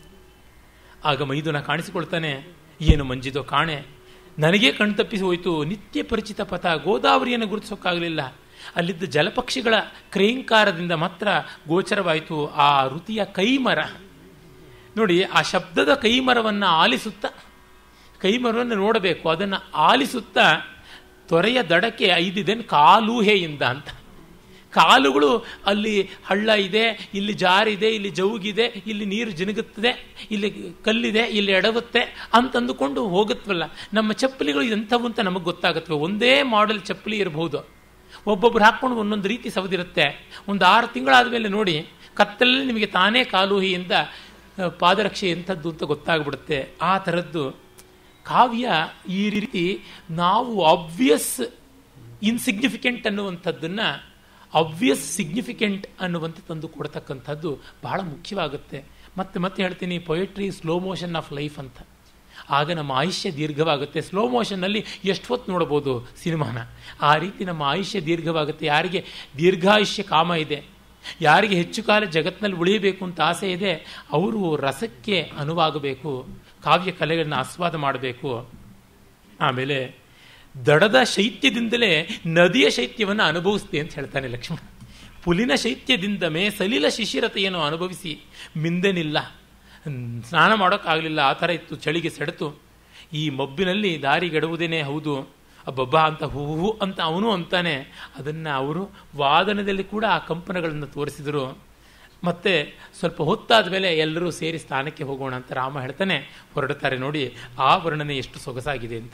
ಆಗ ಮೈದುನ ಕಾಣಿಸಿಕೊಳ್ತಾನೆ ಏನು ಮಂಜಿದೋ ಕಾಣೆ ನನಗೇ ಕಣ್ತಪ್ಪಿಸಿ ಹೋಯಿತು ನಿತ್ಯ ಪರಿಚಿತ ಪಥ ಗೋದಾವರಿಯನ್ನು ಗುರುತಿಸೋಕ್ಕಾಗಲಿಲ್ಲ ಅಲ್ಲಿದ್ದ ಜಲಪಕ್ಷಿಗಳ ಕ್ರೇಂಕಾರದಿಂದ ಮಾತ್ರ ಗೋಚರವಾಯಿತು ಆ ಋತಿಯ ಕೈಮರ ನೋಡಿ ಆ ಶಬ್ದದ ಕೈಮರವನ್ನು ಆಲಿಸುತ್ತಾ ಕೈಮರವನ್ನು ನೋಡಬೇಕು ಅದನ್ನು ಆಲಿಸುತ್ತಾ ತೊರೆಯ ದಡಕ್ಕೆ ಐದಿದೆನ್ ಕಾಲೂಹೆಯಿಂದ ಅಂತ ಕಾಲುಗಳು ಅಲ್ಲಿ ಹಳ್ಳ ಇದೆ ಇಲ್ಲಿ ಜಾರಿದೆ ಇಲ್ಲಿ ಜೌಗಿದೆ ಇಲ್ಲಿ ನೀರು ಜಿನುಗುತ್ತದೆ ಇಲ್ಲಿ ಕಲ್ಲಿದೆ ಇಲ್ಲಿ ಎಡಗುತ್ತೆ ಅಂತಂದುಕೊಂಡು ಹೋಗುತ್ತವಲ್ಲ ನಮ್ಮ ಚಪ್ಪಲಿಗಳು ಎಂಥವು ಅಂತ ನಮಗೆ ಗೊತ್ತಾಗುತ್ತವೆ ಒಂದೇ ಮಾಡೆಲ್ ಚಪ್ಪಲಿ ಇರಬಹುದು ಒಬ್ಬೊಬ್ರು ಹಾಕ್ಕೊಂಡು ಒಂದೊಂದು ರೀತಿ ಸವದಿರುತ್ತೆ ಒಂದು ಆರು ತಿಂಗಳಾದ ಮೇಲೆ ನೋಡಿ ಕತ್ತಲಲ್ಲಿ ನಿಮಗೆ ತಾನೇ ಕಾಲುಹಿಯಿಂದ ಪಾದರಕ್ಷೆ ಎಂಥದ್ದು ಅಂತ ಗೊತ್ತಾಗ್ಬಿಡುತ್ತೆ ಆ ಥರದ್ದು ಕಾವ್ಯ ಈ ರೀತಿ ನಾವು ಆಬ್ವಿಯಸ್ ಇನ್ಸಿಗ್ನಿಫಿಕೆಂಟ್ ಅನ್ನುವಂಥದ್ದನ್ನು ಆಬ್ವಿಯಸ್ ಸಿಗ್ನಿಫಿಕೆಂಟ್ ಅನ್ನುವಂತೆ ತಂದು ಕೊಡ್ತಕ್ಕಂಥದ್ದು ಬಹಳ ಮುಖ್ಯವಾಗುತ್ತೆ ಮತ್ತೆ ಮತ್ತೆ ಹೇಳ್ತೀನಿ poetry slow motion of life ಅಂತ ಆಗ ನಮ್ಮ ಆಯುಷ್ಯ ದೀರ್ಘವಾಗುತ್ತೆ ಸ್ಲೋ ಮೋಷನ್ನಲ್ಲಿ ಎಷ್ಟು ಹೊತ್ತು ನೋಡ್ಬೋದು ಸಿನಿಮಾನ ಆ ರೀತಿ ನಮ್ಮ ಆಯುಷ್ಯ ದೀರ್ಘವಾಗುತ್ತೆ ಯಾರಿಗೆ ದೀರ್ಘಾಯುಷ್ಯ ಕಾಮ ಇದೆ ಯಾರಿಗೆ ಹೆಚ್ಚು ಕಾಲ ಜಗತ್ತಿನಲ್ಲಿ ಉಳಿಯಬೇಕು ಅಂತ ಆಸೆ ಇದೆ ಅವರು ರಸಕ್ಕೆ ಅನುವಾಗಬೇಕು ಕಾವ್ಯ ಕಲೆಗಳನ್ನ ಆಸ್ವಾದ ಮಾಡಬೇಕು ಆಮೇಲೆ ದಡದ ಶೈತ್ಯದಿಂದಲೇ ನದಿಯ ಶೈತ್ಯವನ್ನು ಅನುಭವಿಸ್ತೆ ಅಂತ ಹೇಳ್ತಾನೆ ಲಕ್ಷ್ಮಣ ಪುಲಿನ ಶೈತ್ಯದಿಂದ ಮೇ ಸಲಿಲ ಶಿಶಿರತೆಯನ್ನು ಅನುಭವಿಸಿ ಮಿಂದೆನಿಲ್ಲ ಸ್ನಾನ ಮಾಡೋಕ್ಕಾಗಲಿಲ್ಲ ಆ ಥರ ಇತ್ತು ಚಳಿಗೆ ಸೆಡೆತು ಈ ಮಬ್ಬಿನಲ್ಲಿ ದಾರಿಗೆಡುವುದೇನೆ ಹೌದು ಅಬ್ಬಬ್ಬ ಅಂತ ಹೂ ಅಂತ ಅವನು ಅಂತಾನೆ ಅದನ್ನು ಅವರು ವಾದನದಲ್ಲಿ ಕೂಡ ಆ ಕಂಪನಗಳನ್ನು ತೋರಿಸಿದರು ಮತ್ತೆ ಸ್ವಲ್ಪ ಹೊತ್ತಾದ ಮೇಲೆ ಎಲ್ಲರೂ ಸೇರಿ ಸ್ಥಾನಕ್ಕೆ ಹೋಗೋಣ ಅಂತ ರಾಮ ಹೇಳ್ತಾನೆ ಹೊರಡುತ್ತಾರೆ ನೋಡಿ ಆ ವರ್ಣನೆ ಎಷ್ಟು ಸೊಗಸಾಗಿದೆ ಅಂತ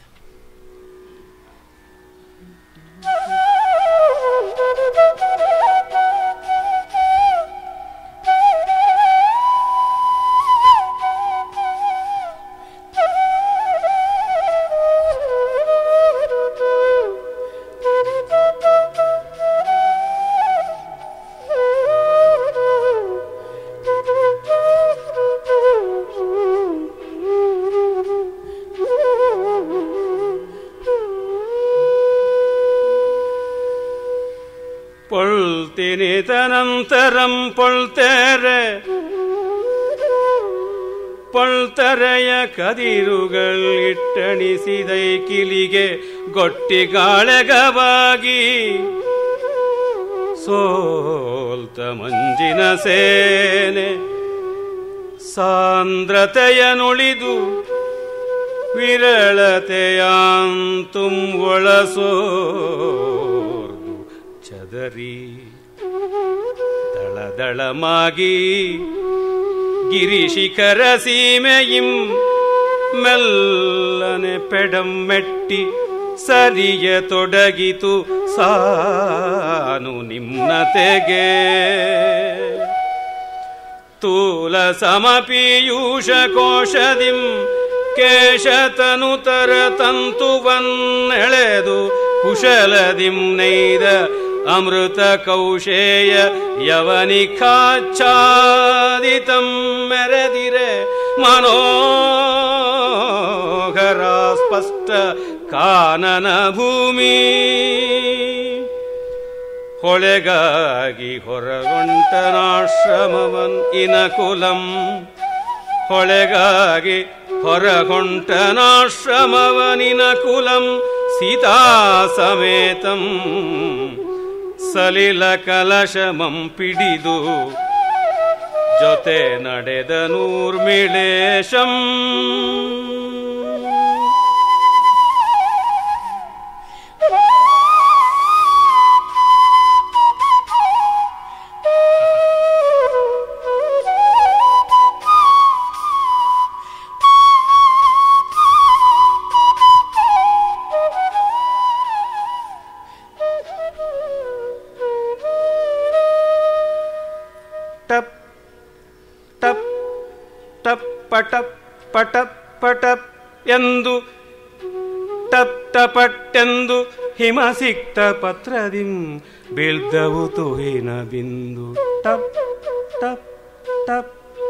പൊൾത്തിനിതനന്തരം പൊൾത്തേറെ പൊൾത്തരയ കതിരുകൾ ഇട്ടണിസിതൈ കിളിಗೆ ಗೊಟ್ಟಿಗಾಳೆಗವಾಗಿ ಸೋಲ್ತ ಮಂಜಿನ ಸೇನೆ ಸಾಂದ್ರತೆಯ ನುಳಿದು ವಿರಳತೆಯಾಂತುಂ ಒಳಸೋರ್ದು ಚದರಿ ದಳದಳಮಾಗಿ ಗಿರಿಶಿಖರ ಸೀಮೆಯಿಂ ಮೆಲ್ಲನೆ ಪೆಡಂ ಮೆಟ್ಟಿ ಸರಿಯ ತೊಡಗಿತು ಸಾನು ನಿಮ್ನತೆಗೆ ತೂಲ ಸಮಪೀಯೂಷ ಕೋಶದಿಂ ಕೇಶತನುತರ ತಂತುವನ್ನೆಳೆದು ಕುಶಲದಿಂ ನೈದ ಅಮೃತ ಕೌಶೇಯ ಯವನಿಖಾಚ್ಛಾದಿತಂ ಮೆರೆದಿರೆ ಮನೋಹರ ಸ್ಪಷ್ಟ ಕಾನನ ಭೂಮಿ ಹೊಳೆಗಾಗಿ ಹೊರಗೊಂಟನಾಶ್ರಮವನ್ ಇನಕುಲಂ ಹೊಳೆಗಾಗಿ ಹೊರಗೊಂಟನಾಶ್ರಮವನಿನ ಕುಲಂ ಸೀತಾ ಸಮೇತಂ ಸಲಿಲ ಕಲಶಮಂ ಪಿಡಿದು ಜೊತೆ ನಡೆದ ನೂರ್ಮಿಳೇಶಂ ಟಪ್ ಟಪ್ ಟಪ್ ಪಟಪ್ ಪಟಪ್ ಪಟಪ್ ಎಂದು ಟಪ್ ಟಪಟ್ಟೆಂದು ಹಿಮ ಸಿಕ್ತ ಪತ್ರದಿಂ ಬೀಳ್ದವು ತುಹಿನ ಬಿಂದು ಟಪ್ ಟಪ್ ಟಪ್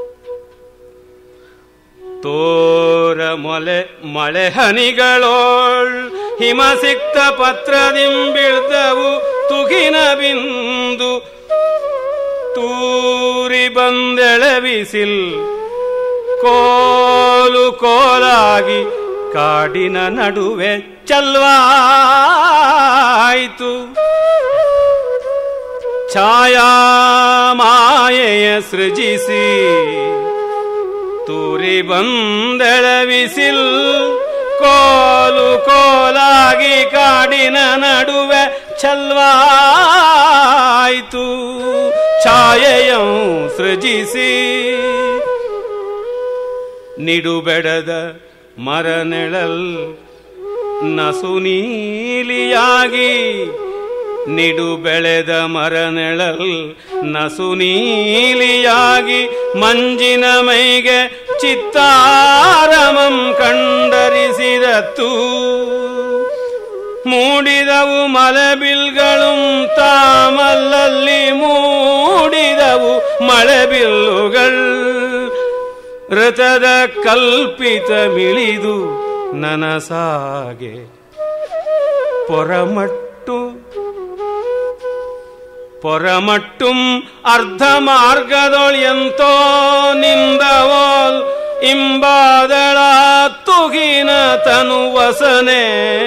ತೋರ ಮೊಲೆ ಮಳೆ ಹನಿಗಳೋಳ್ ಹಿಮ ಸಿಕ್ತ ಪತ್ರದಿಂ ಬೀಳ್ದವು ತುಗಿನ ಬಿಂದು ತೂರಿ ಬಂದೆಳವಿಸಿಲ್ ಕೋಲು ಕೋಲಾಗಿ ಕಾಡಿನ ನಡುವೆ ಚಲ್ವಾಯಿತು ಛಾಯಾಮಾಯೆಯ ಸೃಜಿಸಿ ತೂರಿ ಬಂದೆಳವಿಸಿಲ್ ಕೋಲು ಕೋಲಾಗಿ ಕಾಡಿನ ನಡುವೆ ಛಲ್ವಾಯಿತು ಛಾಯೆಯಂ ಸೃಜಿಸಿ ನಿಡುಬೆಡದ ಮರನೆಳಲ್ ನಸು ನೀಲಿಯಾಗಿ ನಿಡು ಬೆಳೆದ ಮರನೆಳಲ್ ನಸು ನೀಲಿಯಾಗಿ ಮಂಜಿನ ಮೈಗೆ ಚಿತ್ತಾರಮಂ ಕಂಡರಿಸಿದತ್ತು ಮೂಡಿದವು ಮಲೆಬಿಲ್ಗಳು ತಾಮಲ್ಲಲ್ಲಿ ಮೂಡಿದವು ಮಳೆಬಿಲ್ಲುಗಳು ಋತದ ಕಲ್ಪಿತ ಮಿಳಿದು ನನಸಾಗೆ ಪೊರಮಟ್ಟು പൊറമട്ടും അർദ്ധമാർഗതൊളിയന്തോ നിന്ദവോൽ ഇമ്പാദള തുകിന തനുവസനെ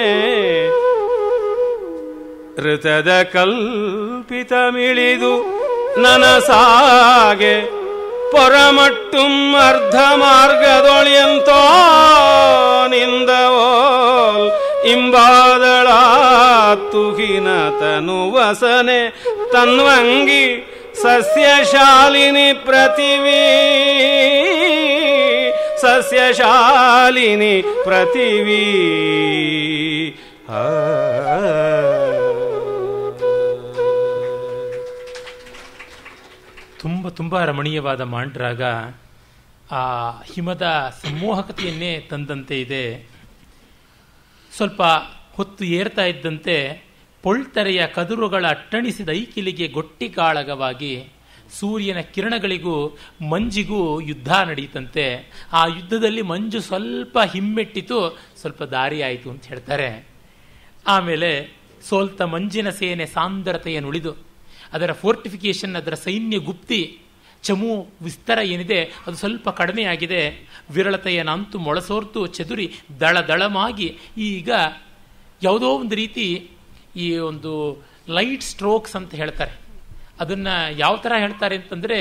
ಋತದ ಕಲ್ಪಿತಮಿಳಿದು ನನಸಾಗೆ ಪೊರಮಟ್ಟುಂ ಅರ್ಧ ಮಾರ್ಗದೊಳಿಯಂತೋ ನಿಂದವೋಲ್ ಇಂಬಾದಳ ತುಹಿನ ತನುವಸನೆ ತನ್ವಂಗಿ ಸಸ್ಯಶಾಲಿನಿ ಪ್ರತಿವೀ ಸಸ್ಯಶಾಲಿನಿ ಪ್ರತಿವೀ ತುಂಬ ತುಂಬ ರಮಣೀಯವಾದ ಮಾಂಡ್ರಾಗ ಆ ಹಿಮದ ಸಂಮೋಹಕತೆಯನ್ನೇ ತಂದಂತೆ ಇದೆ ಸ್ವಲ್ಪ ಹೊತ್ತು ಏರ್ತಾ ಇದ್ದಂತೆ ಪೊಳ್ತರೆಯ ಕದುರುಗಳ ಅಟ್ಟಣಿಸಿದ ಐಕಿಲಿಗೆ ಗೊಟ್ಟಿಗಾಳಗವಾಗಿ ಸೂರ್ಯನ ಕಿರಣಗಳಿಗೂ ಮಂಜಿಗೂ ಯುದ್ಧ ನಡೆಯಿತಂತೆ ಆ ಯುದ್ಧದಲ್ಲಿ ಮಂಜು ಸ್ವಲ್ಪ ಹಿಮ್ಮೆಟ್ಟಿತು ಸ್ವಲ್ಪ ದಾರಿ ಆಯಿತು ಅಂತ ಹೇಳ್ತಾರೆ ಆಮೇಲೆ ಸೋಲ್ತ ಮಂಜಿನ ಸೇನೆ ಸಾಂದ್ರತೆಯನ್ನುಳಿದು ಅದರ ಫೋರ್ಟಿಫಿಕೇಶನ್ ಅದರ ಸೈನ್ಯ ಗುಪ್ತಿ ಚಮು ವಿಸ್ತಾರ ಏನಿದೆ ಅದು ಸ್ವಲ್ಪ ಕಡಿಮೆಯಾಗಿದೆ ವಿರಳತೆಯ ನಂತು ಮೊಳಸೋರ್ತು ಚದುರಿ ದಳ ದಳಮಾಗಿ ಈಗ ಯಾವುದೋ ಒಂದು ರೀತಿ ಈ ಒಂದು ಲೈಟ್ ಸ್ಟ್ರೋಕ್ಸ್ ಅಂತ ಹೇಳ್ತಾರೆ ಅದನ್ನು ಯಾವ ಥರ ಹೇಳ್ತಾರೆ ಅಂತಂದರೆ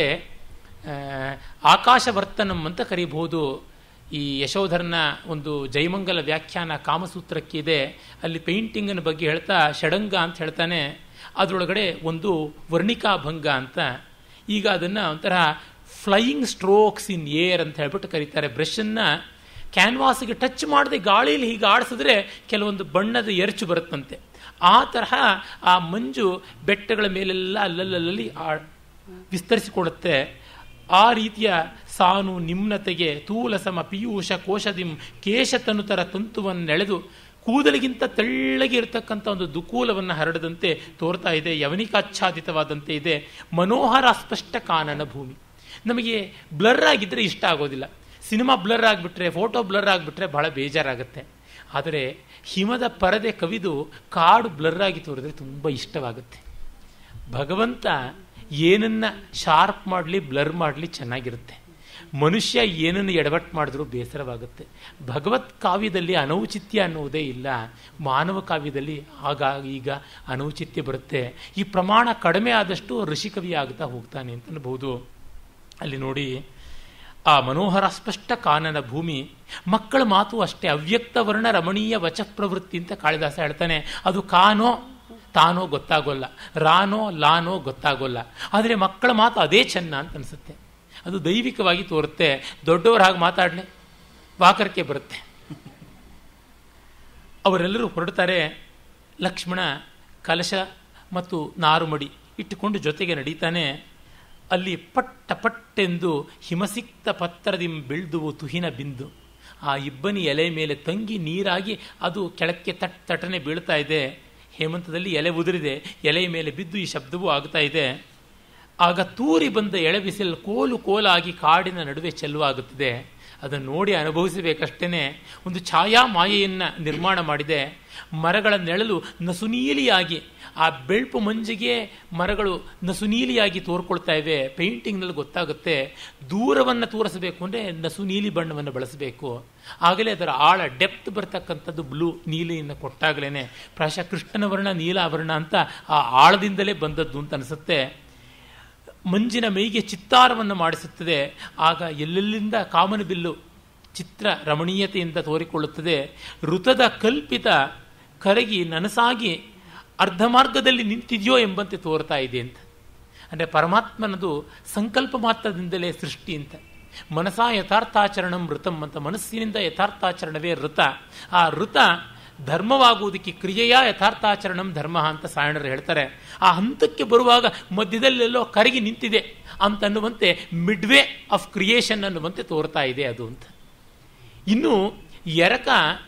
ಆಕಾಶವರ್ತನಂ ಅಂತ ಕರೀಬಹುದು ಈ ಯಶೋಧರನ ಒಂದು ಜೈಮಂಗಲ ವ್ಯಾಖ್ಯಾನ ಕಾಮಸೂತ್ರಕ್ಕೆ ಇದೆ ಅಲ್ಲಿ ಪೇಂಟಿಂಗಿನ ಬಗ್ಗೆ ಹೇಳ್ತಾ ಷಡಂಗ ಅಂತ ಹೇಳ್ತಾನೆ ಅದರೊಳಗಡೆ ಒಂದು ವರ್ಣಿಕಾಭಂಗ ಅಂತ ಈಗ ಅದನ್ನು ಒಂಥರ ಫ್ಲೈಯಿಂಗ್ ಸ್ಟ್ರೋಕ್ಸ್ ಇನ್ ಏರ್ ಅಂತ ಹೇಳ್ಬಿಟ್ಟು ಕರೀತಾರೆ ಬ್ರಷನ್ನು ಕ್ಯಾನ್ವಾಸ್ಗೆ ಟಚ್ ಮಾಡದೆ ಗಾಳಿಯಲ್ಲಿ ಹೀಗೆ ಆಡಿಸಿದ್ರೆ ಕೆಲವೊಂದು ಬಣ್ಣದ ಎರಚು ಬರುತ್ತಂತೆ ಆ ತರಹ ಆ ಮಂಜು ಬೆಟ್ಟಗಳ ಮೇಲೆಲ್ಲ ಅಲ್ಲಲ್ಲಲ್ಲಿ ಆ ವಿಸ್ತರಿಸಿಕೊಡುತ್ತೆ ಆ ರೀತಿಯ ಸಾನು ನಿಮ್ನತೆಗೆ ತೂಲಸಮ ಪಿಯೂಷ ಕೋಶದಿಂ ಕೇಶತನುತರ ತಂತುವನ್ನೆಳೆದು ಕೂದಲಿಗಿಂತ ತೆಳ್ಳಗೆ ಇರತಕ್ಕಂಥ ಒಂದು ದುಕೂಲವನ್ನು ಹರಡದಂತೆ ತೋರ್ತಾ ಇದೆ ಯವನಿಕಾಚ್ಛಾದಿತವಾದಂತೆ ಇದೆ ಮನೋಹರ ಅಸ್ಪಷ್ಟ ಕಾನನ ಭೂಮಿ ನಮಗೆ ಬ್ಲರ್ ಆಗಿದ್ರೆ ಇಷ್ಟ ಆಗೋದಿಲ್ಲ ಸಿನಿಮಾ ಬ್ಲರ್ ಆಗಿಬಿಟ್ರೆ ಫೋಟೋ ಬ್ಲರ್ ಆಗಿಬಿಟ್ರೆ ಬಹಳ ಬೇಜಾರಾಗುತ್ತೆ ಆದರೆ ಹಿಮದ ಪರದೆ ಕವಿದು ಕಾಡು ಬ್ಲರ್ ಆಗಿ ತೋರಿದ್ರೆ ತುಂಬ ಇಷ್ಟವಾಗುತ್ತೆ ಭಗವಂತ ಏನನ್ನ ಶಾರ್ಪ್ ಮಾಡಲಿ ಬ್ಲರ್ ಮಾಡಲಿ ಚೆನ್ನಾಗಿರುತ್ತೆ ಮನುಷ್ಯ ಏನನ್ನು ಎಡವಟ್ಟು ಮಾಡಿದ್ರೂ ಬೇಸರವಾಗುತ್ತೆ ಭಗವತ್ ಕಾವ್ಯದಲ್ಲಿ ಅನೌಚಿತ್ಯ ಅನ್ನುವುದೇ ಇಲ್ಲ ಮಾನವ ಕಾವ್ಯದಲ್ಲಿ ಆಗ ಈಗ ಅನೌಚಿತ್ಯ ಬರುತ್ತೆ ಈ ಪ್ರಮಾಣ ಕಡಿಮೆ ಆದಷ್ಟು ಋಷಿಕವಿ ಆಗ್ತಾ ಹೋಗ್ತಾನೆ ಅಂತ ಅನ್ಬಹುದು ಅಲ್ಲಿ ನೋಡಿ ಆ ಮನೋಹರ ಸ್ಪಷ್ಟ ಕಾನನ ಭೂಮಿ ಮಕ್ಕಳ ಮಾತು ಅಷ್ಟೇ ಅವ್ಯಕ್ತ ವರ್ಣ ರಮಣೀಯ ವಚ ಪ್ರವೃತ್ತಿ ಅಂತ ಕಾಳಿದಾಸ ಹೇಳ್ತಾನೆ ಅದು ಕಾನೋ ತಾನೋ ಗೊತ್ತಾಗೋಲ್ಲ ರಾನೋ ಲಾನೋ ಗೊತ್ತಾಗೋಲ್ಲ ಆದರೆ ಮಕ್ಕಳ ಮಾತು ಅದೇ ಚೆನ್ನ ಅಂತ ಅನಿಸುತ್ತೆ ಅದು ದೈವಿಕವಾಗಿ ತೋರುತ್ತೆ ದೊಡ್ಡವರು ಹಾಗೆ ಮಾತಾಡಲಿ ವಾಕರಕ್ಕೆ ಬರುತ್ತೆ ಅವರೆಲ್ಲರೂ ಹೊರಡ್ತಾರೆ ಲಕ್ಷ್ಮಣ ಕಲಶ ಮತ್ತು ನಾರುಮಡಿ ಇಟ್ಟುಕೊಂಡು ಜೊತೆಗೆ ನಡೀತಾನೆ ಅಲ್ಲಿ ಪಟ್ಟ ಪಟ್ಟೆಂದು ಹಿಮಸಿಕ್ತ ಪತ್ರದಿಂ ಬೆಳೆದುವು ತುಹಿನ ಬಿಂದು ಆ ಇಬ್ಬನಿ ಎಲೆ ಮೇಲೆ ತಂಗಿ ನೀರಾಗಿ ಅದು ಕೆಳಕ್ಕೆ ತಟ್ ತಟನೆ ಬೀಳ್ತಾ ಇದೆ ಹೇಮಂತದಲ್ಲಿ ಎಲೆ ಉದುರಿದೆ ಎಲೆಯ ಮೇಲೆ ಬಿದ್ದು ಈ ಶಬ್ದವೂ ಆಗ್ತಾ ಇದೆ ಆಗ ತೂರಿ ಬಂದ ಎಳೆ ಬಿಸಿಲು ಕೋಲು ಕೋಲಾಗಿ ಕಾಡಿನ ನಡುವೆ ಚೆಲ್ಲುವಾಗುತ್ತಿದೆ ಅದನ್ನು ನೋಡಿ ಅನುಭವಿಸಬೇಕಷ್ಟೇ ಒಂದು ಛಾಯಾ ಮಾಯೆಯನ್ನು ನಿರ್ಮಾಣ ಮಾಡಿದೆ ಮರಗಳ ನೆಳಲು ನಸುನೀಲಿಯಾಗಿ ಆ ಬೆಳ್ಪು ಮಂಜಿಗೆ ಮರಗಳು ನಸುನೀಲಿಯಾಗಿ ತೋರ್ಕೊಳ್ತಾ ಇವೆ ಪೇಂಟಿಂಗ್ನಲ್ಲಿ ಗೊತ್ತಾಗುತ್ತೆ ದೂರವನ್ನು ತೋರಿಸಬೇಕು ಅಂದರೆ ನಸುನೀಲಿ ಬಣ್ಣವನ್ನು ಬಳಸಬೇಕು ಆಗಲೇ ಅದರ ಆಳ ಡೆಪ್ತ್ ಬರ್ತಕ್ಕಂಥದ್ದು ಬ್ಲೂ ನೀಲಿಯನ್ನು ಕೊಟ್ಟಾಗಲೇ ಪ್ರಾಯಶಃ ಕೃಷ್ಣನ ವರ್ಣ ನೀಲಾವರ್ಣ ಅಂತ ಆ ಆಳದಿಂದಲೇ ಬಂದದ್ದು ಅಂತ ಅನಿಸುತ್ತೆ ಮಂಜಿನ ಮೈಗೆ ಚಿತ್ತಾರವನ್ನು ಮಾಡಿಸುತ್ತದೆ ಆಗ ಎಲ್ಲೆಲ್ಲಿಂದ ಕಾಮನ ಬಿಲ್ಲು ಚಿತ್ರ ರಮಣೀಯತೆಯಿಂದ ತೋರಿಕೊಳ್ಳುತ್ತದೆ ಋತದ ಕಲ್ಪಿತ ಕರಗಿ ನನಸಾಗಿ ಅರ್ಧ ಮಾರ್ಗದಲ್ಲಿ ನಿಂತಿದೆಯೋ ಎಂಬಂತೆ ತೋರ್ತಾ ಇದೆ ಅಂತ ಅಂದರೆ ಪರಮಾತ್ಮನದು ಸಂಕಲ್ಪ ಮಾತ್ರದಿಂದಲೇ ಸೃಷ್ಟಿ ಅಂತ ಮನಸಾ ಯಥಾರ್ಥಾಚರಣಂ ಋತಂ ಅಂತ ಮನಸ್ಸಿನಿಂದ ಯಥಾರ್ಥಾಚರಣವೇ ಋತ ಆ ಋತ ಧರ್ಮವಾಗುವುದಕ್ಕೆ ಕ್ರಿಯೆಯ ಯಥಾರ್ಥಾಚರಣಂ ಧರ್ಮ ಅಂತ ಸಾಯಣರು ಹೇಳ್ತಾರೆ ಆ ಹಂತಕ್ಕೆ ಬರುವಾಗ ಮಧ್ಯದಲ್ಲೆಲ್ಲೋ ಕರಗಿ ನಿಂತಿದೆ ಅಂತನ್ನುವಂತೆ ಮಿಡ್ವೇ ಆಫ್ ಕ್ರಿಯೇಷನ್ ಅನ್ನುವಂತೆ ತೋರ್ತಾ ಇದೆ ಅದು ಅಂತ ಇನ್ನು ಎರಕ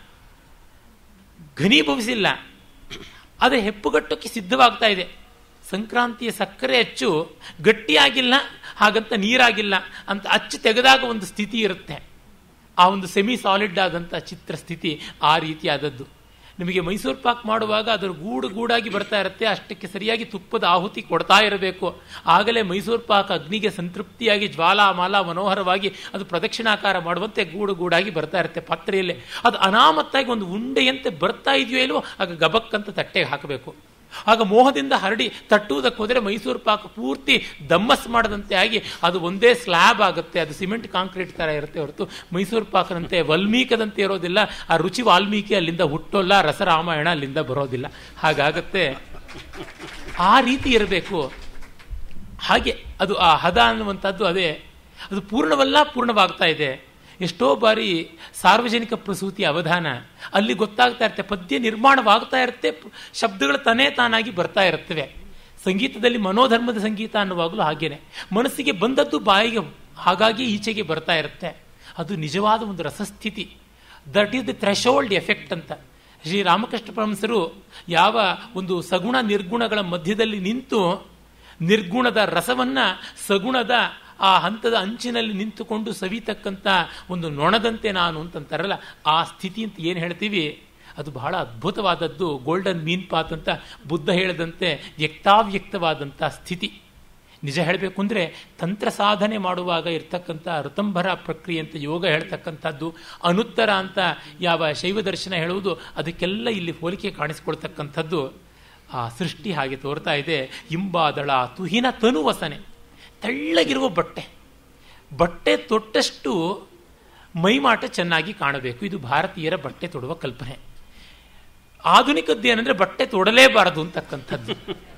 ಘನೀಭವಿಸಿಲ್ಲ ಆದರೆ ಹೆಪ್ಪುಗಟ್ಟಕ್ಕೆ ಸಿದ್ಧವಾಗ್ತಾ ಇದೆ ಸಂಕ್ರಾಂತಿಯ ಸಕ್ಕರೆ ಅಚ್ಚು ಗಟ್ಟಿಯಾಗಿಲ್ಲ ಹಾಗಂತ ನೀರಾಗಿಲ್ಲ ಅಂತ ಅಚ್ಚು ತೆಗೆದಾಗ ಒಂದು ಸ್ಥಿತಿ ಇರುತ್ತೆ ಆ ಒಂದು ಸೆಮಿ ಸಾಲಿಡ್ ಆದಂಥ ಚಿತ್ರ ಸ್ಥಿತಿ ಆ ರೀತಿಯಾದದ್ದು ನಿಮಗೆ ಮೈಸೂರು ಪಾಕ್ ಮಾಡುವಾಗ ಅದರ ಗೂಡು ಗೂಡಾಗಿ ಬರ್ತಾ ಇರುತ್ತೆ ಅಷ್ಟಕ್ಕೆ ಸರಿಯಾಗಿ ತುಪ್ಪದ ಆಹುತಿ ಕೊಡ್ತಾ ಇರಬೇಕು ಆಗಲೇ ಮೈಸೂರು ಪಾಕ್ ಅಗ್ನಿಗೆ ಸಂತೃಪ್ತಿಯಾಗಿ ಜ್ವಾಲಾ ಮಾಲ ಮನೋಹರವಾಗಿ ಅದು ಪ್ರದಕ್ಷಿಣಾಕಾರ ಮಾಡುವಂತೆ ಗೂಡು ಗೂಡಾಗಿ ಬರ್ತಾ ಇರುತ್ತೆ ಪಾತ್ರೆಯಲ್ಲಿ ಅದು ಅನಾಮತ್ತಾಗಿ ಒಂದು ಉಂಡೆಯಂತೆ ಬರ್ತಾ ಇದೆಯೋ ಇಲ್ವೋ ಆಗ ಗಬಕ್ಕಂತ ತಟ್ಟೆಗೆ ಹಾಕಬೇಕು ಆಗ ಮೋಹದಿಂದ ಹರಡಿ ತಟ್ಟುವುದಕ್ಕೆ ಹೋದರೆ ಮೈಸೂರು ಪಾಕ ಪೂರ್ತಿ ದಮ್ಮಸ್ ಮಾಡದಂತೆ ಆಗಿ ಅದು ಒಂದೇ ಸ್ಲ್ಯಾಬ್ ಆಗುತ್ತೆ ಅದು ಸಿಮೆಂಟ್ ಕಾಂಕ್ರೀಟ್ ತರ ಇರುತ್ತೆ ಹೊರತು ಮೈಸೂರು ಪಾಕದಂತೆ ವಲ್ಮೀಕದಂತೆ ಇರೋದಿಲ್ಲ ಆ ರುಚಿ ವಾಲ್ಮೀಕಿ ಅಲ್ಲಿಂದ ಹುಟ್ಟೋಲ್ಲ ರಸರಾಮಾಯಣ ಅಲ್ಲಿಂದ ಬರೋದಿಲ್ಲ ಹಾಗಾಗತ್ತೆ ಆ ರೀತಿ ಇರಬೇಕು ಹಾಗೆ ಅದು ಆ ಹದ ಅನ್ನುವಂಥದ್ದು ಅದೇ ಅದು ಪೂರ್ಣವಲ್ಲ ಪೂರ್ಣವಾಗ್ತಾ ಇದೆ ಎಷ್ಟೋ ಬಾರಿ ಸಾರ್ವಜನಿಕ ಪ್ರಸೂತಿ ಅವಧಾನ ಅಲ್ಲಿ ಗೊತ್ತಾಗ್ತಾ ಇರುತ್ತೆ ಪದ್ಯ ನಿರ್ಮಾಣವಾಗ್ತಾ ಇರುತ್ತೆ ಶಬ್ದಗಳು ತನೇ ತಾನಾಗಿ ಬರ್ತಾ ಇರುತ್ತವೆ ಸಂಗೀತದಲ್ಲಿ ಮನೋಧರ್ಮದ ಸಂಗೀತ ಅನ್ನುವಾಗಲೂ ಹಾಗೇನೆ ಮನಸ್ಸಿಗೆ ಬಂದದ್ದು ಬಾಯಿಗೆ ಹಾಗಾಗಿ ಈಚೆಗೆ ಬರ್ತಾ ಇರುತ್ತೆ ಅದು ನಿಜವಾದ ಒಂದು ರಸಸ್ಥಿತಿ that is the threshold effect ಅಂತ ಶ್ರೀ ರಾಮಕೃಷ್ಣ ಪರಮಸರು ಯಾವ ಒಂದು ಸಗುಣ ನಿರ್ಗುಣಗಳ ಮಧ್ಯದಲ್ಲಿ ನಿಂತು ನಿರ್ಗುಣದ ರಸವನ್ನ ಸಗುಣದ ಆ ಹಂತದ ಅಂಚಿನಲ್ಲಿ ನಿಂತುಕೊಂಡು ಸವಿತಕ್ಕಂಥ ಒಂದು ನೊಣದಂತೆ ನಾನು ಅಂತಂತಾರಲ್ಲ ಆ ಸ್ಥಿತಿ ಅಂತ ಏನು ಹೇಳ್ತೀವಿ ಅದು ಬಹಳ ಅದ್ಭುತವಾದದ್ದು ಗೋಲ್ಡನ್ ಮೀನ್ ಪಾತ್ ಅಂತ ಬುದ್ಧ ಹೇಳದಂತೆ ವ್ಯಕ್ತಾವ್ಯಕ್ತವಾದಂಥ ಸ್ಥಿತಿ ನಿಜ ಹೇಳಬೇಕು ಅಂದರೆ ತಂತ್ರ ಸಾಧನೆ ಮಾಡುವಾಗ ಇರ್ತಕ್ಕಂಥ ಋತಂಭರ ಪ್ರಕ್ರಿಯೆ ಅಂತ ಯೋಗ ಹೇಳ್ತಕ್ಕಂಥದ್ದು ಅನುತ್ತರ ಅಂತ ಯಾವ ಶೈವ ದರ್ಶನ ಹೇಳುವುದು ಅದಕ್ಕೆಲ್ಲ ಇಲ್ಲಿ ಹೋಲಿಕೆ ಕಾಣಿಸ್ಕೊಳ್ತಕ್ಕಂಥದ್ದು ಆ ಸೃಷ್ಟಿ ಹಾಗೆ ತೋರ್ತಾ ಇದೆ ಇಂಬಾದಳ ತುಹಿನ ತನುವಸನೆ ತೆಳ್ಳಗಿರುವ ಬಟ್ಟೆ ಬಟ್ಟೆ ತೊಟ್ಟಷ್ಟು ಮೈಮಾಟ ಚೆನ್ನಾಗಿ ಕಾಣಬೇಕು ಇದು ಭಾರತೀಯರ ಬಟ್ಟೆ ತೊಡುವ ಕಲ್ಪನೆ ಆಧುನಿಕದ್ದು ಏನಂದ್ರೆ ಬಟ್ಟೆ ತೊಡಲೇಬಾರದು ಅಂತಕ್ಕಂಥದ್ದು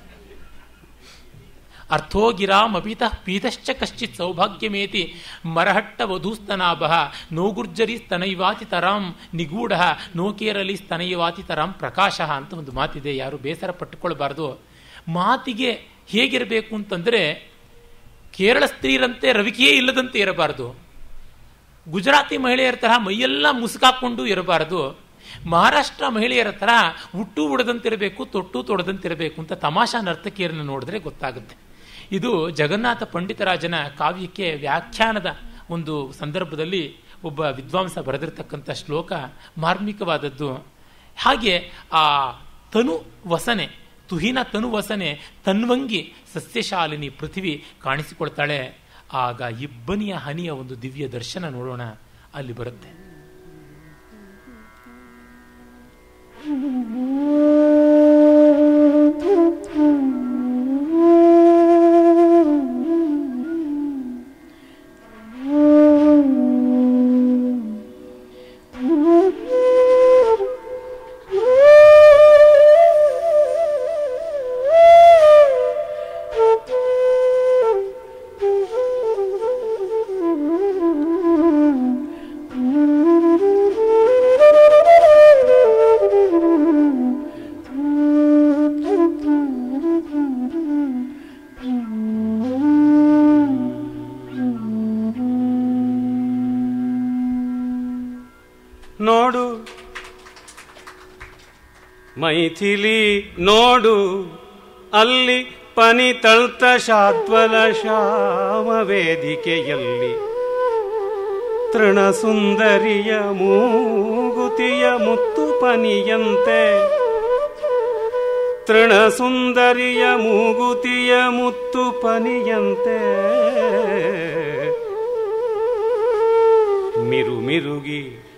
ಅರ್ಥೋಗಿರಾಮಪಿತ ಪೀತಶ್ಚ ಕಶ್ಚಿತ್ ಸೌಭಾಗ್ಯಮೇತಿ ಮರಹಟ್ಟ ವಧೂಸ್ತನಾಭ ನೋಗುರ್ಜರಿ ಸ್ತನೈವಾತಿ ತರಾಂ ನಿಗೂಢ ನೋಕೇರಲಿ ಸ್ತನೈವಾತಿ ತರಾಂ ಪ್ರಕಾಶ ಅಂತ ಒಂದು ಮಾತಿದೆ ಯಾರು ಬೇಸರ ಪಟ್ಟುಕೊಳ್ಬಾರ್ದು ಮಾತಿಗೆ ಹೇಗಿರಬೇಕು ಅಂತಂದ್ರೆ ಕೇರಳ ಸ್ತ್ರೀಯರಂತೆ ರವಿಕೆಯೇ ಇಲ್ಲದಂತೆ ಇರಬಾರದು ಗುಜರಾತಿ ಮಹಿಳೆಯರ ತರಹ ಮೈಯೆಲ್ಲ ಮುಸುಕಾಕೊಂಡು ಇರಬಾರದು ಮಹಾರಾಷ್ಟ್ರ ಮಹಿಳೆಯರ ತರ ಹುಟ್ಟು ಉಡದಂತಿರಬೇಕು ತೊಟ್ಟು ತೊಡದಂತಿರಬೇಕು ಅಂತ ತಮಾಷಾ ನರ್ತಕಿಯರನ್ನು ನೋಡಿದ್ರೆ ಗೊತ್ತಾಗುತ್ತೆ ಇದು ಜಗನ್ನಾಥ ಪಂಡಿತರಾಜನ ಕಾವ್ಯಕ್ಕೆ ವ್ಯಾಖ್ಯಾನದ ಒಂದು ಸಂದರ್ಭದಲ್ಲಿ ಒಬ್ಬ ವಿದ್ವಾಂಸ ಬರೆದಿರ್ತಕ್ಕಂಥ ಶ್ಲೋಕ ಮಾರ್ಮಿಕವಾದದ್ದು ಹಾಗೆ ಆ ತನು ವಸನೆ ತುಹಿನ ತನು ವಸನೆ ತನ್ವಂಗಿ ಸಸ್ಯಶಾಲಿನಿ ಪೃಥ್ವಿ ಕಾಣಿಸಿಕೊಳ್ತಾಳೆ ಆಗ ಇಬ್ಬನಿಯ ಹನಿಯ ಒಂದು ದಿವ್ಯ ದರ್ಶನ ನೋಡೋಣ ಅಲ್ಲಿ ಬರುತ್ತೆ ನೋಡು ಮೈಥಿಲಿ ನೋಡು ಅಲ್ಲಿ ಪನಿ ತಳ್ತ ಶಾದ್ವಲ ಶ್ಯಾಮ ವೇದಿಕೆಯಲ್ಲಿ ತೃಣ ಸುಂದರಿಯ ಮೂಗುತಿಯ ಮುತ್ತು ಪನಿಯಂತೆ ತೃಣ ಸುಂದರಿಯ ಮೂಗುತಿಯ ಮುತ್ತು ಪನಿಯಂತೆ ಮಿರು ಮಿರುಗಿ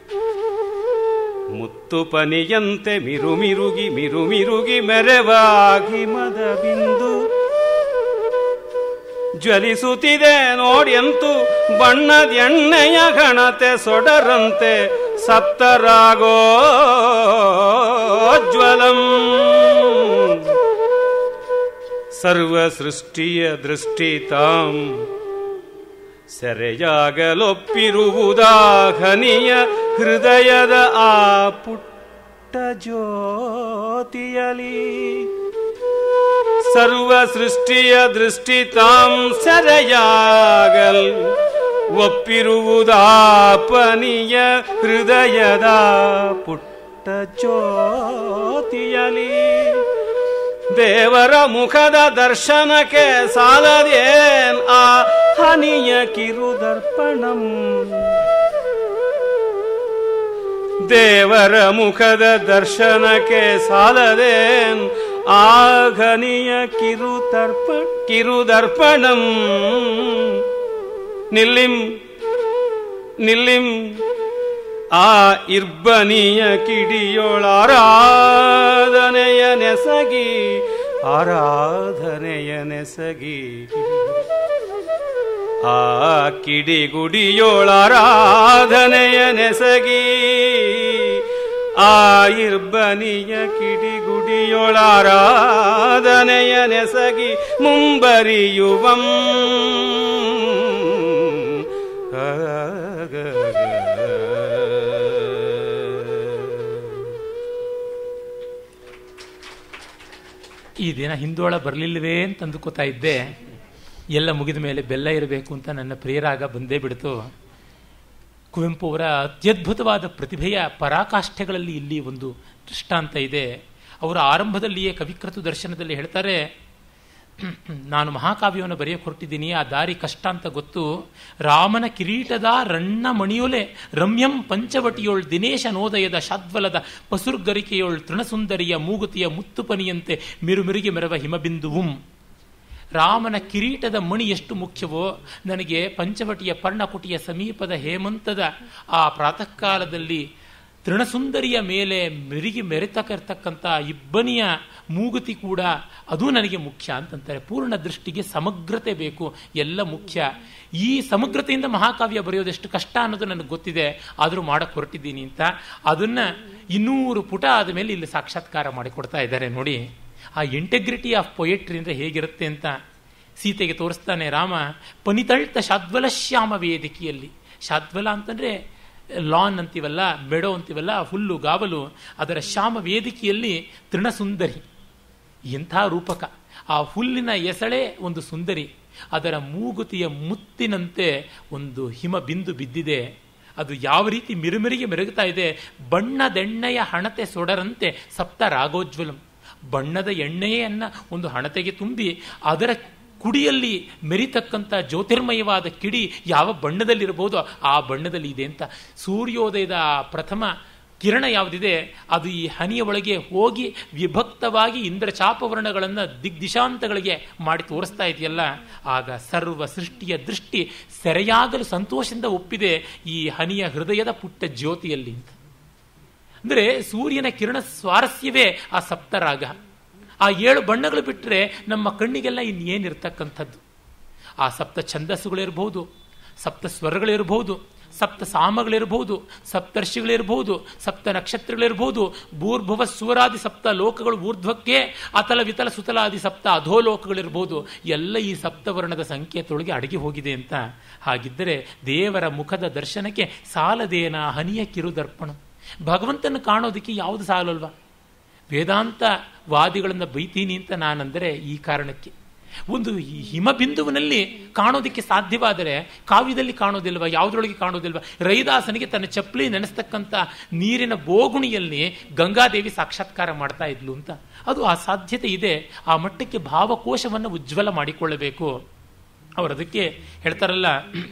ಮುತ್ತು ಪನಿಯಂತೆ ಮಿರು ಮಿರುಗಿ ಮಿರು ಮಿರುಗಿ ಮೆರವಾಗಿ ಮದ ಬಿಂದು ಜ್ವಲಿಸುತ್ತಿದೆ ನೋಡಿಯಂತು ಬಣ್ಣದ ಎಣ್ಣೆಯ ಗಣತೆ ಸೊಡರಂತೆ ಸಪ್ತರಾಗೋ ಜ್ವಲಂ ಸರ್ವ ಸೃಷ್ಟಿಯ ದೃಷ್ಟಿ ತಾಂ ಸೆರೆಯಾಗಲೊಪ್ಪಿರುವುದಾ ಹನಿಯ ಹೃದಯದ ಆ ಪುಟ್ಟ ಜ್ಯೋತಿಯಲಿ ಸರ್ವ ಸೃಷ್ಟಿಯ ದೃಷ್ಟಿ ತಾಂ ಸೆರೆಯಾಗಲ್ ಒಪ್ಪಿರುವುದಾ ಪನಿಯ ಹೃದಯದ ಪುಟ್ಟ ಜ್ಯೋತಿಯಲಿ ದೇವರ ಮುಖದ ದರ್ಶನಕ್ಕೆ ಸಾಲದೇನ್ ಆ ಹನಿಯ ಕಿರುದರ್ಪಣಂ ದೇವರ ಮುಖದ ದರ್ಶನಕ್ಕೆ ಸಾಲದೇನ್ ಆಗನಿಯ ಕಿರುದರ್ಪ ಕಿರುದರ್ಪಣಂ ನಿಲ್ಲಿಂ ನಿಲ್ಲಿಂ ಆ ಇರ್ಬನಿಯ ಕಿಡಿಯೊಳಾರಾಧನೆಯ ನೆಸಗಿ ಆರಾಧನೆಯ ನೆಸಗಿ ಆ ಕಿಡಿಗುಡಿಯೋಳಾರಾಧನೆಯ ನೆಸಗಿ ಆ ಇರ್ಬನಿಯ ಕಿಡಿಗುಡಿಯೋಳಾರಾಧನೆಯ ನೆಸಗಿ ಮುಂಬರಿಯುವಂ ಈ ದಿನ ಹಿಂದೋಳ ಬರಲಿಲ್ಲವೇ ಅಂತ ಅಂದುಕೋತಾ ಇದ್ದೆ ಎಲ್ಲ ಮುಗಿದ ಮೇಲೆ ಬೆಲ್ಲ ಇರಬೇಕು ಅಂತ ನನ್ನ ಪ್ರಿಯರಾಗ ಬಂದೇ ಬಿಡ್ತು ಕುವೆಂಪು ಅವರ ಅತ್ಯದ್ಭುತವಾದ ಪ್ರತಿಭೆಯ ಪರಾಕಾಷ್ಠೆಗಳಲ್ಲಿ ಇಲ್ಲಿ ಒಂದು ದೃಷ್ಟಾಂತ ಇದೆ ಅವರ ಆರಂಭದಲ್ಲಿಯೇ ಕವಿಕೃತು ದರ್ಶನದಲ್ಲಿ ಹೇಳ್ತಾರೆ ನಾನು ಮಹಾಕಾವ್ಯವನ್ನು ಬರೆಯಕ್ಕೆ ಹೊರಟಿದ್ದೀನಿ ಆ ದಾರಿ ಕಷ್ಟ ಅಂತ ಗೊತ್ತು ರಾಮನ ಕಿರೀಟದ ರಣ್ಣ ಮಣಿಯೊಲೆ ರಮ್ಯಂ ಪಂಚವಟಿಯೊಳ್ ದಿನೇಶ ನೋದಯದ ಶಾದ್ವಲದ ಪಸುರ್ಗರಿಕೆಯೊಳ್ ತೃಣಸುಂದರಿಯ ಮೂಗುತಿಯ ಮುತ್ತುಪನಿಯಂತೆ ಮಿರುಮಿರುಗಿ ಮೆರವ ಹಿಮಬಿಂದುವುಂ ರಾಮನ ಕಿರೀಟದ ಮಣಿ ಎಷ್ಟು ಮುಖ್ಯವೋ ನನಗೆ ಪಂಚವಟಿಯ ಪರ್ಣಕುಟಿಯ ಸಮೀಪದ ಹೇಮಂತದ ಆ ಪ್ರಾತಃ ಕಾಲದಲ್ಲಿ ತೃಣಸುಂದರಿಯ ಮೇಲೆ ಮೆರುಗಿ ಮೆರೆತಕ್ಕಿರ್ತಕ್ಕಂಥ ಇಬ್ಬನಿಯ ಮೂಗುತಿ ಕೂಡ ಅದು ನನಗೆ ಮುಖ್ಯ ಅಂತಂತಾರೆ ಪೂರ್ಣ ದೃಷ್ಟಿಗೆ ಸಮಗ್ರತೆ ಬೇಕು ಎಲ್ಲ ಮುಖ್ಯ ಈ ಸಮಗ್ರತೆಯಿಂದ ಮಹಾಕಾವ್ಯ ಬರೆಯೋದೆಷ್ಟು ಕಷ್ಟ ಅನ್ನೋದು ನನಗೆ ಗೊತ್ತಿದೆ ಆದರೂ ಮಾಡಕ್ಕೆ ಹೊರಟಿದ್ದೀನಿ ಅಂತ ಅದನ್ನ ಇನ್ನೂರು ಪುಟ ಆದಮೇಲೆ ಇಲ್ಲಿ ಸಾಕ್ಷಾತ್ಕಾರ ಮಾಡಿಕೊಡ್ತಾ ಇದ್ದಾರೆ ನೋಡಿ ಆ ಇಂಟೆಗ್ರಿಟಿ ಆಫ್ ಪೊಯೆಟ್ರಿ ಅಂದರೆ ಹೇಗಿರುತ್ತೆ ಅಂತ ಸೀತೆಗೆ ತೋರಿಸ್ತಾನೆ ರಾಮ ಪನಿತಳ್ತ ಶಾದ್ವಲ ಶ್ಯಾಮ ವೇದಿಕೆಯಲ್ಲಿ ಶಾದ್ವಲ ಅಂತಂದ್ರೆ ಲಾನ್ ಅಂತೀವಲ್ಲ ಮೆಡೋ ಅಂತೀವಲ್ಲ ಹುಲ್ಲು ಗಾವಲು ಅದರ ಶ್ಯಾಮ ವೇದಿಕೆಯಲ್ಲಿ ತೃಣಸುಂದರಿ ಎಂಥ ರೂಪಕ ಆ ಹುಲ್ಲಿನ ಎಸಳೆ ಒಂದು ಸುಂದರಿ ಅದರ ಮೂಗುತಿಯ ಮುತ್ತಿನಂತೆ ಒಂದು ಹಿಮ ಬಿಂದು ಬಿದ್ದಿದೆ ಅದು ಯಾವ ರೀತಿ ಮಿರುಮಿರಿಗೆ ಮೆರುಗುತ್ತಾ ಇದೆ ಬಣ್ಣದೆಣ್ಣೆಯ ಹಣತೆ ಸೊಡರಂತೆ ಸಪ್ತ ರಾಗೋಜ್ವಲಂ ಬಣ್ಣದ ಎಣ್ಣೆಯನ್ನ ಒಂದು ಹಣತೆಗೆ ತುಂಬಿ ಅದರ ಕುಡಿಯಲ್ಲಿ ಮೆರಿತಕ್ಕಂಥ ಜ್ಯೋತಿರ್ಮಯವಾದ ಕಿಡಿ ಯಾವ ಬಣ್ಣದಲ್ಲಿರಬಹುದು ಆ ಬಣ್ಣದಲ್ಲಿ ಇದೆ ಅಂತ ಸೂರ್ಯೋದಯದ ಆ ಪ್ರಥಮ ಕಿರಣ ಯಾವುದಿದೆ ಅದು ಈ ಹನಿಯ ಒಳಗೆ ಹೋಗಿ ವಿಭಕ್ತವಾಗಿ ಇಂದ್ರ ಚಾಪವರ್ಣಗಳನ್ನು ದಿಗ್ದಿಶಾಂತಗಳಿಗೆ ಮಾಡಿ ತೋರಿಸ್ತಾ ಇದೆಯಲ್ಲ ಆಗ ಸರ್ವ ಸೃಷ್ಟಿಯ ದೃಷ್ಟಿ ಸೆರೆಯಾಗಲು ಸಂತೋಷದಿಂದ ಒಪ್ಪಿದೆ ಈ ಹನಿಯ ಹೃದಯದ ಪುಟ್ಟ ಜ್ಯೋತಿಯಲ್ಲಿ ಅಂತ ಅಂದರೆ ಸೂರ್ಯನ ಕಿರಣ ಸ್ವಾರಸ್ಯವೇ ಆ ಸಪ್ತರಾಗ ಆ ಏಳು ಬಣ್ಣಗಳು ಬಿಟ್ಟರೆ ನಮ್ಮ ಕಣ್ಣಿಗೆಲ್ಲ ಇನ್ನೇನಿರ್ತಕ್ಕಂಥದ್ದು ಆ ಸಪ್ತ ಛಂದಸ್ಸುಗಳಿರ್ಬಹುದು ಸಪ್ತ ಸ್ವರಗಳಿರ್ಬಹುದು ಸಪ್ತ ಸಾಮಗಳಿರ್ಬಹುದು ಸಪ್ತರ್ಷಿಗಳಿರ್ಬಹುದು ಸಪ್ತ ನಕ್ಷತ್ರಗಳಿರ್ಬಹುದು ಭೂರ್ಭುವ ಸೂರಾದಿ ಸಪ್ತ ಲೋಕಗಳು ಊರ್ಧ್ವಕ್ಕೆ ಅತಲ ವಿತಲ ಸುತಲಾದಿ ಸಪ್ತ ಅಧೋಲೋಕಗಳಿರ್ಬೋದು ಎಲ್ಲ ಈ ಸಪ್ತವರ್ಣದ ಸಂಕೇತೊಳಗೆ ಅಡಗಿ ಹೋಗಿದೆ ಅಂತ ಹಾಗಿದ್ದರೆ ದೇವರ ಮುಖದ ದರ್ಶನಕ್ಕೆ ಸಾಲದೇನ ಹನಿಯ ಕಿರುದರ್ಪಣ ಭಗವಂತನ ಕಾಣೋದಕ್ಕೆ ಯಾವುದು ಸಾಲಲ್ವಾ ವೇದಾಂತ ವಾದಿಗಳನ್ನು ಬೈತೀನಿ ಅಂತ ನಾನಂದರೆ ಈ ಕಾರಣಕ್ಕೆ ಒಂದು ಹಿಮಬಿಂದುವಿನಲ್ಲಿ ಕಾಣೋದಕ್ಕೆ ಸಾಧ್ಯವಾದರೆ ಕಾವ್ಯದಲ್ಲಿ ಕಾಣೋದಿಲ್ವ ಯಾವುದ್ರೊಳಗೆ ಕಾಣೋದಿಲ್ವ ರೈದಾಸನಿಗೆ ತನ್ನ ಚಪ್ಪಲಿ ನೆನೆಸ್ತಕ್ಕಂಥ ನೀರಿನ ಬೋಗುಣಿಯಲ್ಲಿ ಗಂಗಾದೇವಿ ಸಾಕ್ಷಾತ್ಕಾರ ಮಾಡ್ತಾ ಇದ್ಲು ಅಂತ ಅದು ಆ ಸಾಧ್ಯತೆ ಇದೆ ಆ ಮಟ್ಟಕ್ಕೆ ಭಾವಕೋಶವನ್ನು ಉಜ್ವಲ ಮಾಡಿಕೊಳ್ಳಬೇಕು ಅವರು ಅದಕ್ಕೆ ಹೇಳ್ತಾರಲ್ಲ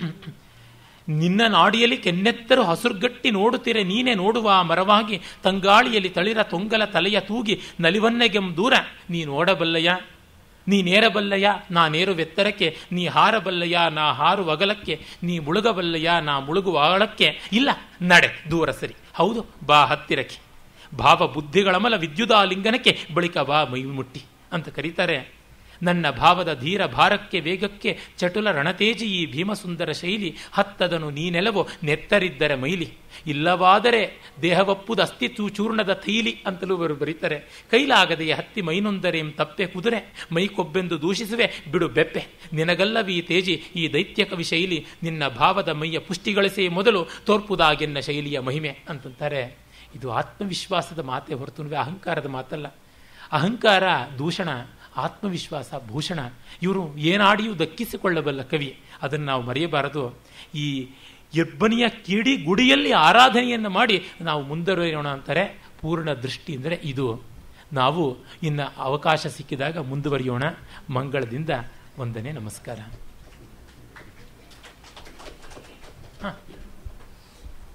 ನಿನ್ನ ನಾಡಿಯಲ್ಲಿ ಕೆನ್ನೆತ್ತರು ಹಸುರ್ಗಟ್ಟಿ ನೋಡುತ್ತೀರೆ ನೀನೇ ನೋಡುವ ಮರವಾಗಿ ತಂಗಾಳಿಯಲ್ಲಿ ತಳಿರ ತೊಂಗಲ ತಲೆಯ ತೂಗಿ ನಲಿವನ್ನೆಗೆಂ ದೂರ ನೀ ನೋಡಬಲ್ಲಯ್ಯ ನೀ ನೇರಬಲ್ಲಯ್ಯ ನಾ ನೇರುವೆತ್ತರಕ್ಕೆ ನೀ ಹಾರಬಲ್ಲಯ್ಯ ನಾ ಹಾರು ಅಗಲಕ್ಕೆ ನೀ ಮುಳುಗಬಲ್ಲಯ್ಯ ನಾ ಮುಳುಗುವ ಆಳಕ್ಕೆ ಇಲ್ಲ ನಡೆ ದೂರ ಸರಿ ಹೌದು ಬಾ ಹತ್ತಿರಕ್ಕೆ ಭಾವ ಬುದ್ಧಿಗಳಮಲ ವಿದ್ಯುದಾಲಿಂಗನಕ್ಕೆ ಬಳಿಕ ಬಾ ಮೈ ಮುಟ್ಟಿ ಅಂತ ಕರೀತಾರೆ ನನ್ನ ಭಾವದ ಧೀರ ಭಾರಕ್ಕೆ ವೇಗಕ್ಕೆ ಚಟುಲ ರಣತೇಜಿ ಈ ಭೀಮಸುಂದರ ಶೈಲಿ ಹತ್ತದನು ನೀನೆಲವೋ ನೆತ್ತರಿದ್ದರೆ ಮೈಲಿ ಇಲ್ಲವಾದರೆ ದೇಹವಪ್ಪುದ ಅಸ್ತಿತ್ವ ಚೂರ್ಣದ ತೈಲಿ ಅಂತಲೂ ಅವರು ಬರೀತಾರೆ ಕೈಲಾಗದೆಯ ಹತ್ತಿ ಮೈನೊಂದರೇಂ ತಪ್ಪೆ ಕುದುರೆ ಮೈಕೊಬ್ಬೆಂದು ದೂಷಿಸುವೆ ಬಿಡು ಬೆಪ್ಪೆ ನಿನಗಲ್ಲವೀ ತೇಜಿ ಈ ದೈತ್ಯ ಕವಿ ಶೈಲಿ ನಿನ್ನ ಭಾವದ ಮೈಯ ಪುಷ್ಟಿಗಳಿಸೇ ಮೊದಲು ತೋರ್ಪುದಾಗೆನ್ನ ಶೈಲಿಯ ಮಹಿಮೆ ಅಂತಂತಾರೆ ಇದು ಆತ್ಮವಿಶ್ವಾಸದ ಮಾತೆ ಹೊರತು ಅಹಂಕಾರದ ಮಾತಲ್ಲ ಅಹಂಕಾರ ದೂಷಣ ಆತ್ಮವಿಶ್ವಾಸ ಭೂಷಣ ಇವರು ಏನಾಡಿಯೂ ದಕ್ಕಿಸಿಕೊಳ್ಳಬಲ್ಲ ಕವಿ ಅದನ್ನು ನಾವು ಮರೆಯಬಾರದು ಈ ಎಬ್ಬನಿಯ ಕಿಡಿ ಗುಡಿಯಲ್ಲಿ ಆರಾಧನೆಯನ್ನು ಮಾಡಿ ನಾವು ಮುಂದುವರಿಯೋಣ ಅಂತಾರೆ ಪೂರ್ಣ ದೃಷ್ಟಿ ಅಂದರೆ ಇದು ನಾವು ಇನ್ನು ಅವಕಾಶ ಸಿಕ್ಕಿದಾಗ ಮುಂದುವರಿಯೋಣ ಮಂಗಳದಿಂದ ವಂದನೆ ನಮಸ್ಕಾರ ಹ.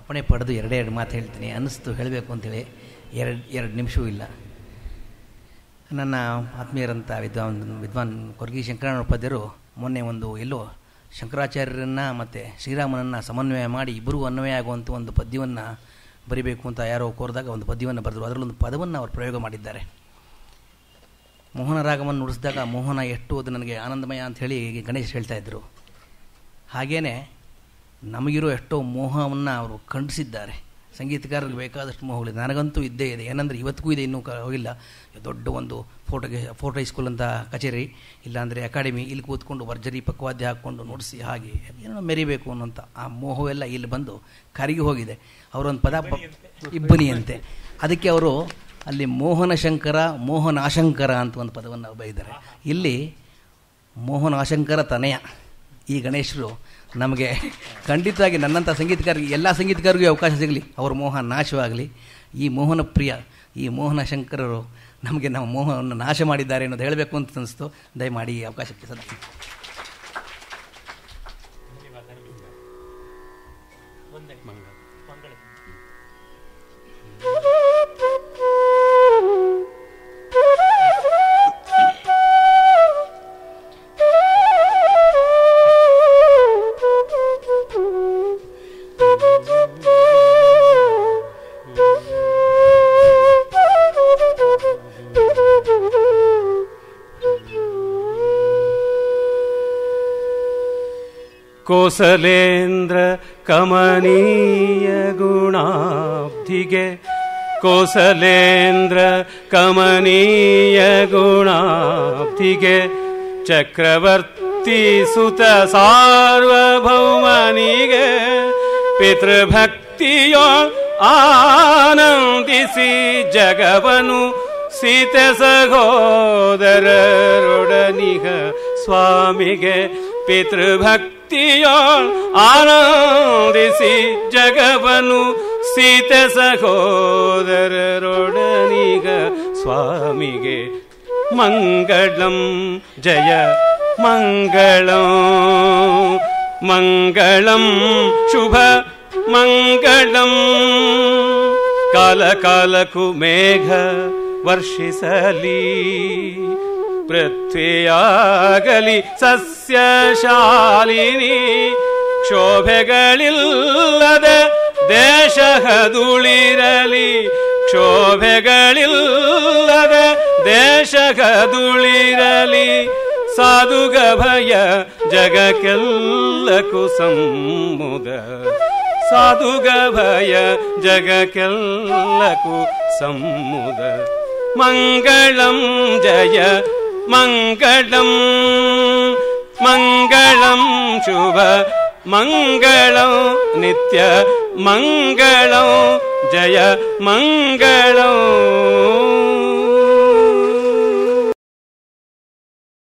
ಅಪ್ಪಣೆ ಪಡೆದು ಎರಡೇ ಎರಡು ಮಾತು ಹೇಳ್ತೀನಿ ಅನ್ನಿಸ್ತು ಹೇಳಬೇಕು ಅಂತೇಳಿ ಎರಡು ಎರಡು ನಿಮಿಷವೂ ಇಲ್ಲ ನನ್ನ ಆತ್ಮೀಯರಂಥ ವಿದ್ವಾನ್ ವಿದ್ವಾನ್ ಕೊರ್ಗಿ ಶಂಕರಣ್ಣೋಪಾಧ್ಯಾಯರು ಮೊನ್ನೆ ಒಂದು ಎಲ್ಲೋ ಶಂಕರಾಚಾರ್ಯರನ್ನು ಮತ್ತು ಶ್ರೀರಾಮನನ್ನು ಸಮನ್ವಯ ಮಾಡಿ ಇಬ್ಬರೂ ಅನ್ವಯ ಆಗುವಂಥ ಒಂದು ಪದ್ಯವನ್ನು ಬರಿಬೇಕು ಅಂತ ಯಾರೋ ಕೋರಿದಾಗ ಒಂದು ಪದ್ಯವನ್ನು ಬರೆದರು ಅದರಲ್ಲೊಂದು ಪದವನ್ನು ಅವರು ಪ್ರಯೋಗ ಮಾಡಿದ್ದಾರೆ ಮೋಹನ ರಾಗವನ್ನು ನುಡಿಸಿದಾಗ ಮೋಹನ ಎಷ್ಟು ಅದು ನನಗೆ ಆನಂದಮಯ ಅಂತ ಹೇಳಿ ಗಣೇಶ್ ಹೇಳ್ತಾ ಇದ್ದರು ಹಾಗೇನೆ ನಮಗಿರೋ ಎಷ್ಟೋ ಮೋಹವನ್ನು ಅವರು ಖಂಡಿಸಿದ್ದಾರೆ ಸಂಗೀತಗಾರರಿಗೆ ಬೇಕಾದಷ್ಟು ಮೋಹಗಳಿದೆ ನನಗಂತೂ ಇದ್ದೇ ಇದೆ ಏನಂದರೆ ಇವತ್ತಿಗೂ ಇದೆ ಇನ್ನೂ ಕ- ಹೋಗಿಲ್ಲ ದೊಡ್ಡ ಒಂದು ಫೋಟೋಗೆ ಫೋಟೋ ಹೈಸ್ಕೂಲ್ ಅಂತ ಕಚೇರಿ ಇಲ್ಲಾಂದರೆ ಅಕಾಡೆಮಿ ಇಲ್ಲಿ ಕೂತ್ಕೊಂಡು ಭರ್ಜರಿ ಪಕ್ವಾದ್ಯ ಹಾಕ್ಕೊಂಡು ನುಡಿಸಿ ಹಾಗೆ ಏನೋ ಮೆರಿಬೇಕು ಅನ್ನೋಂಥ ಆ ಮೋಹವೆಲ್ಲ ಇಲ್ಲಿ ಬಂದು ಕರಗಿ ಹೋಗಿದೆ ಅವರೊಂದು ಪದ ಪ- ಇಬ್ಬನಿಯಂತೆ ಅದಕ್ಕೆ ಅವರು ಅಲ್ಲಿ ಮೋಹನ ಶಂಕರ ಮೋಹನಾಶಂಕರ ಅಂತ ಒಂದು ಪದವನ್ನು ಬೈದ್ದಾರೆ ಇಲ್ಲಿ ಮೋಹನಾಶಂಕರ ತನಯ ಈ ಗಣೇಶರು ನಮಗೆ ಖಂಡಿತವಾಗಿ ನನ್ನಂಥ ಸಂಗೀತಗಾರರಿಗೆ ಎಲ್ಲ ಸಂಗೀತಗಾರರಿಗೂ ಅವಕಾಶ ಸಿಗಲಿ ಅವ್ರ ಮೋಹ ನಾಶವಾಗಲಿ ಈ ಮೋಹನ ಪ್ರಿಯ ಈ ಮೋಹನ ಶಂಕರರು ನಮಗೆ ನಮ್ಮ ಮೋಹವನ್ನು ನಾಶ ಮಾಡಿದ್ದಾರೆ ಅನ್ನೋದು ಹೇಳಬೇಕು ಅಂತ ಅನಿಸ್ತು ದಯಮಾಡಿ ಈ ಅವಕಾಶಕ್ಕೆ ಸದ್ಯ ಕೋಸಲೇಂದ್ರ ಕಮನೀಯ ಗುಣಾಬ್ಧಿಗೆ ಕೋಸಲೇಂದ್ರ ಕಮನೀಯ ಗುಣಾಬ್ಧಿಗೆ ಚಕ್ರವರ್ತಿ ಸುತ ಸಾರ್ವಭೌಮನಿಗೆ ಪಿತೃಭಕ್ತಿಯೋ ಆನಂದಿಸಿ ಜಗವನು ಸೀತೆ ಸಹೋದರರೊಡನಿಗ ಸ್ವಾಮಿಗೆ ಪಿತೃಭಕ್ತಿಯೋ ಆನಂದಿಸಿ ಜಗವನು ಸೀತೆ ಸಹೋದರರೊಡನಿಗ ಸ್ವಾಮಿಗೆ ಮಂಗಳಂ ಜಯ ಮಂಗಳಂ ಮಂಗಳಂ ಶುಭ ಮಂಗಳಂ ಕಾಲ ಕಾಲಕ್ಕೂ ಮೇಘ ವರ್ಷಿಸಲಿ ಪೃಥ್ವಿಯಾಗಲಿ ಸಸ್ಯಶಾಲಿನಿ ಕ್ಷೋಭೆಗಳಿಲ್ಲದ ದೇಶಗದುಳಿರಲಿ ಕ್ಷೋಭೆಗಳಿಲ್ಲದ ದೇಶಗದುಳಿರಲಿ ಸಾಧುಗ ಭಯ ಜಗಕ್ಕೆಲ್ಲಕ್ಕೂ ಸಮ್ಮುದ ಸಾಧುಗ ಭಯ ಜಗಕ್ಕೆಲ್ಲಕ್ಕೂ ಸಮ್ಮುದ ಮಂಗಳಂ ಜಯ ಮಂಗಳಂ ಮಂಗಳಂ ಶುಭ ಮಂಗಳಂ ನಿತ್ಯ ಮಂಗಳಂ ಜಯ ಮಂಗಳಂ